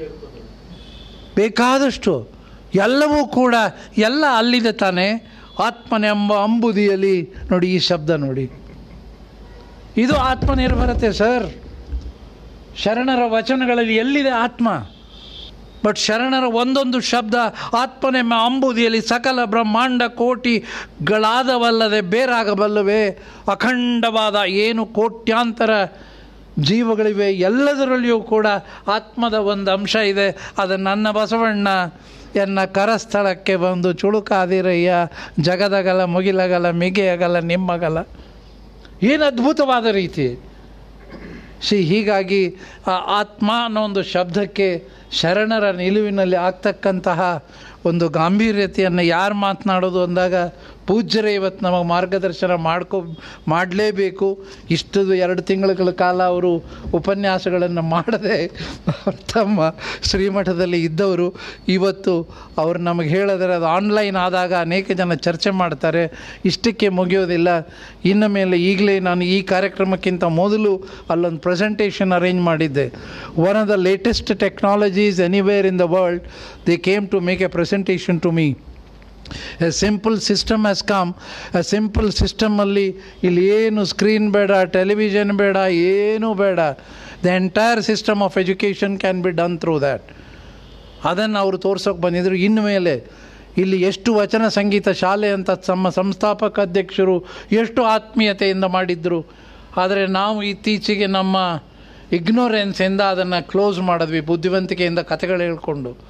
ಬೇಕಾದಷ್ಟು ಎಲ್ಲವೂ ಕೂಡ ಎಲ್ಲ ಅಲ್ಲಿದೆ ತಾನೇ ಆತ್ಮನೆಂಬ ಅಂಬುದಿಯಲ್ಲಿ ನೋಡಿ ಈ ಶಬ್ದ ನೋಡಿ ಇದು ಆತ್ಮನಿರ್ಭರತೆ ಸರ್ ಶರಣರ ವಚನಗಳಲ್ಲಿ ಎಲ್ಲಿದೆ ಆತ್ಮ ಬಟ್ ಶರಣರ ಒಂದೊಂದು ಶಬ್ದ ಆತ್ಮನೆಂಬ ಅಂಬುದಿಯಲ್ಲಿ ಸಕಲ ಬ್ರಹ್ಮಾಂಡ ಕೋಟಿಗಳಾದವಲ್ಲದೆ ಬೇರಾಗಬಲ್ಲವೇ ಅಖಂಡವಾದ ಏನು ಕೋಟ್ಯಾಂತರ ಜೀವಗಳಿವೆ ಎಲ್ಲದರಲ್ಲಿಯೂ ಕೂಡ ಆತ್ಮದ ಒಂದು ಅಂಶ ಇದೆ ಅದು ನನ್ನ ಬಸವಣ್ಣ ಎನ್ನ ಕರಸ್ಥಳಕ್ಕೆ ಬಂದು ಚುಳುಕಾದಿರಯ್ಯ ಜಗದಗಲ ಮುಗಿಲಗಲ ಮಿಗೆಯಗಲ ನಿಮ್ಮಗಲ ಏನು ಅದ್ಭುತವಾದ ರೀತಿ ಸಿ ಹೀಗಾಗಿ ಆ ಆತ್ಮ ಅನ್ನೋ ಒಂದು ಶಬ್ದಕ್ಕೆ ಶರಣರ ನಿಲುವಿನಲ್ಲಿ ಆಗ್ತಕ್ಕಂತಹ ಒಂದು ಗಾಂಭೀರ್ಯತೆಯನ್ನು ಯಾರು ಮಾತನಾಡೋದು ಅಂದಾಗ ಪೂಜ್ಯರೇ ಇವತ್ತು ನಮಗೆ ಮಾರ್ಗದರ್ಶನ ಮಾಡ್ಕೊ ಮಾಡಲೇಬೇಕು ಇಷ್ಟು ಎರಡು ತಿಂಗಳ ಕಾಲ ಅವರು ಉಪನ್ಯಾಸಗಳನ್ನು ಮಾಡದೆ ಅವ್ರು ತಮ್ಮ ಶ್ರೀಮಠದಲ್ಲಿ ಇದ್ದವರು ಇವತ್ತು ಅವರು ನಮಗೆ ಹೇಳಿದರೆ ಅದು ಆನ್ಲೈನ್ ಆದಾಗ ಅನೇಕ ಜನ ಚರ್ಚೆ ಮಾಡ್ತಾರೆ ಇಷ್ಟಕ್ಕೆ ಮುಗಿಯೋದಿಲ್ಲ ಇನ್ನು ಮೇಲೆ ಈಗಲೇ ನಾನು ಈ ಕಾರ್ಯಕ್ರಮಕ್ಕಿಂತ ಮೊದಲು ಅಲ್ಲೊಂದು ಪ್ರೆಸೆಂಟೇಷನ್ ಅರೇಂಜ್ ಮಾಡಿದ್ದೆ one of the latest technologies anywhere in the world they came to make a presentation to me a simple system has come a simple ಸಿಸ್ಟಮಲ್ಲಿ ಇಲ್ಲಿ ಏನು ಸ್ಕ್ರೀನ್ ಬೇಡ ಟೆಲಿವಿಷನ್ ಬೇಡ ಏನೂ ಬೇಡ the entire system of education can be done through that ಅದನ್ನು ಅವರು ತೋರ್ಸೋಕೆ ಬಂದಿದ್ದರು ಇನ್ಮೇಲೆ ಇಲ್ಲಿ ಎಷ್ಟು ವಚನ ಸಂಗೀತ ಶಾಲೆ ಅಂತ ನಮ್ಮ ಸಂಸ್ಥಾಪಕ ಅಧ್ಯಕ್ಷರು ಎಷ್ಟು ಆತ್ಮೀಯತೆಯಿಂದ ಮಾಡಿದ್ರು ಆದರೆ ನಾವು ಇತ್ತೀಚೆಗೆ ನಮ್ಮ ಇಗ್ನೋರೆನ್ಸಿಂದ ಅದನ್ನು ಕ್ಲೋಸ್ ಮಾಡಿದ್ವಿ ಬುದ್ಧಿವಂತಿಕೆಯಿಂದ ಕಥೆಗಳು ಹೇಳ್ಕೊಂಡು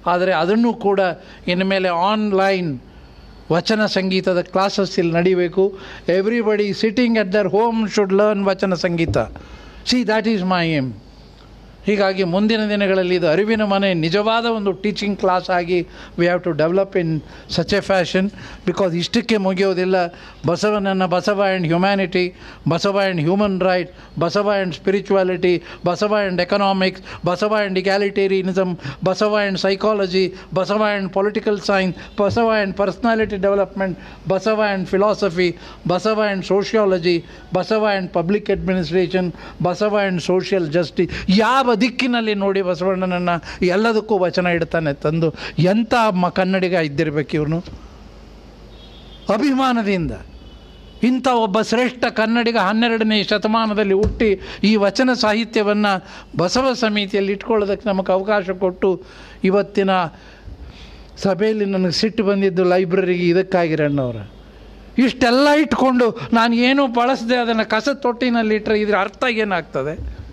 ಆದರೆ ಅದನ್ನು ಕೂಡ ಇನ್ಮೇಲೆ ಆನ್ಲೈನ್ ವಚನ ಸಂಗೀತದ ಕ್ಲಾಸಸ್ ಇಲ್ಲಿ ನಡಿಬೇಕು everybody sitting at their home should learn vachana sangeeta see that is my aim ಹೀಗಾಗಿ ಮುಂದಿನ ದಿನಗಳಲ್ಲಿ ಇದು ಅರಿವಿನ ಮನೆ ನಿಜವಾದ ಒಂದು ಟೀಚಿಂಗ್ ಕ್ಲಾಸ್ ಆಗಿ we have to develop in such a fashion because ಇಷ್ಟಕ್ಕೆ ಮುಗಿಯೋದಿಲ್ಲ ಬಸವನನ್ನು Basava and humanity Basava and human right Basava and spirituality Basava and economics Basava and egalitarianism Basava and psychology Basava and political science Basava and personality development Basava and philosophy Basava and sociology Basava and public administration Basava and social justice ಯಾವ ದಿಕ್ಕಿನಲ್ಲಿ ನೋಡಿ ಬಸವಣ್ಣನನ್ನು ಎಲ್ಲದಕ್ಕೂ ವಚನ ಇಡ್ತಾನೆ ತಂದು ಎಂಥ ಮ ಕನ್ನಡಿಗ ಇದ್ದಿರಬೇಕು ಇವನು ಅಭಿಮಾನದಿಂದ ಇಂಥ ಒಬ್ಬ ಶ್ರೇಷ್ಠ ಕನ್ನಡಿಗ ಹನ್ನೆರಡನೇ ಶತಮಾನದಲ್ಲಿ ಹುಟ್ಟಿ ಈ ವಚನ ಸಾಹಿತ್ಯವನ್ನು ಬಸವ ಸಮಿತಿಯಲ್ಲಿ ಇಟ್ಕೊಳ್ಳೋದಕ್ಕೆ ನಮಗೆ ಅವಕಾಶ ಕೊಟ್ಟು ಇವತ್ತಿನ ಸಭೆಯಲ್ಲಿ ನನಗೆ ಸಿಟ್ಟು ಬಂದಿದ್ದು ಲೈಬ್ರರಿಗೆ ಇದಕ್ಕಾಗಿರಣ್ಣವ್ರ ಇಷ್ಟೆಲ್ಲ ಇಟ್ಕೊಂಡು ನಾನು ಏನೂ ಬಳಸದೆ ಅದನ್ನು ಕಸದ ತೊಟ್ಟಿನಲ್ಲಿ ಇಟ್ಟರೆ ಇದ್ರ ಅರ್ಥ ಏನಾಗ್ತದೆ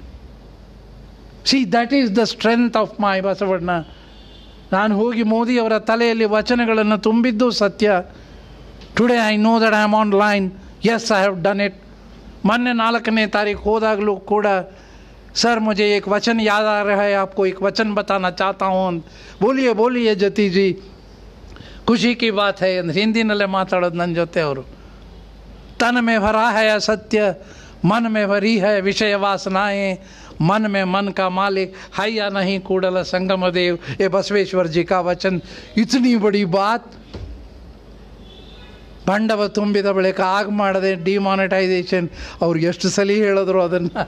see that is the strength of my Basavanna ನಾನು ಹೋಗಿ ಮೋದಿಯವರ ತಲೆಯಲ್ಲಿ ವಚನಗಳನ್ನು ತುಂಬಿದ್ದು ಸತ್ಯ today I know that I am online as I have done it ಮೊನ್ನೆ ನಾಲ್ಕನೇ ತಾರೀಕು ಹೋದಾಗಲೂ ಕೂಡ सर मुझे एक वचन याद आ रहा है आपको एक वचन बताना चाहता हूँ बोलिए बोलिए ಜತಿ ಜಿ ಖುಷಿ ಕಿ ಬಾತ್ ಹೈ ಅಂದ್ರೆ ಹಿಂದಿನಲ್ಲೇ ಮಾತಾಡೋದು ನನ್ನ ಜೊತೆ ಅವರು तन में भरा है असत्य मन में भरी है विषय वासनाएं मन में मन का मालिक है या नहीं कूड़ल संगम देव ये बसवेश्वर जी का वचन इतनी बड़ी बात ಬಂಡವ ತುಂಬಿದ ಬಳಿಕ ಆಗ ಮಾಡದೆ ಡಿಮಾನಿಟೈಸೇಷನ್ ಅವ್ರು ಎಷ್ಟು ಸಲ ಹೇಳಿದ್ರು ಅದನ್ನು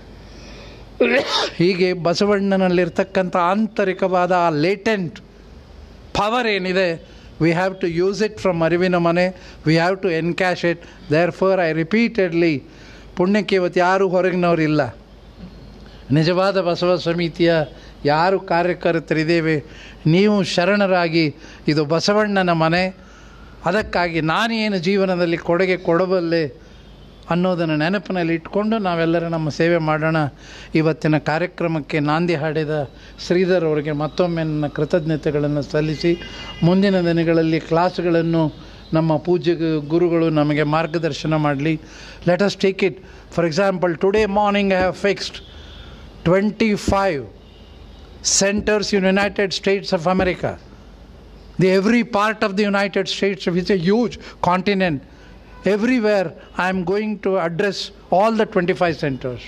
ಹೀಗೆ ಬಸವಣ್ಣನಲ್ಲಿರ್ತಕ್ಕಂಥ ಆಂತರಿಕವಾದ ಆ ಲೇಟೆಂಟ್ ಪವರ್ ಏನಿದೆ we have to use it from Arivina Mane we have to encash it therefore I repeatedly ಪುಣ್ಯಕ್ಕೆ ಇವತ್ತು ಯಾರೂ ಹೊರಗಿನವರಿಲ್ಲ ನಿಜವಾದ ಬಸವ ಸಮಿತಿಯ ಯಾರು ಕಾರ್ಯಕರ್ತರಿದ್ದೇವೆ ನೀವು ಶರಣರಾಗಿ ಇದು ಬಸವಣ್ಣನ ಮನೆ ಅದಕ್ಕಾಗಿ ನಾನೇನು ಜೀವನದಲ್ಲಿ ಕೊಡುಗೆ ಕೊಡಬಲ್ಲೆ ಅನ್ನೋದನ್ನು ನೆನಪಿನಲ್ಲಿ ಇಟ್ಕೊಂಡು ನಾವೆಲ್ಲರೂ ನಮ್ಮ ಸೇವೆ ಮಾಡೋಣ ಇವತ್ತಿನ ಕಾರ್ಯಕ್ರಮಕ್ಕೆ ನಾಂದಿ ಹಾಡಿದ ಶ್ರೀಧರ್ ಅವರಿಗೆ ಮತ್ತೊಮ್ಮೆ ನನ್ನ ಕೃತಜ್ಞತೆಗಳನ್ನು ಸಲ್ಲಿಸಿ ಮುಂದಿನ ದಿನಗಳಲ್ಲಿ ಕ್ಲಾಸ್ಗಳನ್ನು ನಮ್ಮ ಪೂಜ್ಯ ಗು- ಗುರುಗಳು ನಮಗೆ ಮಾರ್ಗದರ್ಶನ ಮಾಡಲಿ let us take it for example today morning I have fixed twenty five centres in United States of America the every part of the united states which is a huge continent everywhere i am going to address all the 25 centers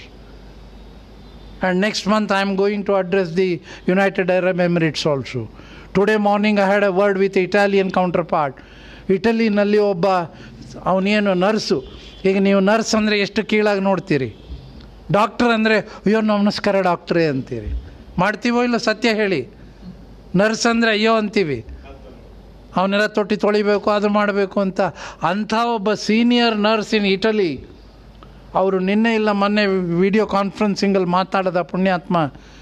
and next month i am going to address the united arab emirates also today morning i had a word with the italian counterpart ಇಟಲಿನಲ್ಲಿ ಒಬ್ಬ ಅವನೇನು ನರ್ಸು ಈಗ ನೀವು ನರ್ಸ್ ಅಂದರೆ ಎಷ್ಟು ಕೀಳಾಗಿ ನೋಡ್ತೀರಿ ಡಾಕ್ಟರ್ ಅಂದರೆ ಅಯ್ಯೋ ನಮಸ್ಕಾರ ಡಾಕ್ಟ್ರೇ ಅಂತೀರಿ ಮಾಡ್ತೀವೋ ಇಲ್ಲ ಸತ್ಯ ಹೇಳಿ ನರ್ಸ್ ಅಂದರೆ ಅಯ್ಯೋ ಅಂತೀವಿ ಅವನ್ನೆಲ್ಲ ತೊಟ್ಟಿ ತೊಳಿಬೇಕು ಅದು ಮಾಡಬೇಕು ಅಂತ ಅಂಥ ಒಬ್ಬ ಸೀನಿಯರ್ ನರ್ಸ್ ಇನ್ ಇಟಲಿ ಅವರು ನಿನ್ನೆ ಇಲ್ಲ ಮೊನ್ನೆ ವಿಡಿಯೋ ಕಾನ್ಫರೆನ್ಸಿಂಗಲ್ಲಿ ಮಾತಾಡದ ಪುಣ್ಯಾತ್ಮ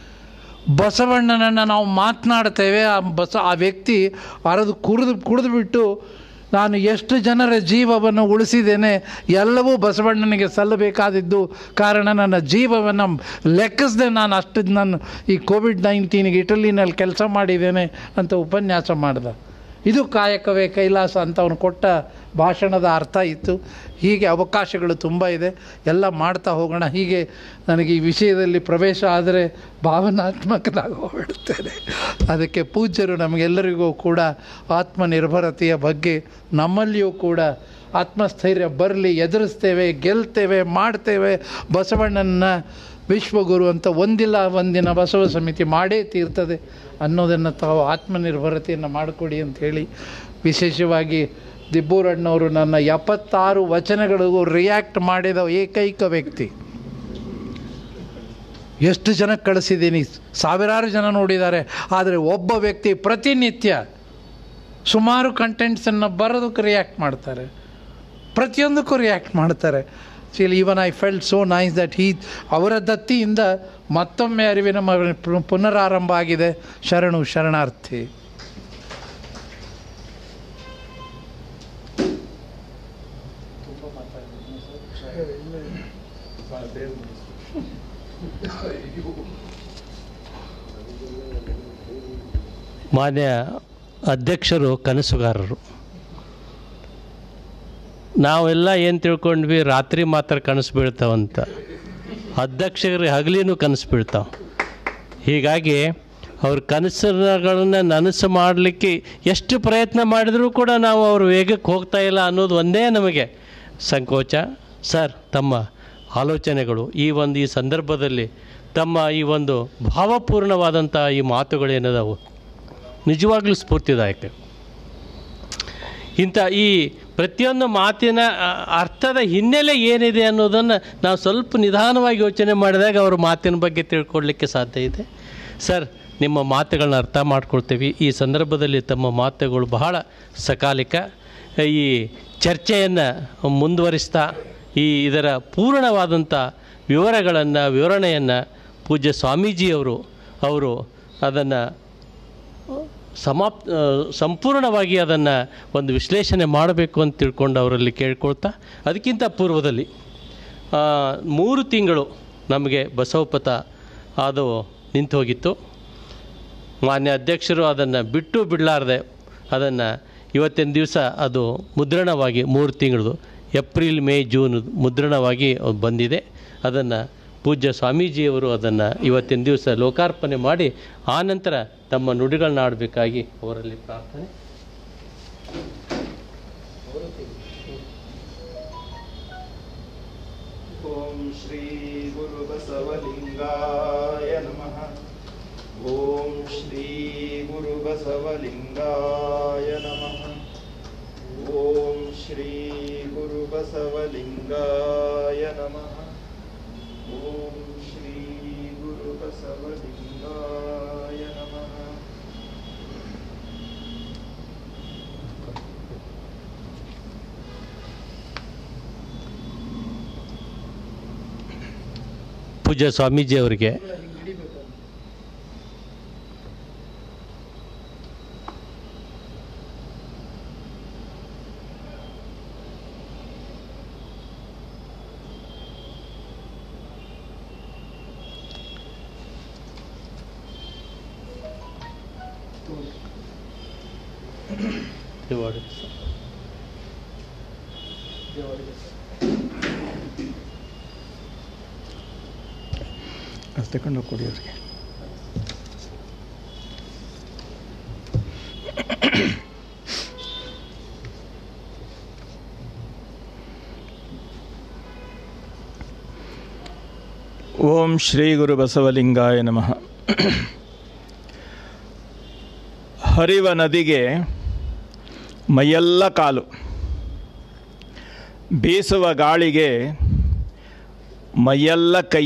ಬಸವಣ್ಣನನ್ನು ನಾವು ಮಾತನಾಡ್ತೇವೆ ಆ ಬಸ ಆ ವ್ಯಕ್ತಿ ಅರದು ಕುಡಿದು ಕುಡಿದುಬಿಟ್ಟು ನಾನು ಎಷ್ಟು ಜನರ ಜೀವವನ್ನು ಉಳಿಸಿದ್ದೇನೆ ಎಲ್ಲವೂ ಬಸವಣ್ಣನಿಗೆ ಸಲ್ಲಬೇಕಾದಿದ್ದು ಕಾರಣ ನನ್ನ ಜೀವವನ್ನು ಲೆಕ್ಕಿಸದೆ ನಾನು ಅಷ್ಟು ನಾನು ಈ ಕೋವಿಡ್ ನೈನ್ಟೀನ್ಗೆ ಇಟಲಿನಲ್ಲಿ ಕೆಲಸ ಮಾಡಿದ್ದೇನೆ ಅಂತ ಉಪನ್ಯಾಸ ಮಾಡ್ದೆ ಇದು ಕಾಯಕವೇ ಕೈಲಾಸ ಅಂತ ಅವನು ಕೊಟ್ಟ ಭಾಷಣದ ಅರ್ಥ ಇತ್ತು ಹೀಗೆ ಅವಕಾಶಗಳು ತುಂಬ ಇದೆ ಎಲ್ಲ ಮಾಡ್ತಾ ಹೋಗೋಣ ಹೀಗೆ ನನಗೆ ಈ ವಿಷಯದಲ್ಲಿ ಪ್ರವೇಶ ಆದರೆ ಭಾವನಾತ್ಮಕನಾಗಿ ಹೋಗ್ಬಿಡ್ತೇನೆ ಅದಕ್ಕೆ ಪೂಜ್ಯರು ನಮಗೆಲ್ಲರಿಗೂ ಕೂಡ ಆತ್ಮನಿರ್ಭರತೆಯ ಬಗ್ಗೆ ನಮ್ಮಲ್ಲಿಯೂ ಕೂಡ ಆತ್ಮಸ್ಥೈರ್ಯ ಬರಲಿ ಎದುರಿಸ್ತೇವೆ ಗೆಲ್ತೇವೆ ಮಾಡ್ತೇವೆ ಬಸವಣ್ಣನ ವಿಶ್ವಗುರು ಅಂತ ಒಂದಿಲ್ಲ ಒಂದಿನ ಬಸವ ಸಮಿತಿ ಮಾಡೇ ತೀರ್ತದೆ ಅನ್ನೋದನ್ನು ತಾವು ಆತ್ಮನಿರ್ಭರತೆಯನ್ನು ಮಾಡಿಕೊಡಿ ಅಂತ ಹೇಳಿ ವಿಶೇಷವಾಗಿ ದಿಬ್ಬೂರಣ್ಣವರು ನನ್ನ ಎಪ್ಪತ್ತಾರು ವಚನಗಳಿಗೂ ರಿಯಾಕ್ಟ್ ಮಾಡಿದ ಏಕೈಕ ವ್ಯಕ್ತಿ ಎಷ್ಟು ಜನ ಕಳಿಸಿದ್ದೀನಿ ಸಾವಿರಾರು ಜನ ನೋಡಿದ್ದಾರೆ ಆದರೆ ಒಬ್ಬ ವ್ಯಕ್ತಿ ಪ್ರತಿನಿತ್ಯ ಸುಮಾರು ಕಂಟೆಂಟ್ಸನ್ನು ಬರೋದಕ್ಕೆ ರಿಯಾಕ್ಟ್ ಮಾಡ್ತಾರೆ ಪ್ರತಿಯೊಂದಕ್ಕೂ ರಿಯಾಕ್ಟ್ ಮಾಡ್ತಾರೆ chill even I felt so nice that he ಅವರ ದತ್ತಿಯಿಂದ ಮತ್ತೊಮ್ಮೆ ಅರಿವಿನ ಮ- ಪುನ- ಪುನರಾರಂಭ ಆಗಿದೆ ಶರಣು ಶರಣಾರ್ಥಿ ಮಾನ್ಯ ಅಧ್ಯಕ್ಷರು ಕನಸುಗಾರರು ನಾವೆಲ್ಲ ಏನು ತಿಳ್ಕೊಂಡ್ವಿ ರಾತ್ರಿ ಮಾತ್ರ ಕನಸು ಬೀಳ್ತಾವಂತ ಅಧ್ಯಕ್ಷರಿಗೆ ಹಗಲಿನೂ ಕನಸು ಬೀಳ್ತಾವೆ ಹೀಗಾಗಿ ಅವ್ರ ಕನಸುಗಳನ್ನು ನನಸು ಮಾಡಲಿಕ್ಕೆ ಎಷ್ಟು ಪ್ರಯತ್ನ ಮಾಡಿದರೂ ಕೂಡ ನಾವು ಅವ್ರ ವೇಗಕ್ಕೆ ಹೋಗ್ತಾ ಇಲ್ಲ ಅನ್ನೋದು ಒಂದೇ ನಮಗೆ ಸಂಕೋಚ ಸರ್ ತಮ್ಮ ಆಲೋಚನೆಗಳು ಈ ಒಂದು ಈ ಸಂದರ್ಭದಲ್ಲಿ ತಮ್ಮ ಈ ಒಂದು ಭಾವಪೂರ್ಣವಾದಂಥ ಈ ಮಾತುಗಳೇನದಾವು ನಿಜವಾಗ್ಲೂ ಸ್ಫೂರ್ತಿದಾಯಕ ಇಂಥ ಈ ಪ್ರತಿಯೊಂದು ಮಾತಿನ ಆ, ಅರ್ಥದ ಹಿನ್ನೆಲೆ ಏನಿದೆ ಅನ್ನೋದನ್ನು ನಾವು ಸ್ವಲ್ಪ ನಿಧಾನವಾಗಿ ಯೋಚನೆ ಮಾಡಿದಾಗ ಅವ್ರ ಮಾತಿನ ಬಗ್ಗೆ ತಿಳ್ಕೊಳ್ಳಿಕ್ಕೆ ಸಾಧ್ಯ ಇದೆ ಸರ್ ನಿಮ್ಮ ಮಾತುಗಳನ್ನ ಅರ್ಥ ಮಾಡ್ಕೊಳ್ತೀವಿ ಈ ಸಂದರ್ಭದಲ್ಲಿ ತಮ್ಮ ಮಾತುಗಳು ಬಹಳ ಸಕಾಲಿಕ ಈ ಚರ್ಚೆಯನ್ನು ಮುಂದುವರಿಸ್ತಾ ಈ ಇದರ ಪೂರ್ಣವಾದಂಥ ವಿವರಗಳನ್ನು ವಿವರಣೆಯನ್ನು ಪೂಜ್ಯ ಸ್ವಾಮೀಜಿಯವರು ಅವರು ಅದನ್ನು ಸಮಾಪ್ ಆ, ಸಂಪೂರ್ಣವಾಗಿ ಅದನ್ನು ಒಂದು ವಿಶ್ಲೇಷಣೆ ಮಾಡಬೇಕು ಅಂತ ತಿಳ್ಕೊಂಡು ಅವರಲ್ಲಿ ಕೇಳ್ಕೊಳ್ತಾ ಅದಕ್ಕಿಂತ ಪೂರ್ವದಲ್ಲಿ ಆ, ಮೂರು ತಿಂಗಳು ನಮಗೆ ಬಸವಪಥ ಅದು ನಿಂತು ಹೋಗಿತ್ತು ಮಾನ್ಯ ಅಧ್ಯಕ್ಷರು ಅದನ್ನು ಬಿಟ್ಟು ಬಿಡಲಾರ್ದೆ ಅದನ್ನು ಇವತ್ತಿನ ದಿವಸ ಅದು ಮುದ್ರಣವಾಗಿ ಮೂರು ತಿಂಗಳದು ಏಪ್ರಿಲ್ ಮೇ ಜೂನ್ ಮುದ್ರಣವಾಗಿ ಅದು ಬಂದಿದೆ ಅದನ್ನು ಪೂಜ್ಯ ಸ್ವಾಮೀಜಿಯವರು ಅದನ್ನು ಇವತ್ತಿನ ದಿವಸ ಲೋಕಾರ್ಪಣೆ ಮಾಡಿ ಆನಂತರ ತಮ್ಮ ನುಡಿಗಳನ್ನ ಆಡಬೇಕಾಗಿ ಅವರಲ್ಲಿ ಪ್ರಾರ್ಥನೆ ॐ श्री गुरुबसवलिङ्गाय नमः ॐ श्री गुरुबसवलिङ्गाय नमः ॐ श्री गुरुबसवलिङ्गाय नमः ॐ श्री गुरुबसवलिङ्गाय नमः ಪೂಜ್ಯ ಸ್ವಾಮೀಜಿ ಅವರಿಗೆ ಅದು ತಗೊಂಡು ಕೊಡಿ ಅವ್ರಿಗೆ ಓಂ ಶ್ರೀ ಗುರು ಬಸವಲಿಂಗಾಯ ನಮಃ ಹರಿವ ನದಿಗೆ ಮೈಯೆಲ್ಲ ಕಾಲು ಬೀಸುವ ಗಾಳಿಗೆ ಮೈಯೆಲ್ಲ ಕೈ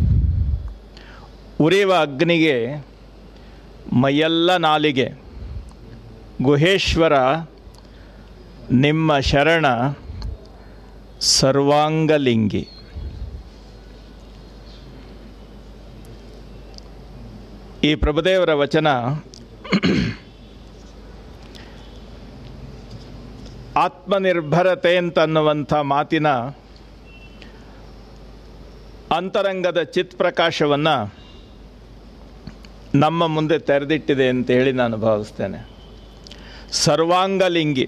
ಉರಿಯುವ ಅಗ್ನಿಗೆ ಮೈಯೆಲ್ಲ ನಾಲಿಗೆ ಗುಹೇಶ್ವರ ನಿಮ್ಮ ಶರಣ ಸರ್ವಾಂಗಲಿಂಗಿ ಈ ಪ್ರಭುದೇವರ ವಚನ ಆತ್ಮನಿರ್ಭರತೆ ಅಂತನ್ನುವಂಥ ಮಾತಿನ ಅಂತರಂಗದ ಚಿತ್ಪ್ರಕಾಶವನ್ನು ನಮ್ಮ ಮುಂದೆ ತೆರೆದಿಟ್ಟಿದೆ ಅಂತ ಹೇಳಿ ನಾನು ಭಾವಿಸ್ತೇನೆ ಸರ್ವಾಂಗಲಿಂಗಿ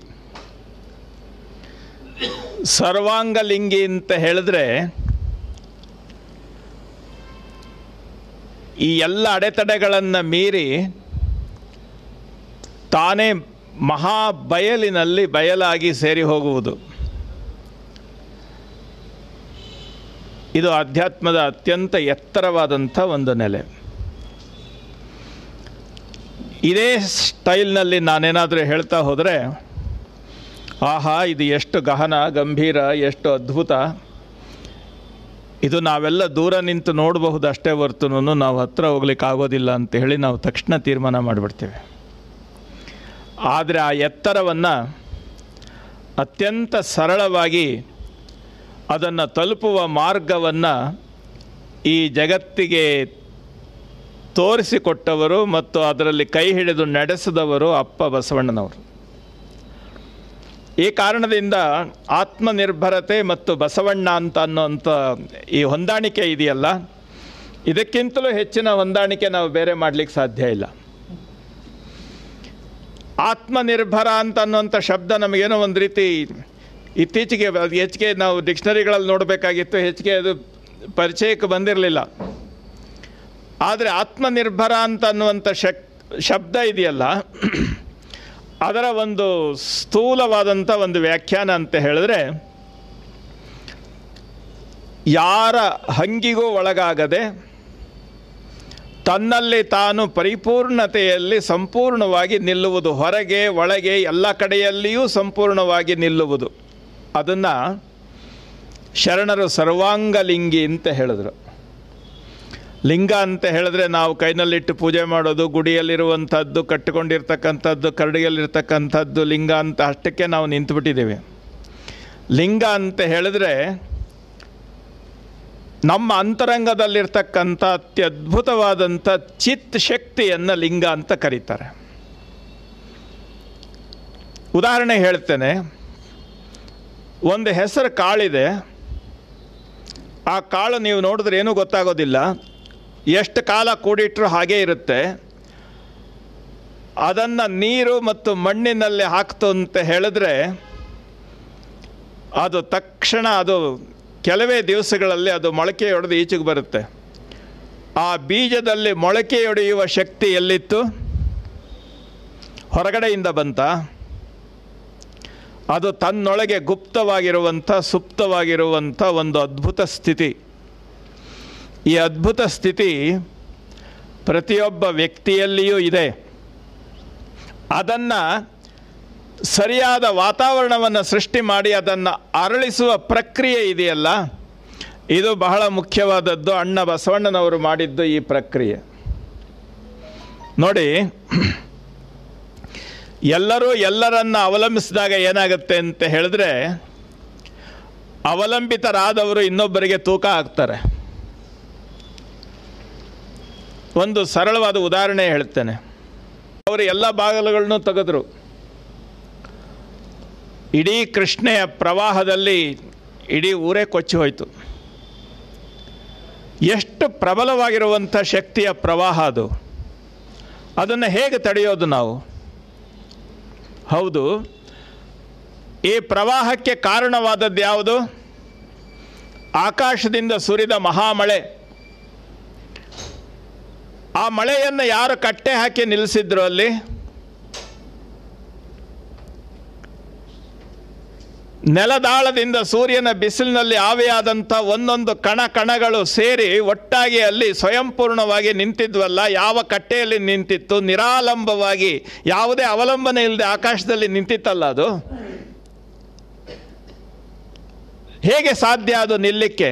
ಸರ್ವಾಂಗಲಿಂಗಿ ಅಂತ ಹೇಳಿದ್ರೆ ಈ ಎಲ್ಲ ಅಡೆತಡೆಗಳನ್ನು ಮೀರಿ ತಾನೇ ಮಹಾ ಬಯಲಿನಲ್ಲಿ ಬಯಲಾಗಿ ಸೇರಿ ಹೋಗುವುದು ಇದು ಅಧ್ಯಾತ್ಮದ ಅತ್ಯಂತ ಎತ್ತರವಾದಂಥ ಒಂದು ನೆಲೆ ಇದೇ ಸ್ಟೈಲ್ನಲ್ಲಿ ನಾನೇನಾದರೂ ಹೇಳ್ತಾ ಹೋದರೆ ಆಹಾ ಇದು ಎಷ್ಟು ಗಹನ ಗಂಭೀರ ಎಷ್ಟು ಅದ್ಭುತ ಇದು ನಾವೆಲ್ಲ ದೂರ ನಿಂತು ನೋಡಬಹುದು ಅಷ್ಟೇ ಹೊರತು ನಾವು ಹತ್ರ ಹೋಗ್ಲಿಕ್ಕೆ ಆಗೋದಿಲ್ಲ ಅಂತ ಹೇಳಿ ನಾವು ತಕ್ಷಣ ತೀರ್ಮಾನ ಮಾಡಿಬಿಡ್ತೇವೆ ಆದರೆ ಆ ಎತ್ತರವನ್ನು ಅತ್ಯಂತ ಸರಳವಾಗಿ ಅದನ್ನು ತಲುಪುವ ಮಾರ್ಗವನ್ನು ಈ ಜಗತ್ತಿಗೆ ತೋರಿಸಿಕೊಟ್ಟವರು ಮತ್ತು ಅದರಲ್ಲಿ ಕೈ ಹಿಡಿದು ನಡೆಸಿದವರು ಅಪ್ಪ ಬಸವಣ್ಣನವರು ಈ ಕಾರಣದಿಂದ ಆತ್ಮನಿರ್ಭರತೆ ಮತ್ತು ಬಸವಣ್ಣ ಅಂತ ಅನ್ನೋಂಥ ಈ ಹೊಂದಾಣಿಕೆ ಇದೆಯಲ್ಲ ಇದಕ್ಕಿಂತಲೂ ಹೆಚ್ಚಿನ ಹೊಂದಾಣಿಕೆ ನಾವು ಬೇರೆ ಮಾಡಲಿಕ್ಕೆ ಸಾಧ್ಯ ಇಲ್ಲ ಆತ್ಮನಿರ್ಭರ ಅಂತ ಅನ್ನುವಂಥ ಶಬ್ದ ನಮಗೇನೋ ಒಂದು ರೀತಿ ಇತ್ತೀಚೆಗೆ ಅದು ಹೆಚ್ಚಿಗೆ ನಾವು ಡಿಕ್ಷನರಿಗಳಲ್ಲಿ ನೋಡಬೇಕಾಗಿತ್ತು ಹೆಚ್ಚಿಗೆ ಅದು ಪರಿಚಯಕ್ಕೆ ಬಂದಿರಲಿಲ್ಲ ಆದರೆ ಆತ್ಮನಿರ್ಭರ ಅಂತ ಅನ್ನುವಂಥ ಶಕ್ ಶಬ್ದ ಇದೆಯಲ್ಲ ಅದರ ಒಂದು ಸ್ಥೂಲವಾದಂಥ ಒಂದು ವ್ಯಾಖ್ಯಾನ ಅಂತ ಹೇಳಿದ್ರೆ ಯಾರ ಹಂಗಿಗೂ ಒಳಗಾಗದೆ ತನ್ನಲ್ಲಿ ತಾನು ಪರಿಪೂರ್ಣತೆಯಲ್ಲಿ ಸಂಪೂರ್ಣವಾಗಿ ನಿಲ್ಲುವುದು ಹೊರಗೆ ಒಳಗೆ ಎಲ್ಲ ಕಡೆಯಲ್ಲಿಯೂ ಸಂಪೂರ್ಣವಾಗಿ ನಿಲ್ಲುವುದು ಅದನ್ನು ಶರಣರು ಸರ್ವಾಂಗಲಿಂಗಿ ಅಂತ ಹೇಳಿದ್ರು ಲಿಂಗ ಅಂತ ಹೇಳಿದ್ರೆ ನಾವು ಕೈನಲ್ಲಿಟ್ಟು ಪೂಜೆ ಮಾಡೋದು ಗುಡಿಯಲ್ಲಿರುವಂಥದ್ದು ಕಟ್ಟಿಕೊಂಡಿರ್ತಕ್ಕಂಥದ್ದು ಕರಡಿಯಲ್ಲಿರ್ತಕ್ಕಂಥದ್ದು ಲಿಂಗ ಅಂತ ಅಷ್ಟಕ್ಕೆ ನಾವು ನಿಂತುಬಿಟ್ಟಿದ್ದೇವೆ ಲಿಂಗ ಅಂತ ಹೇಳಿದ್ರೆ ನಮ್ಮ ಅಂತರಂಗದಲ್ಲಿರ್ತಕ್ಕಂಥ ಅತ್ಯದ್ಭುತವಾದಂಥ ಚಿತ್ ಶಕ್ತಿಯನ್ನು ಲಿಂಗ ಅಂತ ಕರೀತಾರೆ ಉದಾಹರಣೆ ಹೇಳ್ತೇನೆ ಒಂದು ಹೆಸರು ಕಾಳಿದೆ ಆ ಕಾಳು ನೀವು ನೋಡಿದ್ರೆ ಏನೂ ಗೊತ್ತಾಗೋದಿಲ್ಲ ಎಷ್ಟು ಕಾಲ ಕೂಡಿಟ್ರೂ ಹಾಗೇ ಇರುತ್ತೆ ಅದನ್ನು ನೀರು ಮತ್ತು ಮಣ್ಣಿನಲ್ಲಿ ಹಾಕ್ತು ಅಂತ ಹೇಳಿದ್ರೆ ಅದು ತಕ್ಷಣ ಅದು ಕೆಲವೇ ದಿವಸಗಳಲ್ಲಿ ಅದು ಮೊಳಕೆಯೊಡೆದು ಈಚೆಗೆ ಬರುತ್ತೆ ಆ ಬೀಜದಲ್ಲಿ ಮೊಳಕೆಯೊಡೆಯುವ ಶಕ್ತಿ ಎಲ್ಲಿತ್ತು ಹೊರಗಡೆಯಿಂದ ಬಂತ ಅದು ತನ್ನೊಳಗೆ ಗುಪ್ತವಾಗಿರುವಂಥ ಸುಪ್ತವಾಗಿರುವಂಥ ಒಂದು ಅದ್ಭುತ ಸ್ಥಿತಿ ಈ ಅದ್ಭುತ ಸ್ಥಿತಿ ಪ್ರತಿಯೊಬ್ಬ ವ್ಯಕ್ತಿಯಲ್ಲಿಯೂ ಇದೆ ಅದನ್ನು ಸರಿಯಾದ ವಾತಾವರಣವನ್ನು ಸೃಷ್ಟಿ ಮಾಡಿ ಅದನ್ನು ಅರಳಿಸುವ ಪ್ರಕ್ರಿಯೆ ಇದೆಯಲ್ಲ ಇದು ಬಹಳ ಮುಖ್ಯವಾದದ್ದು ಅಣ್ಣ ಬಸವಣ್ಣನವರು ಮಾಡಿದ್ದು ಈ ಪ್ರಕ್ರಿಯೆ ನೋಡಿ ಎಲ್ಲರೂ ಎಲ್ಲರನ್ನ ಅವಲಂಬಿಸಿದಾಗ ಏನಾಗುತ್ತೆ ಅಂತ ಹೇಳಿದ್ರೆ ಅವಲಂಬಿತರಾದವರು ಇನ್ನೊಬ್ಬರಿಗೆ ತೂಕ ಆಗ್ತಾರೆ ಒಂದು ಸರಳವಾದ ಉದಾಹರಣೆ ಹೇಳ್ತೇನೆ ಅವರು ಎಲ್ಲ ಬಾಗಿಲುಗಳನ್ನು ತೆಗೆದ್ರು ಇಡೀ ಕೃಷ್ಣೆಯ ಪ್ರವಾಹದಲ್ಲಿ ಇಡೀ ಊರೇ ಕೊಚ್ಚಿ ಹೋಯಿತು ಎಷ್ಟು ಪ್ರಬಲವಾಗಿರುವಂಥ ಶಕ್ತಿಯ ಪ್ರವಾಹ ಅದು ಅದನ್ನು ಹೇಗೆ ತಡೆಯೋದು ನಾವು ಹೌದು ಈ ಪ್ರವಾಹಕ್ಕೆ ಕಾರಣವಾದದ್ದು ಯಾವುದು ಆಕಾಶದಿಂದ ಸುರಿದ ಮಹಾಮಳೆ ಆ ಮಳೆಯನ್ನು ಯಾರು ಕಟ್ಟೆ ಹಾಕಿ ನಿಲ್ಲಿಸಿದ್ರು ಅಲ್ಲಿ ನೆಲದಾಳದಿಂದ ಸೂರ್ಯನ ಬಿಸಿಲಿನಲ್ಲಿ ಆವಿಯಾದಂಥ ಒಂದೊಂದು ಕಣ ಕಣಗಳು ಸೇರಿ ಒಟ್ಟಾಗಿ ಅಲ್ಲಿ ಸ್ವಯಂಪೂರ್ಣವಾಗಿ ನಿಂತಿದ್ವಲ್ಲ ಯಾವ ಕಟ್ಟೆಯಲ್ಲಿ ನಿಂತಿತ್ತು ನಿರಾಲಂಬವಾಗಿ ಯಾವುದೇ ಅವಲಂಬನೆ ಇಲ್ಲದೆ ಆಕಾಶದಲ್ಲಿ ನಿಂತಿತ್ತಲ್ಲ ಅದು ಹೇಗೆ ಸಾಧ್ಯ ಅದು ನಿಲ್ಲಕ್ಕೆ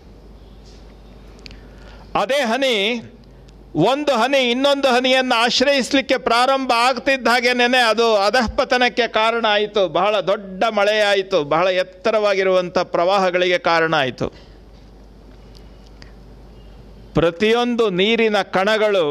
ಅದೇ ಹನಿ ಒಂದು ಹನಿ ಇನ್ನೊಂದು ಹನಿಯನ್ನು ಆಶ್ರಯಿಸಲಿಕ್ಕೆ ಪ್ರಾರಂಭ ಆಗ್ತಿದ್ದ ಹಾಗೇನೆ ಅದು ಅಧಃಪತನಕ್ಕೆ ಕಾರಣ ಆಯಿತು ಬಹಳ ದೊಡ್ಡ ಮಳೆಯಾಯಿತು ಬಹಳ ಎತ್ತರವಾಗಿರುವಂಥ ಪ್ರವಾಹಗಳಿಗೆ ಕಾರಣ ಆಯಿತು ಪ್ರತಿಯೊಂದು ನೀರಿನ ಕಣಗಳು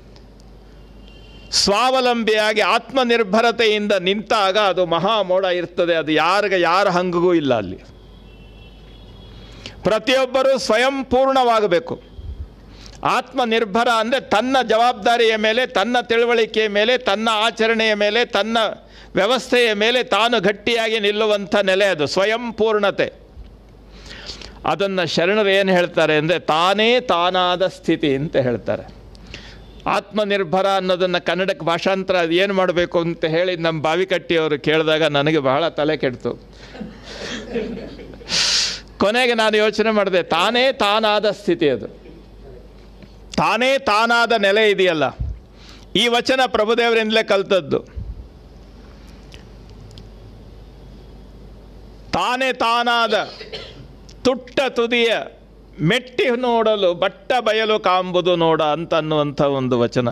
ಸ್ವಾವಲಂಬಿಯಾಗಿ ಆತ್ಮನಿರ್ಭರತೆಯಿಂದ ನಿಂತಾಗ ಅದು ಮಹಾಮೋಡ ಇರ್ತದೆ ಅದು ಯಾರಿಗೆ ಯಾರ ಹಂಗಿಗೂ ಇಲ್ಲ ಅಲ್ಲಿ ಪ್ರತಿಯೊಬ್ಬರೂ ಸ್ವಯಂ ಪೂರ್ಣವಾಗಬೇಕು ಆತ್ಮನಿರ್ಭರ ಅಂದರೆ ತನ್ನ ಜವಾಬ್ದಾರಿಯ ಮೇಲೆ ತನ್ನ ತಿಳುವಳಿಕೆಯ ಮೇಲೆ ತನ್ನ ಆಚರಣೆಯ ಮೇಲೆ ತನ್ನ ವ್ಯವಸ್ಥೆಯ ಮೇಲೆ ತಾನು ಗಟ್ಟಿಯಾಗಿ ನಿಲ್ಲುವಂಥ ನೆಲೆ ಅದು ಸ್ವಯಂ ಪೂರ್ಣತೆ ಅದನ್ನು ಶರಣರು ಏನು ಹೇಳ್ತಾರೆ ಅಂದರೆ ತಾನೇ ತಾನಾದ ಸ್ಥಿತಿ ಅಂತ ಹೇಳ್ತಾರೆ ಆತ್ಮನಿರ್ಭರ ಅನ್ನೋದನ್ನು ಕನ್ನಡಕ್ಕೆ ಭಾಷಾಂತರ ಅದು ಏನು ಮಾಡಬೇಕು ಅಂತ ಹೇಳಿ ನಮ್ಮ ಬಾವಿಕಟ್ಟಿಯವರು ಕೇಳಿದಾಗ ನನಗೆ ಬಹಳ ತಲೆ ಕೆಡ್ತು ಕೊನೆಗೆ ನಾನು ಯೋಚನೆ ಮಾಡಿದೆ ತಾನೇ ತಾನಾದ ಸ್ಥಿತಿ ಅದು ತಾನೇ ತಾನಾದ ನೆಲೆ ಇದೆಯಲ್ಲ ಈ ವಚನ ಪ್ರಭುದೇವರಿಂದಲೇ ಕಲ್ತದ್ದು ತಾನೇ ತಾನಾದ ತುಟ್ಟ ತುದಿಯ ಮೆಟ್ಟಿ ನೋಡಲು ಬಟ್ಟ ಬಯಲು ಕಾಂಬುದು ನೋಡ ಅಂತ ಅನ್ನುವಂಥ ಒಂದು ವಚನ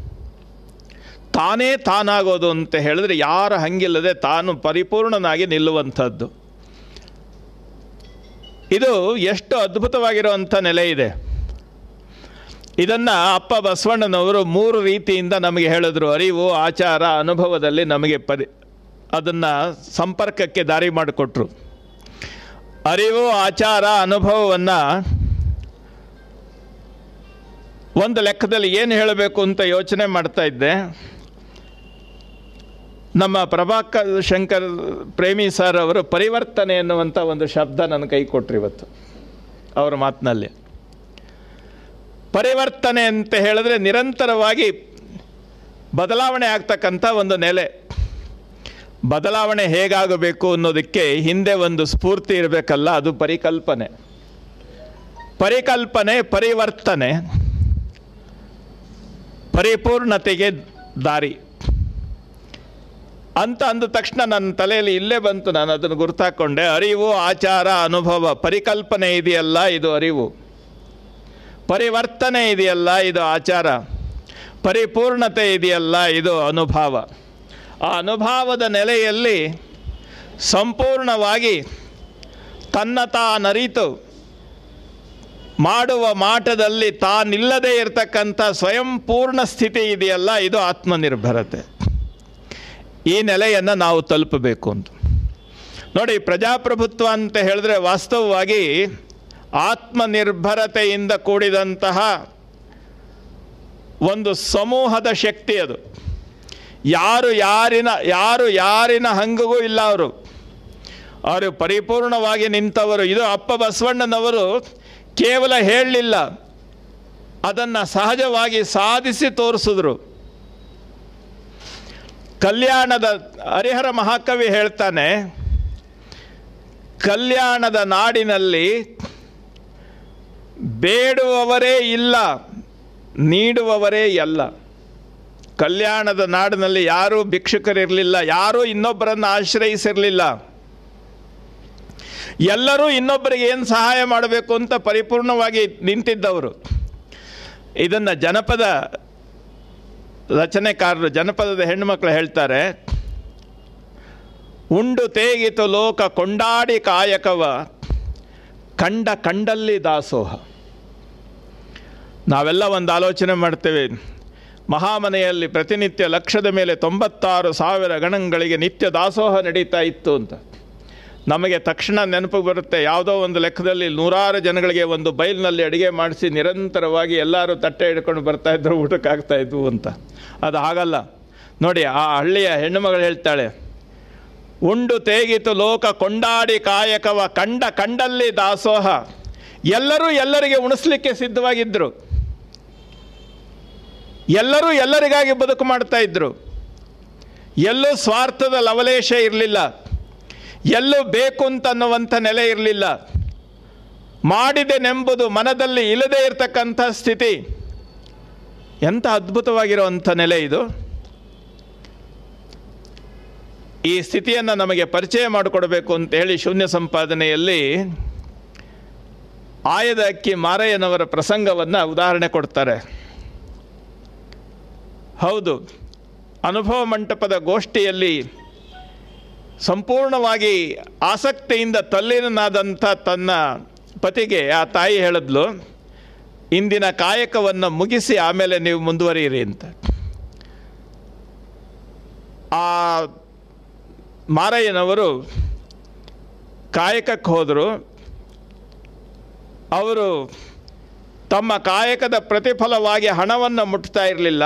ತಾನೇ ತಾನಾಗೋದು ಅಂತ ಹೇಳಿದ್ರೆ ಯಾರ ಹಂಗಿಲ್ಲದೆ ತಾನು ಪರಿಪೂರ್ಣನಾಗಿ ನಿಲ್ಲುವಂಥದ್ದು ಇದು ಎಷ್ಟು ಅದ್ಭುತವಾಗಿರುವಂಥ ನೆಲೆ ಇದೆ ಇದನ್ನು ಅಪ್ಪ ಬಸವಣ್ಣನವರು ಮೂರು ರೀತಿಯಿಂದ ನಮಗೆ ಹೇಳಿದ್ರು ಅರಿವು ಆಚಾರ ಅನುಭವದಲ್ಲಿ ನಮಗೆ ಪರಿ ಅದನ್ನು ಸಂಪರ್ಕಕ್ಕೆ ದಾರಿ ಮಾಡಿಕೊಟ್ರು ಅರಿವು ಆಚಾರ ಅನುಭವವನ್ನು ಒಂದು ಲೆಕ್ಕದಲ್ಲಿ ಏನು ಹೇಳಬೇಕು ಅಂತ ಯೋಚನೆ ಮಾಡ್ತಾ ಇದ್ದೆ ನಮ್ಮ ಪ್ರಭಾಕರ್ ಶಂಕರ್ ಪ್ರೇಮಿ ಸರ್ ಅವರು ಪರಿವರ್ತನೆ ಎನ್ನುವಂಥ ಒಂದು ಶಬ್ದ ನನ್ನ ಕೈ ಕೊಟ್ರು ಇವತ್ತು ಅವರ ಮಾತಿನಲ್ಲಿ ಪರಿವರ್ತನೆ ಅಂತ ಹೇಳಿದ್ರೆ ನಿರಂತರವಾಗಿ ಬದಲಾವಣೆ ಆಗ್ತಕ್ಕಂಥ ಒಂದು ನೆಲೆ ಬದಲಾವಣೆ ಹೇಗಾಗಬೇಕು ಅನ್ನೋದಕ್ಕೆ ಹಿಂದೆ ಒಂದು ಸ್ಫೂರ್ತಿ ಇರಬೇಕಲ್ಲ ಅದು ಪರಿಕಲ್ಪನೆ ಪರಿಕಲ್ಪನೆ ಪರಿವರ್ತನೆ ಪರಿಪೂರ್ಣತೆಗೆ ದಾರಿ ಅಂತ ಅಂದ ತಕ್ಷಣ ನನ್ನ ತಲೆಯಲ್ಲಿ ಇಲ್ಲೇ ಬಂತು ನಾನು ಅದನ್ನು ಗುರ್ತಾಕೊಂಡೆ ಅರಿವು ಆಚಾರ ಅನುಭವ ಪರಿಕಲ್ಪನೆ ಇದೆಯಲ್ಲ ಇದು ಅರಿವು ಪರಿವರ್ತನೆ ಇದೆಯಲ್ಲ ಇದು ಆಚಾರ ಪರಿಪೂರ್ಣತೆ ಇದೆಯಲ್ಲ ಇದು ಅನುಭವ ಆ ಅನುಭವದ ನೆಲೆಯಲ್ಲಿ ಸಂಪೂರ್ಣವಾಗಿ ತನ್ನ ತಾನರಿತು ಮಾಡುವ ಮಾಟದಲ್ಲಿ ತಾನಿಲ್ಲದೆ ಇರತಕ್ಕಂಥ ಸ್ವಯಂ ಪೂರ್ಣ ಸ್ಥಿತಿ ಇದೆಯಲ್ಲ ಇದು ಆತ್ಮನಿರ್ಭರತೆ ಈ ನೆಲೆಯನ್ನು ನಾವು ತಲುಪಬೇಕು ಅಂತ ನೋಡಿ ಪ್ರಜಾಪ್ರಭುತ್ವ ಅಂತ ಹೇಳಿದ್ರೆ ವಾಸ್ತವವಾಗಿ ಆತ್ಮನಿರ್ಭರತೆಯಿಂದ ಕೂಡಿದಂತಹ ಒಂದು ಸಮೂಹದ ಶಕ್ತಿ ಅದು ಯಾರು ಯಾರಿನ ಯಾರು ಯಾರಿನ ಹಂಗಿಗೂ ಇಲ್ಲ ಅವರು ಅವರು ಪರಿಪೂರ್ಣವಾಗಿ ನಿಂತವರು ಇದು ಅಪ್ಪ ಬಸವಣ್ಣನವರು ಕೇವಲ ಹೇಳಲಿಲ್ಲ ಅದನ್ನು ಸಹಜವಾಗಿ ಸಾಧಿಸಿ ತೋರಿಸಿದ್ರು ಕಲ್ಯಾಣದ ಹರಿಹರ ಮಹಾಕವಿ ಹೇಳ್ತಾನೆ ಕಲ್ಯಾಣದ ನಾಡಿನಲ್ಲಿ ಬೇಡುವವರೇ ಇಲ್ಲ ನೀಡುವವರೇ ಎಲ್ಲ ಕಲ್ಯಾಣದ ನಾಡಿನಲ್ಲಿ ಯಾರೂ ಭಿಕ್ಷುಕರಿರಲಿಲ್ಲ ಯಾರೂ ಇನ್ನೊಬ್ಬರನ್ನು ಆಶ್ರಯಿಸಿರಲಿಲ್ಲ ಎಲ್ಲರೂ ಇನ್ನೊಬ್ಬರಿಗೆ ಏನು ಸಹಾಯ ಮಾಡಬೇಕು ಅಂತ ಪರಿಪೂರ್ಣವಾಗಿ ನಿಂತಿದ್ದವರು ಇದನ್ನು ಜನಪದ ರಚನೆಕಾರರು ಜನಪದದ ಹೆಣ್ಣುಮಕ್ಕಳು ಹೇಳ್ತಾರೆ ಉಂಡು ತೇಗಿತು ಲೋಕ ಕೊಂಡಾಡಿ ಕಾಯಕವ ಕಂಡ ಕಂಡಲ್ಲಿ ದಾಸೋಹ ನಾವೆಲ್ಲ ಒಂದು ಆಲೋಚನೆ ಮಾಡ್ತೇವೆ ಮಹಾಮನೆಯಲ್ಲಿ ಪ್ರತಿನಿತ್ಯ ಲಕ್ಷದ ಮೇಲೆ ತೊಂಬತ್ತಾರು ಸಾವಿರ ಗಣಗಳಿಗೆ ನಿತ್ಯ ದಾಸೋಹ ನಡೀತಾ ಇತ್ತು ಅಂತ ನಮಗೆ ತಕ್ಷಣ ನೆನಪು ಬರುತ್ತೆ ಯಾವುದೋ ಒಂದು ಲೆಕ್ಕದಲ್ಲಿ ನೂರಾರು ಜನಗಳಿಗೆ ಒಂದು ಬೈಲ್ನಲ್ಲಿ ಅಡುಗೆ ಮಾಡಿಸಿ ನಿರಂತರವಾಗಿ ಎಲ್ಲರೂ ತಟ್ಟೆ ಹಿಡ್ಕೊಂಡು ಬರ್ತಾ ಇದ್ರು ಊಟಕ್ಕೆ ಆಗ್ತಾ ಇದ್ವು ಅಂತ ಅದು ಹಾಗಲ್ಲ ನೋಡಿ ಆ ಹಳ್ಳಿಯ ಹೆಣ್ಣುಮಗಳು ಹೇಳ್ತಾಳೆ ಉಂಡು ತೇಗಿತು ಲೋಕ ಕೊಂಡಾಡಿ ಕಾಯಕವ ಕಂಡ ಕಂಡಲ್ಲಿ ದಾಸೋಹ ಎಲ್ಲರೂ ಎಲ್ಲರಿಗೆ ಉಣಿಸ್ಲಿಕ್ಕೆ ಸಿದ್ಧವಾಗಿದ್ದರು ಎಲ್ಲರೂ ಎಲ್ಲರಿಗಾಗಿ ಬದುಕು ಮಾಡ್ತಾ ಇದ್ದರು ಎಲ್ಲೂ ಸ್ವಾರ್ಥದ ಲವಲೇಶ ಇರಲಿಲ್ಲ ಎಲ್ಲೂ ಬೇಕು ಅಂತನ್ನುವಂಥ ನೆಲೆ ಇರಲಿಲ್ಲ ಮಾಡಿದೆನೆಂಬುದು ಮನದಲ್ಲಿ ಇಲ್ಲದೇ ಇರತಕ್ಕಂಥ ಸ್ಥಿತಿ ಎಂಥ ಅದ್ಭುತವಾಗಿರುವಂಥ ನೆಲೆ ಇದು ಈ ಸ್ಥಿತಿಯನ್ನು ನಮಗೆ ಪರಿಚಯ ಮಾಡಿಕೊಡಬೇಕು ಅಂತ ಹೇಳಿ ಶೂನ್ಯ ಸಂಪಾದನೆಯಲ್ಲಿ ಆಯದ ಅಕ್ಕಿ ಮಾರಯ್ಯನವರ ಪ್ರಸಂಗವನ್ನು ಉದಾಹರಣೆ ಕೊಡ್ತಾರೆ ಹೌದು ಅನುಭವ ಮಂಟಪದ ಗೋಷ್ಠಿಯಲ್ಲಿ ಸಂಪೂರ್ಣವಾಗಿ ಆಸಕ್ತಿಯಿಂದ ತಲ್ಲೀನನಾದಂಥ ತನ್ನ ಪತಿಗೆ ಆ ತಾಯಿ ಹೇಳಿದ್ಲು ಇಂದಿನ ಕಾಯಕವನ್ನು ಮುಗಿಸಿ ಆಮೇಲೆ ನೀವು ಮುಂದುವರಿಯಿರಿ ಅಂತ ಆ ಮಾರಯ್ಯನವರು ಕಾಯಕಕ್ಕೆ ಹೋದರು ಅವರು ತಮ್ಮ ಕಾಯಕದ ಪ್ರತಿಫಲವಾಗಿ ಹಣವನ್ನು ಮುಟ್ತಾ ಇರಲಿಲ್ಲ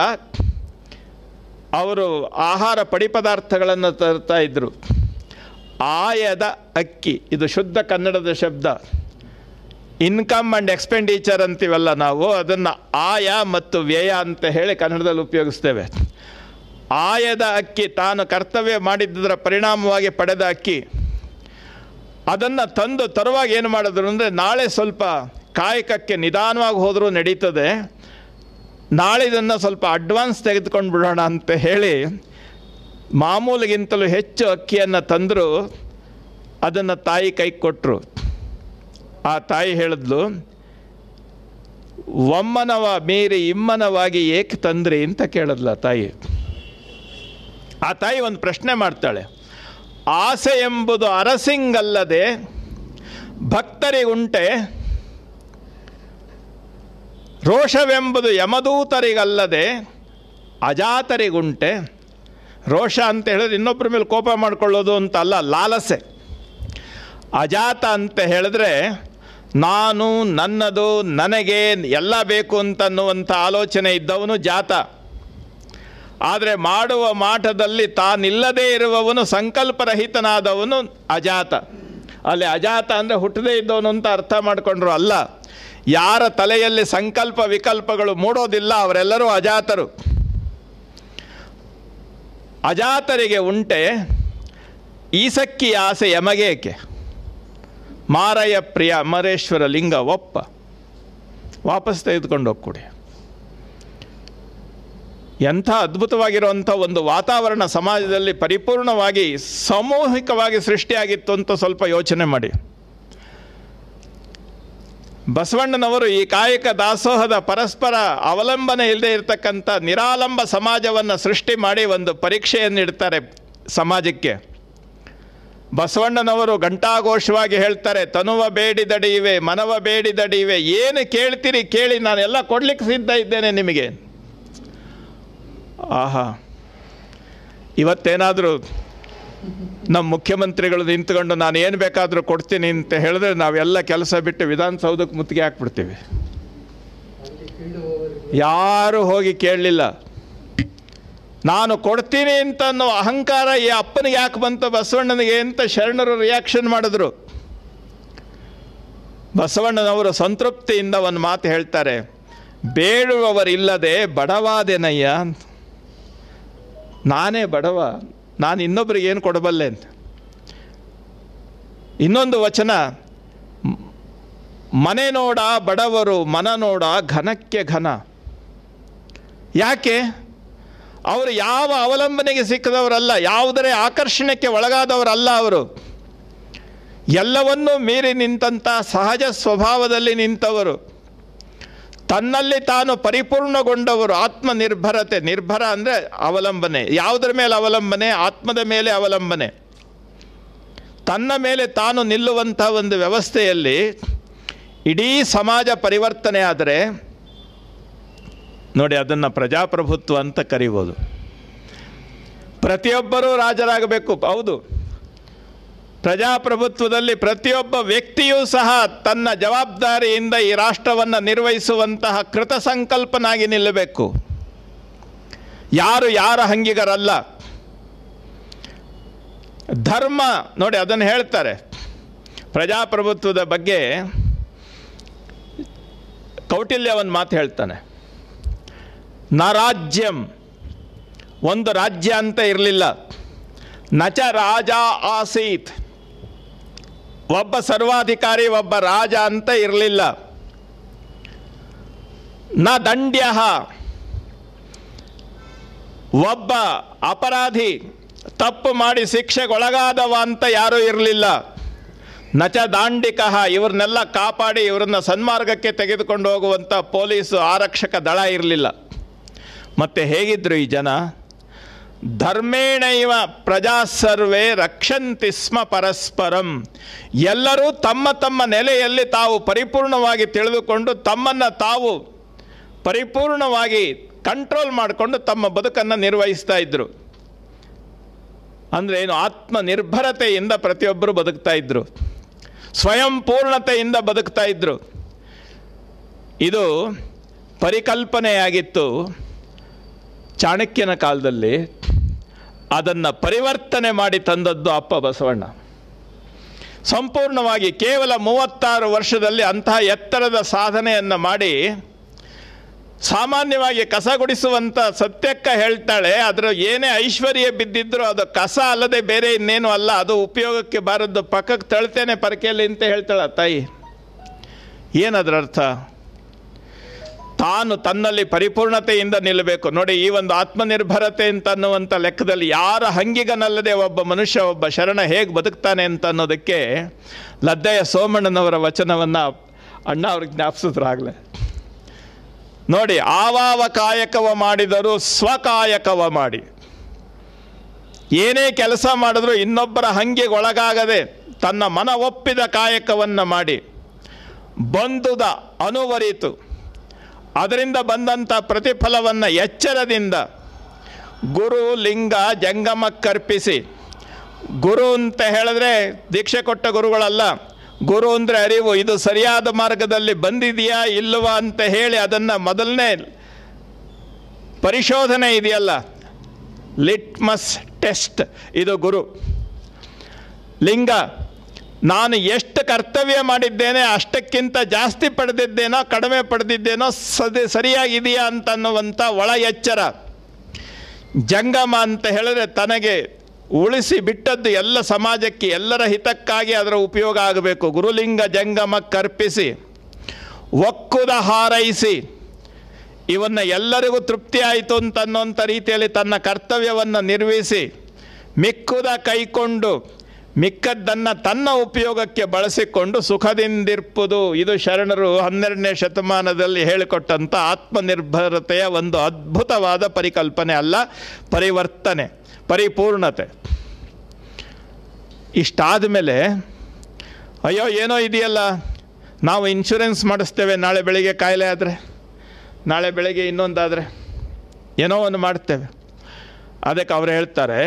ಅವರು ಆಹಾರ ಪಡಿಪದಾರ್ಥಗಳನ್ನು ತರ್ತಾ ಇದ್ದರು ಆಯದ ಅಕ್ಕಿ ಇದು ಶುದ್ಧ ಕನ್ನಡದ ಶಬ್ದ ಇನ್ಕಮ್ ಆ್ಯಂಡ್ ಎಕ್ಸ್ಪೆಂಡಿಚರ್ ಅಂತೀವಲ್ಲ ನಾವು ಅದನ್ನು ಆಯ ಮತ್ತು ವ್ಯಯ ಅಂತ ಹೇಳಿ ಕನ್ನಡದಲ್ಲಿ ಉಪಯೋಗಿಸ್ತೇವೆ ಆಯದ ಅಕ್ಕಿ ತಾನು ಕರ್ತವ್ಯ ಮಾಡಿದ್ದರ ಪರಿಣಾಮವಾಗಿ ಪಡೆದ ಅಕ್ಕಿ ಅದನ್ನು ತಂದು ತರುವಾಗ ಏನು ಮಾಡಿದ್ರು ಅಂದರೆ ನಾಳೆ ಸ್ವಲ್ಪ ಕಾಯಕಕ್ಕೆ ನಿಧಾನವಾಗಿ ಹೋದರೂ ನಡೀತದೆ ನಾಳೆ ಇದನ್ನು ಸ್ವಲ್ಪ ಅಡ್ವಾನ್ಸ್ ತೆಗೆದುಕೊಂಡು ಬಿಡೋಣ ಅಂತ ಹೇಳಿ ಮಾಮೂಲಿಗಿಂತಲೂ ಹೆಚ್ಚು ಅಕ್ಕಿಯನ್ನು ತಂದರು ಅದನ್ನು ತಾಯಿ ಕೈಗೆ ಕೊಟ್ಟರು ಆ ತಾಯಿ ಹೇಳಿದ್ಲು ಒಮ್ಮನವ ಮೀರಿ ಇಮ್ಮನವಾಗಿ ಏಕೆ ತಂದ್ರಿ ಅಂತ ಕೇಳಿದ್ಲ ತಾಯಿ ಆ ತಾಯಿ ಒಂದು ಪ್ರಶ್ನೆ ಮಾಡ್ತಾಳೆ ಆಸೆ ಎಂಬುದು ಅರಸಿಂಗಲ್ಲದೆ ಭಕ್ತರಿಗುಂಟೆ ರೋಷವೆಂಬುದು ಯಮದೂತರಿಗಲ್ಲದೆ ಅಜಾತರಿಗುಂಟೆ ರೋಷ ಅಂತ ಹೇಳಿದ್ರೆ ಇನ್ನೊಬ್ಬರ ಮೇಲೆ ಕೋಪ ಮಾಡಿಕೊಳ್ಳೋದು ಅಂತ ಅಲ್ಲ ಲಾಲಸೆ ಅಜಾತ ಅಂತ ಹೇಳಿದ್ರೆ ನಾನು ನನ್ನದು ನನಗೆ ಎಲ್ಲ ಬೇಕು ಅಂತನ್ನುವಂಥ ಆಲೋಚನೆ ಇದ್ದವನು ಜಾತ ಆದರೆ ಮಾಡುವ ಮಾಟದಲ್ಲಿ ತಾನಿಲ್ಲದೇ ಇರುವವನು ಸಂಕಲ್ಪರಹಿತನಾದವನು ಅಜಾತ ಅಲ್ಲಿ ಅಜಾತ ಅಂದರೆ ಹುಟ್ಟದೇ ಇದ್ದವನು ಅಂತ ಅರ್ಥ ಮಾಡಿಕೊಂಡ್ರು ಅಲ್ಲ ಯಾರ ತಲೆಯಲ್ಲಿ ಸಂಕಲ್ಪ ವಿಕಲ್ಪಗಳು ಮೂಡೋದಿಲ್ಲ ಅವರೆಲ್ಲರೂ ಅಜಾತರು ಅಜಾತರಿಗೆ ಉಂಟೆ ಈಸಕ್ಕಿ ಆಸೆ ಯಮಗೇಕೆ ಮಾರಯ ಪ್ರಿಯ ಅಮರೇಶ್ವರ ಲಿಂಗ ಒಪ್ಪ ವಾಪಸ್ ತೆಗೆದುಕೊಂಡು ಹೋಗ್ಕೊಡಿ ಎಂಥ ಅದ್ಭುತವಾಗಿರುವಂಥ ಒಂದು ವಾತಾವರಣ ಸಮಾಜದಲ್ಲಿ ಪರಿಪೂರ್ಣವಾಗಿ ಸಾಮೂಹಿಕವಾಗಿ ಸೃಷ್ಟಿಯಾಗಿತ್ತು ಅಂತ ಸ್ವಲ್ಪ ಯೋಚನೆ ಮಾಡಿ ಬಸವಣ್ಣನವರು ಈ ಕಾಯಕ ದಾಸೋಹದ ಪರಸ್ಪರ ಅವಲಂಬನೆ ಇಲ್ಲದೆ ಇರತಕ್ಕಂಥ ನಿರಾಲಂಬ ಸಮಾಜವನ್ನು ಸೃಷ್ಟಿ ಮಾಡಿ ಒಂದು ಪರೀಕ್ಷೆಯನ್ನಿಡ್ತಾರೆ ಸಮಾಜಕ್ಕೆ ಬಸವಣ್ಣನವರು ಘಂಟಾಘೋಷವಾಗಿ ಹೇಳ್ತಾರೆ ತನುವ ಬೇಡಿದಡಿಯಿವೆ ಮನವ ಬೇಡಿದಡಿಯಿವೆ ಏನು ಕೇಳ್ತೀರಿ ಕೇಳಿ ನಾನೆಲ್ಲ ಕೊಡ್ಲಿಕ್ಕೆ ಸಿದ್ಧ ಇದ್ದೇನೆ ನಿಮಗೆ ಆಹಾ ಇವತ್ತೇನಾದರೂ ನಮ್ಮ ಮುಖ್ಯಮಂತ್ರಿಗಳು ನಿಂತ್ಕೊಂಡು ನಾನು ಏನು ಬೇಕಾದರೂ ಕೊಡ್ತೀನಿ ಅಂತ ಹೇಳಿದ್ರೆ ನಾವೆಲ್ಲ ಕೆಲಸ ಬಿಟ್ಟು ವಿಧಾನಸೌಧಕ್ಕೆ ಮುತ್ತಿಗೆ ಹಾಕ್ಬಿಡ್ತೀವಿ ಯಾರು ಹೋಗಿ ಕೇಳಲಿಲ್ಲ ನಾನು ಕೊಡ್ತೀನಿ ಅಂತ ಅನ್ನೋ ಅಹಂಕಾರ ಈ ಅಪ್ಪನಿಗೆ ಯಾಕೆ ಬಂತು ಬಸವಣ್ಣನಿಗೆ ಅಂತ ಶರಣರು ರಿಯಾಕ್ಷನ್ ಮಾಡಿದ್ರು ಬಸವಣ್ಣನವರು ಸಂತೃಪ್ತಿಯಿಂದ ಒಂದು ಮಾತು ಹೇಳ್ತಾರೆ ಬೇಡುವವರಿಲ್ಲದೆ ಬಡವಾದೆನಯ್ಯ ಅಂತ ನಾನೇ ಬಡವ ನಾನು ಇನ್ನೊಬ್ರಿಗೆ ಏನು ಕೊಡಬಲ್ಲೆ ಅಂತ ಇನ್ನೊಂದು ವಚನ ಮ್- ಮನೆ ನೋಡ ಬಡವರು ಮನ ನೋಡ ಘನಕ್ಕೆ ಘನ ಯಾಕೆ ಅವರು ಯಾವ ಅವಲಂಬನೆಗೆ ಸಿಕ್ಕದವರಲ್ಲ ಯಾವುದರೇ ಆಕರ್ಷಣೆಗೆ ಒಳಗಾದವರಲ್ಲ ಅವರು ಎಲ್ಲವನ್ನೂ ಮೀರಿ ನಿಂತಹ ಸಹಜ ಸ್ವಭಾವದಲ್ಲಿ ನಿಂತವರು ತನ್ನಲ್ಲಿ ತಾನು ಪರಿಪೂರ್ಣಗೊಂಡವರು ಆತ್ಮನಿರ್ಭರತೆ ನಿರ್ಭರ ಅಂದರೆ ಅವಲಂಬನೆ ಯಾವುದರ ಮೇಲೆ ಅವಲಂಬನೆ ಆತ್ಮದ ಮೇಲೆ ಅವಲಂಬನೆ ತನ್ನ ಮೇಲೆ ತಾನು ನಿಲ್ಲುವಂಥ ಒಂದು ವ್ಯವಸ್ಥೆಯಲ್ಲಿ ಇಡೀ ಸಮಾಜ ಪರಿವರ್ತನೆ ಆದರೆ ನೋಡಿ ಅದನ್ನು ಪ್ರಜಾಪ್ರಭುತ್ವ ಅಂತ ಕರಿಬೋದು ಪ್ರತಿಯೊಬ್ಬರೂ ರಾಜರಾಗಬೇಕು ಹೌದು ಪ್ರಜಾಪ್ರಭುತ್ವದಲ್ಲಿ ಪ್ರತಿಯೊಬ್ಬ ವ್ಯಕ್ತಿಯೂ ಸಹ ತನ್ನ ಜವಾಬ್ದಾರಿಯಿಂದ ಈ ರಾಷ್ಟ್ರವನ್ನು ನಿರ್ವಹಿಸುವಂತಹ ಕೃತ ಸಂಕಲ್ಪನಾಗಿ ನಿಲ್ಲಬೇಕು ಯಾರು ಯಾರ ಹಂಗಿಗರಲ್ಲ ಧರ್ಮ ನೋಡಿ ಅದನ್ನು ಹೇಳ್ತಾರೆ ಪ್ರಜಾಪ್ರಭುತ್ವದ ಬಗ್ಗೆ ಕೌಟಿಲ್ಯ ಒಂದು ಮಾತು ಹೇಳ್ತಾನೆ ನ ರಾಜ್ಯಂ ಒಂದು ರಾಜ್ಯ ಅಂತ ಇರಲಿಲ್ಲ ನಚ ರಾಜ ಆಸೀತ್ ಒಬ್ಬ ಸರ್ವಾಧಿಕಾರಿ ಒಬ್ಬ ರಾಜ ಅಂತ ಇರಲಿಲ್ಲ ನ ದಂಡ್ಯ ಒಬ್ಬ ಅಪರಾಧಿ ತಪ್ಪು ಮಾಡಿ ಶಿಕ್ಷೆಗೊಳಗಾದವ ಅಂತ ಯಾರೂ ಇರಲಿಲ್ಲ ನಚ ದಾಂಡಿಕಃ ಇವ್ರನ್ನೆಲ್ಲ ಕಾಪಾಡಿ ಇವ್ರನ್ನ ಸನ್ಮಾರ್ಗಕ್ಕೆ ತೆಗೆದುಕೊಂಡು ಹೋಗುವಂಥ ಪೊಲೀಸು ಆರಕ್ಷಕ ದಳ ಇರಲಿಲ್ಲ ಮತ್ತು ಹೇಗಿದ್ರು ಈ ಜನ ಧರ್ಮೇಣೈವ ಪ್ರಜಾ ಸರ್ವೇ ರಕ್ಷಂತಿ ಸ್ಮ ಪರಸ್ಪರಂ ಎಲ್ಲರೂ ತಮ್ಮ ತಮ್ಮ ನೆಲೆಯಲ್ಲಿ ತಾವು ಪರಿಪೂರ್ಣವಾಗಿ ತಿಳಿದುಕೊಂಡು ತಮ್ಮನ್ನು ತಾವು ಪರಿಪೂರ್ಣವಾಗಿ ಕಂಟ್ರೋಲ್ ಮಾಡಿಕೊಂಡು ತಮ್ಮ ಬದುಕನ್ನು ನಿರ್ವಹಿಸ್ತಾ ಇದ್ದರು ಅಂದರೆ ಏನು ಆತ್ಮನಿರ್ಭರತೆಯಿಂದ ಪ್ರತಿಯೊಬ್ಬರು ಬದುಕ್ತಾ ಇದ್ದರು ಸ್ವಯಂ ಪೂರ್ಣತೆಯಿಂದ ಬದುಕ್ತಾ ಇದ್ದರು ಇದು ಪರಿಕಲ್ಪನೆಯಾಗಿತ್ತು ಚಾಣಕ್ಯನ ಕಾಲದಲ್ಲಿ ಅದನ್ನು ಪರಿವರ್ತನೆ ಮಾಡಿ ತಂದದ್ದು ಅಪ್ಪ ಬಸವಣ್ಣ ಸಂಪೂರ್ಣವಾಗಿ ಕೇವಲ ಮೂವತ್ತಾರು ವರ್ಷದಲ್ಲಿ ಅಂತಹ ಎತ್ತರದ ಸಾಧನೆಯನ್ನು ಮಾಡಿ ಸಾಮಾನ್ಯವಾಗಿ ಕಸ ಗುಡಿಸುವಂಥ ಸತ್ಯಕ್ಕ ಹೇಳ್ತಾಳೆ ಅದರ ಏನೇ ಐಶ್ವರ್ಯ ಬಿದ್ದಿದ್ರೂ ಅದು ಕಸ ಅಲ್ಲದೆ ಬೇರೆ ಇನ್ನೇನು ಅಲ್ಲ ಅದು ಉಪಯೋಗಕ್ಕೆ ಬಾರದ್ದು ಪಕ್ಕಕ್ಕೆ ತಳ್ತೇನೆ ಪರಕೆಯಲ್ಲಿ ಅಂತ ಹೇಳ್ತಾಳ ತಾಯಿ ಏನದರ ಅರ್ಥ ತಾನು ತನ್ನಲ್ಲಿ ಪರಿಪೂರ್ಣತೆಯಿಂದ ನಿಲ್ಲಬೇಕು ನೋಡಿ ಈ ಒಂದು ಆತ್ಮನಿರ್ಭರತೆ ಅಂತ ಅನ್ನುವಂಥ ಲೆಕ್ಕದಲ್ಲಿ ಯಾರ ಹಂಗಿಗನಲ್ಲದೆ ಒಬ್ಬ ಮನುಷ್ಯ ಒಬ್ಬ ಶರಣ ಹೇಗೆ ಬದುಕ್ತಾನೆ ಅಂತ ಅನ್ನೋದಕ್ಕೆ ಲದ್ದಯ್ಯ ಸೋಮಣ್ಣನವರ ವಚನವನ್ನು ಅಣ್ಣ ಅವ್ರಿಗೆ ಜ್ಞಾಪಿಸಿದ್ರಾಗಲೇ ನೋಡಿ ಆವಾವ ಕಾಯಕವ ಮಾಡಿದರೂ ಸ್ವಕಾಯಕವ ಮಾಡಿ ಏನೇ ಕೆಲಸ ಮಾಡಿದ್ರೂ ಇನ್ನೊಬ್ಬರ ಹಂಗಿಗೆ ಒಳಗಾಗದೆ ತನ್ನ ಮನ ಒಪ್ಪಿದ ಕಾಯಕವನ್ನು ಮಾಡಿ ಬಂದುದ ಅನುವರಿತು ಅದರಿಂದ ಬಂದಂಥ ಪ್ರತಿಫಲವನ್ನು ಎಚ್ಚರದಿಂದ ಗುರು ಲಿಂಗ ಜಂಗಮಕ್ಕರ್ಪಿಸಿ ಗುರು ಅಂತ ಹೇಳಿದ್ರೆ ದೀಕ್ಷೆ ಕೊಟ್ಟ ಗುರುಗಳಲ್ಲ ಗುರು ಅಂದರೆ ಅರಿವು ಇದು ಸರಿಯಾದ ಮಾರ್ಗದಲ್ಲಿ ಬಂದಿದೆಯಾ ಇಲ್ಲವಾ ಅಂತ ಹೇಳಿ ಅದನ್ನು ಮೊದಲನೇ ಪರಿಶೋಧನೆ ಇದೆಯಲ್ಲ ಲಿಟ್ಮಸ್ ಟೆಸ್ಟ್ ಇದು ಗುರು ಲಿಂಗ ನಾನು ಎಷ್ಟು ಕರ್ತವ್ಯ ಮಾಡಿದ್ದೇನೆ ಅಷ್ಟಕ್ಕಿಂತ ಜಾಸ್ತಿ ಪಡೆದಿದ್ದೇನೋ ಕಡಿಮೆ ಪಡೆದಿದ್ದೇನೋ ಸದಿ ಸರಿಯಾಗಿದೆಯಾ ಅಂತನ್ನುವಂಥ ಒಳ ಎಚ್ಚರ ಜಂಗಮ ಅಂತ ಹೇಳಿದ್ರೆ ತನಗೆ ಉಳಿಸಿ ಬಿಟ್ಟದ್ದು ಎಲ್ಲ ಸಮಾಜಕ್ಕೆ ಎಲ್ಲರ ಹಿತಕ್ಕಾಗಿ ಅದರ ಉಪಯೋಗ ಆಗಬೇಕು ಗುರುಲಿಂಗ ಜಂಗಮ ಕರ್ಪಿಸಿ ಒಕ್ಕುದ ಹಾರೈಸಿ ಇವನ್ನ ಎಲ್ಲರಿಗೂ ತೃಪ್ತಿ ಆಯಿತು ಅಂತನ್ನೋಂಥ ರೀತಿಯಲ್ಲಿ ತನ್ನ ಕರ್ತವ್ಯವನ್ನು ನಿರ್ವಹಿಸಿ ಮಿಕ್ಕುದ ಕೈಕೊಂಡು ಮಿಕ್ಕದ್ದನ್ನು ತನ್ನ ಉಪಯೋಗಕ್ಕೆ ಬಳಸಿಕೊಂಡು ಸುಖದಿಂದಿರ್ಪುದು ಇದು ಶರಣರು ಹನ್ನೆರಡನೇ ಶತಮಾನದಲ್ಲಿ ಹೇಳಿಕೊಟ್ಟಂಥ ಆತ್ಮನಿರ್ಭರತೆಯ ಒಂದು ಅದ್ಭುತವಾದ ಪರಿಕಲ್ಪನೆ ಅಲ್ಲ ಪರಿವರ್ತನೆ ಪರಿಪೂರ್ಣತೆ ಇಷ್ಟಾದ ಮೇಲೆ ಅಯ್ಯೋ ಏನೋ ಇದೆಯಲ್ಲ ನಾವು ಇನ್ಶೂರೆನ್ಸ್ ಮಾಡಿಸ್ತೇವೆ ನಾಳೆ ಬೆಳಿಗ್ಗೆ ಕಾಯಿಲೆ ಆದರೆ ನಾಳೆ ಬೆಳಿಗ್ಗೆ ಇನ್ನೊಂದಾದರೆ ಏನೋ ಒಂದು ಮಾಡ್ತೇವೆ ಅದಕ್ಕೆ ಅವರು ಹೇಳ್ತಾರೆ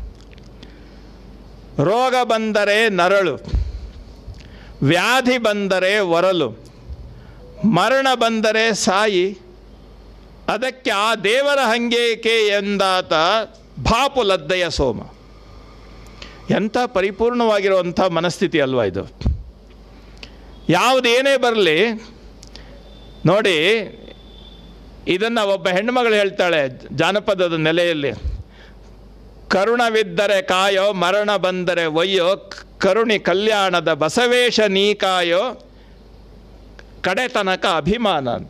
ರೋಗ ಬಂದರೆ ನರಳು ವ್ಯಾಧಿ ಬಂದರೆ ಒರಲು ಮರಣ ಬಂದರೆ ಸಾಯಿ ಅದಕ್ಕೆ ಆ ದೇವರ ಹಂಗೇಕೆ ಎಂದಾತ ಭಾಪು ಲದ್ದೆಯ ಸೋಮ ಎಂಥ ಪರಿಪೂರ್ಣವಾಗಿರುವಂಥ ಮನಸ್ಥಿತಿ ಅಲ್ವಾ ಇದು ಯಾವುದೇನೇ ಬರಲಿ ನೋಡಿ ಇದನ್ನು ಒಬ್ಬ ಹೆಣ್ಣುಮಗಳು ಹೇಳ್ತಾಳೆ ಜಾನಪದದ ನೆಲೆಯಲ್ಲಿ ಕರುಣವಿದ್ದರೆ ಕಾಯೋ ಮರಣ ಬಂದರೆ ಒಯ್ಯೋ ಕರುಣಿ ಕಲ್ಯಾಣದ ಬಸವೇಶ ನೀ ಕಾಯೋ ಕಡೆ ತನಕ ಅಭಿಮಾನ ಅಂತ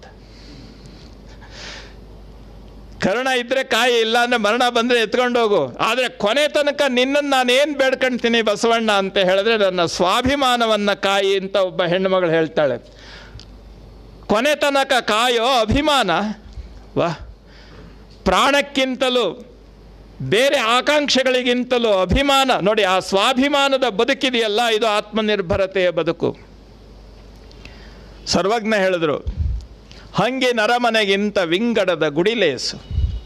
ಕರುಣ ಇದ್ದರೆ ಕಾಯಿ ಇಲ್ಲ ಅಂದರೆ ಮರಣ ಬಂದರೆ ಎತ್ಕೊಂಡು ಹೋಗು ಆದರೆ ಕೊನೆ ತನಕ ನಿನ್ನನ್ನು ನಾನು ಏನು ಬೇಡ್ಕೊಳ್ತೀನಿ ಬಸವಣ್ಣ ಅಂತ ಹೇಳಿದ್ರೆ ನನ್ನ ಸ್ವಾಭಿಮಾನವನ್ನು ಕಾಯಿ ಅಂತ ಒಬ್ಬ ಹೆಣ್ಣುಮಗಳು ಹೇಳ್ತಾಳೆ ಕೊನೆ ತನಕ ಕಾಯೋ ಅಭಿಮಾನ ವಾ ಪ್ರಾಣಕ್ಕಿಂತಲೂ ಬೇರೆ ಆಕಾಂಕ್ಷೆಗಳಿಗಿಂತಲೂ ಅಭಿಮಾನ ನೋಡಿ ಆ ಸ್ವಾಭಿಮಾನದ ಬದುಕಿದೆಯಲ್ಲ ಇದು ಆತ್ಮನಿರ್ಭರತೆಯ ಬದುಕು ಸರ್ವಜ್ಞ ಹೇಳಿದ್ರು ಹಂಗೆ ನರಮನೆಗಿಂತ ವಿಂಗಡದ ಗುಡಿಲೇಸು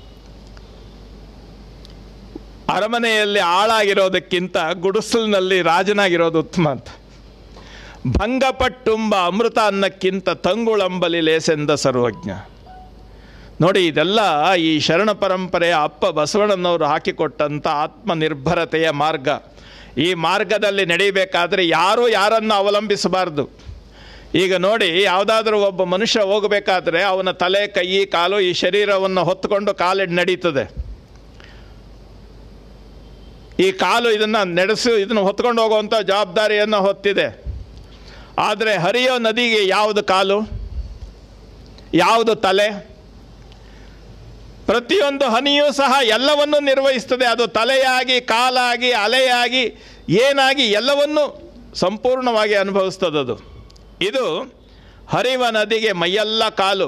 ಅರಮನೆಯಲ್ಲಿ ಆಳಾಗಿರೋದಕ್ಕಿಂತ ಗುಡಿಸಲಿನಲ್ಲಿ ರಾಜನಾಗಿರೋದು ಉತ್ತಮ ಅಂತ ಭಂಗಪಟ್ಟುಂಬ ಅಮೃತ ಅನ್ನಕ್ಕಿಂತ ತಂಗುಳಂಬಲಿ ಲೇಸೆಂದ ಸರ್ವಜ್ಞ ನೋಡಿ ಇದೆಲ್ಲ ಈ ಶರಣ ಪರಂಪರೆಯ ಅಪ್ಪ ಬಸವಣ್ಣನವರು ಹಾಕಿಕೊಟ್ಟಂಥ ಆತ್ಮನಿರ್ಭರತೆಯ ಮಾರ್ಗ ಈ ಮಾರ್ಗದಲ್ಲಿ ನಡೀಬೇಕಾದ್ರೆ ಯಾರೂ ಯಾರನ್ನು ಅವಲಂಬಿಸಬಾರ್ದು ಈಗ ನೋಡಿ ಯಾವುದಾದ್ರೂ ಒಬ್ಬ ಮನುಷ್ಯ ಹೋಗಬೇಕಾದ್ರೆ ಅವನ ತಲೆ ಕೈ ಕಾಲು ಈ ಶರೀರವನ್ನು ಹೊತ್ತುಕೊಂಡು ಕಾಲಿಡ್ ನಡೀತದೆ ಈ ಕಾಲು ಇದನ್ನು ನಡೆಸಿ ಇದನ್ನು ಹೊತ್ಕೊಂಡು ಹೋಗುವಂಥ ಜವಾಬ್ದಾರಿಯನ್ನು ಹೊತ್ತಿದೆ ಆದರೆ ಹರಿಯೋ ನದಿಗೆ ಯಾವುದು ಕಾಲು ಯಾವುದು ತಲೆ ಪ್ರತಿಯೊಂದು ಹನಿಯೂ ಸಹ ಎಲ್ಲವನ್ನೂ ನಿರ್ವಹಿಸ್ತದೆ ಅದು ತಲೆಯಾಗಿ ಕಾಲಾಗಿ ಅಲೆಯಾಗಿ ಏನಾಗಿ ಎಲ್ಲವನ್ನೂ ಸಂಪೂರ್ಣವಾಗಿ ಅನುಭವಿಸ್ತದದು ಇದು ಹರಿವ ನದಿಗೆ ಮೈಯೆಲ್ಲ ಕಾಲು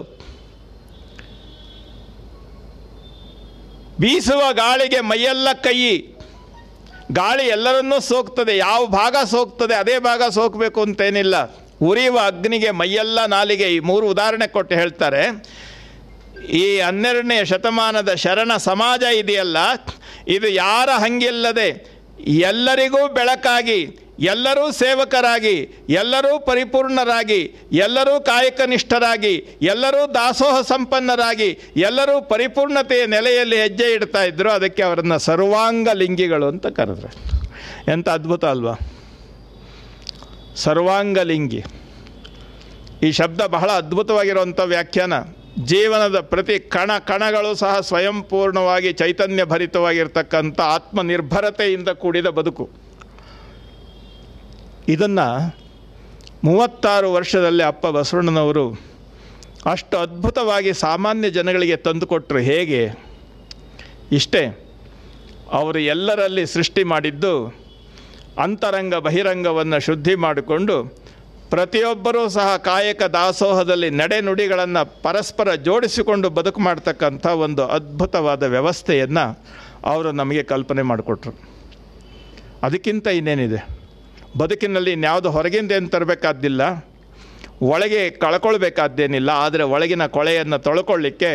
ಬೀಸುವ ಗಾಳಿಗೆ ಮೈಯೆಲ್ಲ ಕೈ ಗಾಳಿ ಎಲ್ಲರನ್ನೂ ಸೋಕ್ತದೆ ಯಾವ ಭಾಗ ಸೋಕ್ತದೆ ಅದೇ ಭಾಗ ಸೋಕಬೇಕು ಅಂತೇನಿಲ್ಲ ಉರಿಯುವ ಅಗ್ನಿಗೆ ಮೈಯೆಲ್ಲ ನಾಲಿಗೆ ಈ ಮೂರು ಉದಾಹರಣೆ ಕೊಟ್ಟು ಹೇಳ್ತಾರೆ ಈ ಹನ್ನೆರಡನೇ ಶತಮಾನದ ಶರಣ ಸಮಾಜ ಇದೆಯಲ್ಲ ಇದು ಯಾರ ಹಂಗಿಲ್ಲದೆ ಎಲ್ಲರಿಗೂ ಬೆಳಕಾಗಿ ಎಲ್ಲರೂ ಸೇವಕರಾಗಿ ಎಲ್ಲರೂ ಪರಿಪೂರ್ಣರಾಗಿ ಎಲ್ಲರೂ ಕಾಯಕನಿಷ್ಠರಾಗಿ ಎಲ್ಲರೂ ದಾಸೋಹ ಸಂಪನ್ನರಾಗಿ ಎಲ್ಲರೂ ಪರಿಪೂರ್ಣತೆಯ ನೆಲೆಯಲ್ಲಿ ಹೆಜ್ಜೆ ಇಡ್ತಾ ಇದ್ದರು ಅದಕ್ಕೆ ಅವರನ್ನು ಸರ್ವಾಂಗ ಲಿಂಗಿಗಳು ಅಂತ ಕರೆದ್ರು ಎಂಥ ಅದ್ಭುತ ಅಲ್ವಾ ಸರ್ವಾಂಗ ಲಿಂಗಿ ಈ ಶಬ್ದ ಬಹಳ ಅದ್ಭುತವಾಗಿರುವಂಥ ವ್ಯಾಖ್ಯಾನ ಜೀವನದ ಪ್ರತಿ ಕಣ ಕಣಗಳು ಸಹ ಸ್ವಯಂಪೂರ್ಣವಾಗಿ ಚೈತನ್ಯ ಭರಿತವಾಗಿರ್ತಕ್ಕಂಥ ಆತ್ಮನಿರ್ಭರತೆಯಿಂದ ಕೂಡಿದ ಬದುಕು ಇದನ್ನು ಮೂವತ್ತಾರು ವರ್ಷದಲ್ಲಿ ಅಪ್ಪ ಬಸವಣ್ಣನವರು ಅಷ್ಟು ಅದ್ಭುತವಾಗಿ ಸಾಮಾನ್ಯ ಜನಗಳಿಗೆ ತಂದುಕೊಟ್ರು ಹೇಗೆ ಇಷ್ಟೇ ಅವರು ಎಲ್ಲರಲ್ಲಿ ಸೃಷ್ಟಿ ಮಾಡಿದ್ದು ಅಂತರಂಗ ಬಹಿರಂಗವನ್ನು ಶುದ್ಧಿ ಮಾಡಿಕೊಂಡು ಪ್ರತಿಯೊಬ್ಬರೂ ಸಹ ಕಾಯಕ ದಾಸೋಹದಲ್ಲಿ ನಡೆನುಡಿಗಳನ್ನು ಪರಸ್ಪರ ಜೋಡಿಸಿಕೊಂಡು ಬದುಕು ಮಾಡ್ತಕ್ಕಂಥ ಒಂದು ಅದ್ಭುತವಾದ ವ್ಯವಸ್ಥೆಯನ್ನು ಅವರು ನಮಗೆ ಕಲ್ಪನೆ ಮಾಡಿಕೊಟ್ರು ಅದಕ್ಕಿಂತ ಇನ್ನೇನಿದೆ ಬದುಕಿನಲ್ಲಿ ಇನ್ಯಾವುದು ಹೊರಗಿಂದ ಏನು ತರಬೇಕಾದ್ದಿಲ್ಲ ಒಳಗೆ ಕಳ್ಕೊಳ್ಬೇಕಾದ್ದೇನಿಲ್ಲ ಆದರೆ ಒಳಗಿನ ಕೊಳೆಯನ್ನು ತೊಳ್ಕೊಳ್ಳಿಕ್ಕೆ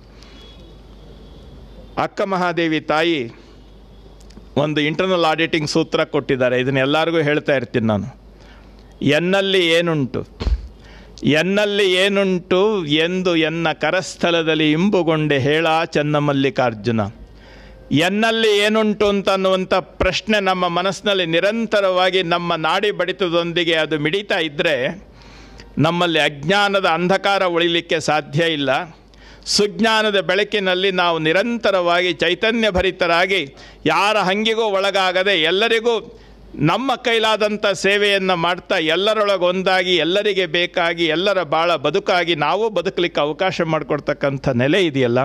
ಅಕ್ಕ ಮಹಾದೇವಿ ತಾಯಿ ಒಂದು ಇಂಟರ್ನಲ್ ಆಡಿಟಿಂಗ್ ಸೂತ್ರ ಕೊಟ್ಟಿದ್ದಾರೆ ಇದನ್ನ ಎಲ್ಲರಿಗೂ ಹೇಳ್ತಾ ಇರ್ತೀನಿ ನಾನು ಎನ್ನಲ್ಲಿ ಏನುಂಟು ಎನ್ನಲ್ಲಿ ಏನುಂಟು ಎಂದು ಎನ್ನ ಕರಸ್ಥಲದಲ್ಲಿ ಇಂಬುಗೊಂಡೆ ಹೇಳ ಚೆನ್ನಮಲ್ಲಿಕಾರ್ಜುನ ಎನ್ನಲ್ಲಿ ಏನುಂಟು ಅಂತ ಅನ್ನುವಂಥ ಪ್ರಶ್ನೆ ನಮ್ಮ ಮನಸ್ಸಿನಲ್ಲಿ ನಿರಂತರವಾಗಿ ನಮ್ಮ ನಾಡಿ ಬಡಿತದೊಂದಿಗೆ ಅದು ಮಿಡಿತಾ ಇದ್ದರೆ ನಮ್ಮಲ್ಲಿ ಅಜ್ಞಾನದ ಅಂಧಕಾರ ಉಳಿಲಿಕ್ಕೆ ಸಾಧ್ಯ ಇಲ್ಲ ಸುಜ್ಞಾನದ ಬೆಳಕಿನಲ್ಲಿ ನಾವು ನಿರಂತರವಾಗಿ ಚೈತನ್ಯ ಭರಿತರಾಗಿ ಯಾರ ಹಂಗಿಗೂ ಒಳಗಾಗದೆ ಎಲ್ಲರಿಗೂ ನಮ್ಮ ಕೈಲಾದಂಥ ಸೇವೆಯನ್ನು ಮಾಡ್ತಾ ಎಲ್ಲರೊಳಗೊಂದಾಗಿ ಎಲ್ಲರಿಗೆ ಬೇಕಾಗಿ ಎಲ್ಲರ ಭಾಳ ಬದುಕಾಗಿ ನಾವು ಬದುಕಲಿಕ್ಕೆ ಅವಕಾಶ ಮಾಡಿಕೊಡ್ತಕ್ಕಂಥ ನೆಲೆ ಇದೆಯಲ್ಲ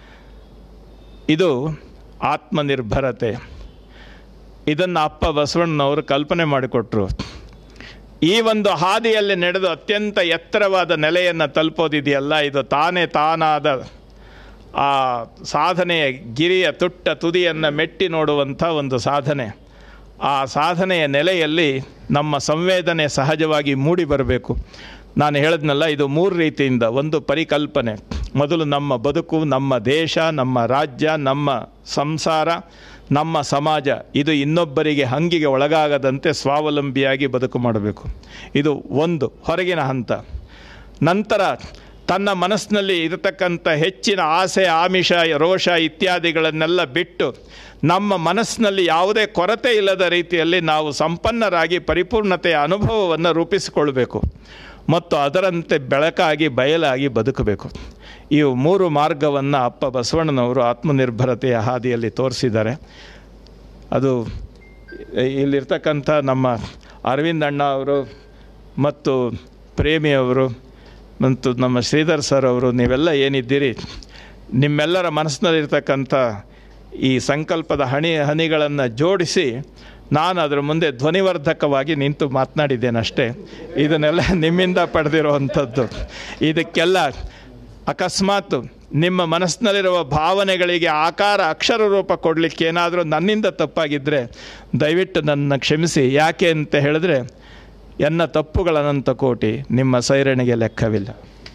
ಇದು ಆತ್ಮನಿರ್ಭರತೆ ಇದನ್ನು ಅಪ್ಪ ಬಸವಣ್ಣನವರು ಕಲ್ಪನೆ ಮಾಡಿಕೊಟ್ರು ಈ ಒಂದು ಹಾದಿಯಲ್ಲಿ ನಡೆದು ಅತ್ಯಂತ ಎತ್ತರವಾದ ನೆಲೆಯನ್ನು ತಲುಪೋದಿದೆಯಲ್ಲ ಇದು ತಾನೇ ತಾನಾದ ಆ ಸಾಧನೆಯ ಗಿರಿಯ ತುಟ್ಟ ತುದಿಯನ್ನು ಮೆಟ್ಟಿ ನೋಡುವಂಥ ಒಂದು ಸಾಧನೆ ಆ ಸಾಧನೆಯ ನೆಲೆಯಲ್ಲಿ ನಮ್ಮ ಸಂವೇದನೆ ಸಹಜವಾಗಿ ಮೂಡಿ ಬರಬೇಕು ನಾನು ಹೇಳಿದ್ನಲ್ಲ ಇದು ಮೂರು ರೀತಿಯಿಂದ ಒಂದು ಪರಿಕಲ್ಪನೆ ಮೊದಲು ನಮ್ಮ ಬದುಕು ನಮ್ಮ ದೇಶ ನಮ್ಮ ರಾಜ್ಯ ನಮ್ಮ ಸಂಸಾರ ನಮ್ಮ ಸಮಾಜ ಇದು ಇನ್ನೊಬ್ಬರಿಗೆ ಹಂಗಿಗೆ ಒಳಗಾಗದಂತೆ ಸ್ವಾವಲಂಬಿಯಾಗಿ ಬದುಕು ಮಾಡಬೇಕು ಇದು ಒಂದು ಹೊರಗಿನ ಹಂತ ನಂತರ ತನ್ನ ಮನಸ್ಸಿನಲ್ಲಿ ಇರತಕ್ಕಂಥ ಹೆಚ್ಚಿನ ಆಸೆ ಆಮಿಷ ರೋಷ ಇತ್ಯಾದಿಗಳನ್ನೆಲ್ಲ ಬಿಟ್ಟು ನಮ್ಮ ಮನಸ್ಸಿನಲ್ಲಿ ಯಾವುದೇ ಕೊರತೆ ಇಲ್ಲದ ರೀತಿಯಲ್ಲಿ ನಾವು ಸಂಪನ್ನರಾಗಿ ಪರಿಪೂರ್ಣತೆಯ ಅನುಭವವನ್ನು ರೂಪಿಸಿಕೊಳ್ಬೇಕು ಮತ್ತು ಅದರಂತೆ ಬೆಳಕಾಗಿ ಬಯಲಾಗಿ ಬದುಕಬೇಕು ಈ ಮೂರು ಮಾರ್ಗವನ್ನು ಅಪ್ಪ ಬಸವಣ್ಣನವರು ಆತ್ಮನಿರ್ಭರತೆಯ ಹಾದಿಯಲ್ಲಿ ತೋರಿಸಿದ್ದಾರೆ ಅದು ಇಲ್ಲಿರ್ತಕ್ಕಂಥ ನಮ್ಮ ಅರವಿಂದ್ ಅಣ್ಣ ಅವರು ಮತ್ತು ಪ್ರೇಮಿಯವರು ಮತ್ತು ನಮ್ಮ ಶ್ರೀಧರ್ ಸರ್ ಅವರು ನೀವೆಲ್ಲ ಏನಿದ್ದೀರಿ ನಿಮ್ಮೆಲ್ಲರ ಮನಸ್ಸಿನಲ್ಲಿರ್ತಕ್ಕಂಥ ಈ ಸಂಕಲ್ಪದ ಹಣಿ ಹನಿಗಳನ್ನು ಜೋಡಿಸಿ ನಾನು ಅದರ ಮುಂದೆ ಧ್ವನಿವರ್ಧಕವಾಗಿ ನಿಂತು ಮಾತನಾಡಿದ್ದೇನೆ ಅಷ್ಟೇ ಇದನ್ನೆಲ್ಲ ನಿಮ್ಮಿಂದ ಪಡೆದಿರುವಂಥದ್ದು ಇದಕ್ಕೆಲ್ಲ ಅಕಸ್ಮಾತ್ ನಿಮ್ಮ ಮನಸ್ಸಿನಲ್ಲಿರುವ ಭಾವನೆಗಳಿಗೆ ಆಕಾರ ಅಕ್ಷರ ರೂಪ ಕೊಡಲಿಕ್ಕೆ ಏನಾದರೂ ನನ್ನಿಂದ ತಪ್ಪಾಗಿದ್ದರೆ ದಯವಿಟ್ಟು ನನ್ನ ಕ್ಷಮಿಸಿ ಯಾಕೆ ಅಂತ ಹೇಳಿದ್ರೆ ಎನ್ನ ತಪ್ಪುಗಳ ಅನಂತ ಕೋಟಿ ನಿಮ್ಮ ಸೈರಣೆಗೆ ಲೆಕ್ಕವಿಲ್ಲ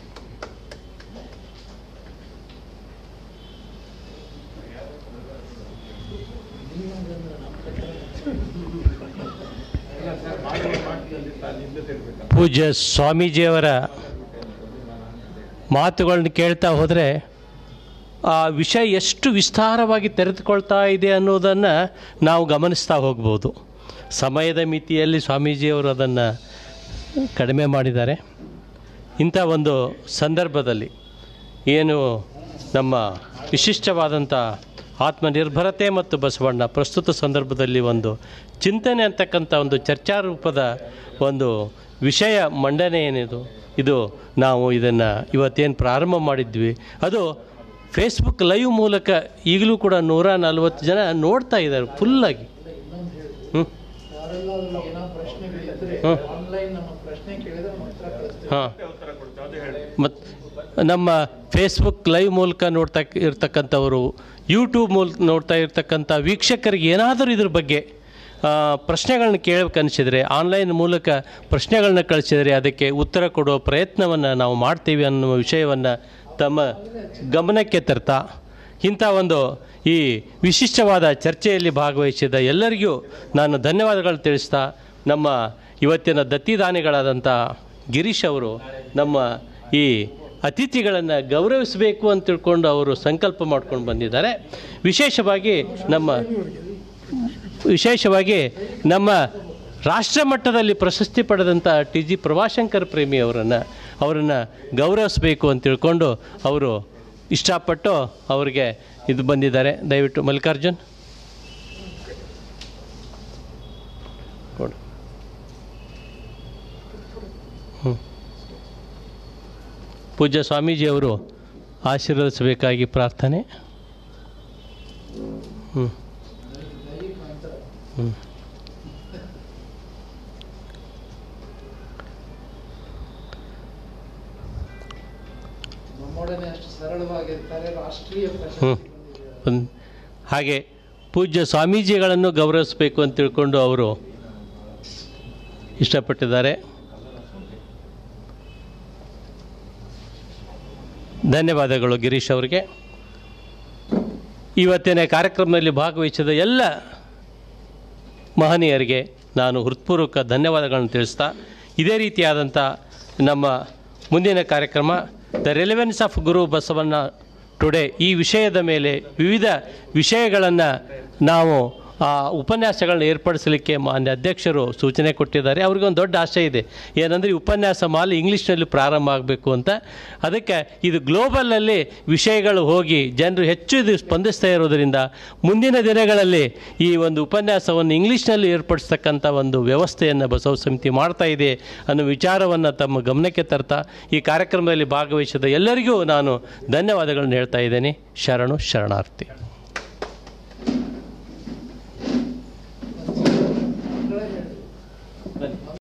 ಪೂಜ್ಯ ಸ್ವಾಮೀಜಿಯವರ ಮಾತುಗಳನ್ನ ಕೇಳ್ತಾ ಹೋದರೆ ಆ ವಿಷಯ ಎಷ್ಟು ವಿಸ್ತಾರವಾಗಿ ತೆರೆದುಕೊಳ್ತಾ ಇದೆ ಅನ್ನೋದನ್ನು ನಾವು ಗಮನಿಸ್ತಾ ಹೋಗ್ಬೋದು ಸಮಯದ ಮಿತಿಯಲ್ಲಿ ಸ್ವಾಮೀಜಿಯವರು ಅದನ್ನು ಕಡಿಮೆ ಮಾಡಿದ್ದಾರೆ ಇಂಥ ಒಂದು ಸಂದರ್ಭದಲ್ಲಿ ಏನು ನಮ್ಮ ವಿಶಿಷ್ಟವಾದಂಥ ಆತ್ಮನಿರ್ಭರತೆ ಮತ್ತು ಬಸವಣ್ಣ ಪ್ರಸ್ತುತ ಸಂದರ್ಭದಲ್ಲಿ ಒಂದು ಚಿಂತನೆ ಅಂತಕ್ಕಂಥ ಒಂದು ಚರ್ಚಾರೂಪದ ಒಂದು ವಿಷಯ ಮಂಡನೆ ಏನಿದು ಇದು ನಾವು ಇದನ್ನು ಇವತ್ತೇನು ಪ್ರಾರಂಭ ಮಾಡಿದ್ವಿ ಅದು ಫೇಸ್ಬುಕ್ ಲೈವ್ ಮೂಲಕ ಈಗಲೂ ಕೂಡ ನೂರ ನಲ್ವತ್ತು ಜನ ನೋಡ್ತಾ ಇದ್ದಾರೆ ಫುಲ್ಲಾಗಿ ಹ್ಞೂ ಹಾಂ ಮತ್ತು ನಮ್ಮ ಫೇಸ್ಬುಕ್ ಲೈವ್ ಮೂಲಕ ನೋಡ್ತಾ ಇರ್ತಕ್ಕಂಥವರು ಯೂಟ್ಯೂಬ್ ಮೂಲಕ ನೋಡ್ತಾ ಇರ್ತಕ್ಕಂಥ ವೀಕ್ಷಕರಿಗೆ ಏನಾದರೂ ಇದ್ರ ಬಗ್ಗೆ ಆ, ಪ್ರಶ್ನೆಗಳನ್ನ ಕೇಳಬೇಕು ಅನಿಸಿದರೆ ಆನ್ಲೈನ್ ಮೂಲಕ ಪ್ರಶ್ನೆಗಳನ್ನ ಕಳಿಸಿದರೆ ಅದಕ್ಕೆ ಉತ್ತರ ಕೊಡುವ ಪ್ರಯತ್ನವನ್ನು ನಾವು ಮಾಡ್ತೀವಿ ಅನ್ನುವ ವಿಷಯವನ್ನು ತಮ್ಮ ಗಮನಕ್ಕೆ ತರ್ತಾ ಇಂಥ ಒಂದು ಈ ವಿಶಿಷ್ಟವಾದ ಚರ್ಚೆಯಲ್ಲಿ ಭಾಗವಹಿಸಿದ ಎಲ್ಲರಿಗೂ ನಾನು ಧನ್ಯವಾದಗಳು ತಿಳಿಸ್ತಾ ನಮ್ಮ ಇವತ್ತಿನ ದತ್ತಿದಾನಿಗಳಾದಂಥ ಗಿರೀಶ್ ಅವರು ನಮ್ಮ ಈ ಅತಿಥಿಗಳನ್ನು ಗೌರವಿಸಬೇಕು ಅಂತ ತಿಳ್ಕೊಂಡು ಅವರು ಸಂಕಲ್ಪ ಮಾಡ್ಕೊಂಡು ಬಂದಿದ್ದಾರೆ ವಿಶೇಷವಾಗಿ ನಮ್ಮ ವಿಶೇಷವಾಗಿ ನಮ್ಮ ರಾಷ್ಟ್ರ ಮಟ್ಟದಲ್ಲಿ ಪ್ರಶಸ್ತಿ ಪಡೆದಂಥ ಟಿ ಜಿ ಪ್ರಭಾಶಂಕರ್ ಪ್ರೇಮಿ ಅವರನ್ನು ಅವರನ್ನು ಗೌರವಿಸಬೇಕು ಅಂತ ತಿಳ್ಕೊಂಡು ಅವರು ಇಷ್ಟಪಟ್ಟು ಅವರಿಗೆ ಇದು ಬಂದಿದ್ದಾರೆ ದಯವಿಟ್ಟು ಮಲ್ಲಿಕಾರ್ಜುನ್ ಕೊಡು ಹ್ಞೂ ಪೂಜ್ಯ ಸ್ವಾಮೀಜಿಯವರು ಆಶೀರ್ವದಿಸಬೇಕಾಗಿ ಪ್ರಾರ್ಥನೆ ಹ್ಞೂ ಹ್ಞೂ ನಮ್ಮೊಡನೆ ಅಷ್ಟು ಸರಳವಾಗಿರ್ತಾರೆ ರಾಷ್ಟ್ರೀಯ ಹ್ಞೂ ಒಂದು ಹಾಗೆ ಪೂಜ್ಯ ಸ್ವಾಮೀಜಿಗಳನ್ನು ಗೌರವಿಸಬೇಕು ಅಂತ ತಿಳ್ಕೊಂಡು ಅವರು ಇಷ್ಟಪಟ್ಟಿದ್ದಾರೆ ಧನ್ಯವಾದಗಳು ಗಿರೀಶ್ ಅವರಿಗೆ ಇವತ್ತಿನ ಕಾರ್ಯಕ್ರಮದಲ್ಲಿ ಭಾಗವಹಿಸಿದ ಎಲ್ಲ ಮಹನೀಯರಿಗೆ ನಾನು ಹೃತ್ಪೂರ್ವಕ ಧನ್ಯವಾದಗಳನ್ನು ತಿಳಿಸ್ತಾ ಇದೇ ರೀತಿಯಾದಂಥ ನಮ್ಮ ಮುಂದಿನ ಕಾರ್ಯಕ್ರಮ the relevance of Guru Basavanna today ಈ ವಿಷಯದ ಮೇಲೆ ವಿವಿಧ ವಿಷಯಗಳನ್ನು ನಾವು ಆ ಉಪನ್ಯಾಸಗಳನ್ನ ಏರ್ಪಡಿಸಲಿಕ್ಕೆ ಮಾನ್ಯ ಅಧ್ಯಕ್ಷರು ಸೂಚನೆ ಕೊಟ್ಟಿದ್ದಾರೆ ಅವ್ರಿಗೊಂದು ದೊಡ್ಡ ಆಶೆ ಇದೆ ಏನಂದರೆ ಈ ಉಪನ್ಯಾಸ ಮಾಲೆ ಇಂಗ್ಲೀಷ್ನಲ್ಲಿ ಪ್ರಾರಂಭ ಆಗಬೇಕು ಅಂತ ಅದಕ್ಕೆ ಇದು ಗ್ಲೋಬಲಲ್ಲಿ ವಿಷಯಗಳು ಹೋಗಿ ಜನರು ಹೆಚ್ಚು ಇದು ಸ್ಪಂದಿಸ್ತಾ ಇರೋದರಿಂದ ಮುಂದಿನ ದಿನಗಳಲ್ಲಿ ಈ ಒಂದು ಉಪನ್ಯಾಸವನ್ನು ಇಂಗ್ಲೀಷ್ನಲ್ಲಿ ಏರ್ಪಡಿಸ್ತಕ್ಕಂಥ ಒಂದು ವ್ಯವಸ್ಥೆಯನ್ನು ಬಸವ ಸಮಿತಿ ಮಾಡ್ತಾ ಇದೆ ಅನ್ನೋ ವಿಚಾರವನ್ನು ತಮ್ಮ ಗಮನಕ್ಕೆ ತರ್ತಾ ಈ ಕಾರ್ಯಕ್ರಮದಲ್ಲಿ ಭಾಗವಹಿಸಿದ ಎಲ್ಲರಿಗೂ ನಾನು ಧನ್ಯವಾದಗಳನ್ನು ಹೇಳ್ತಾ ಇದ್ದೇನೆ ಶರಣು ಶರಣಾರ್ಥಿ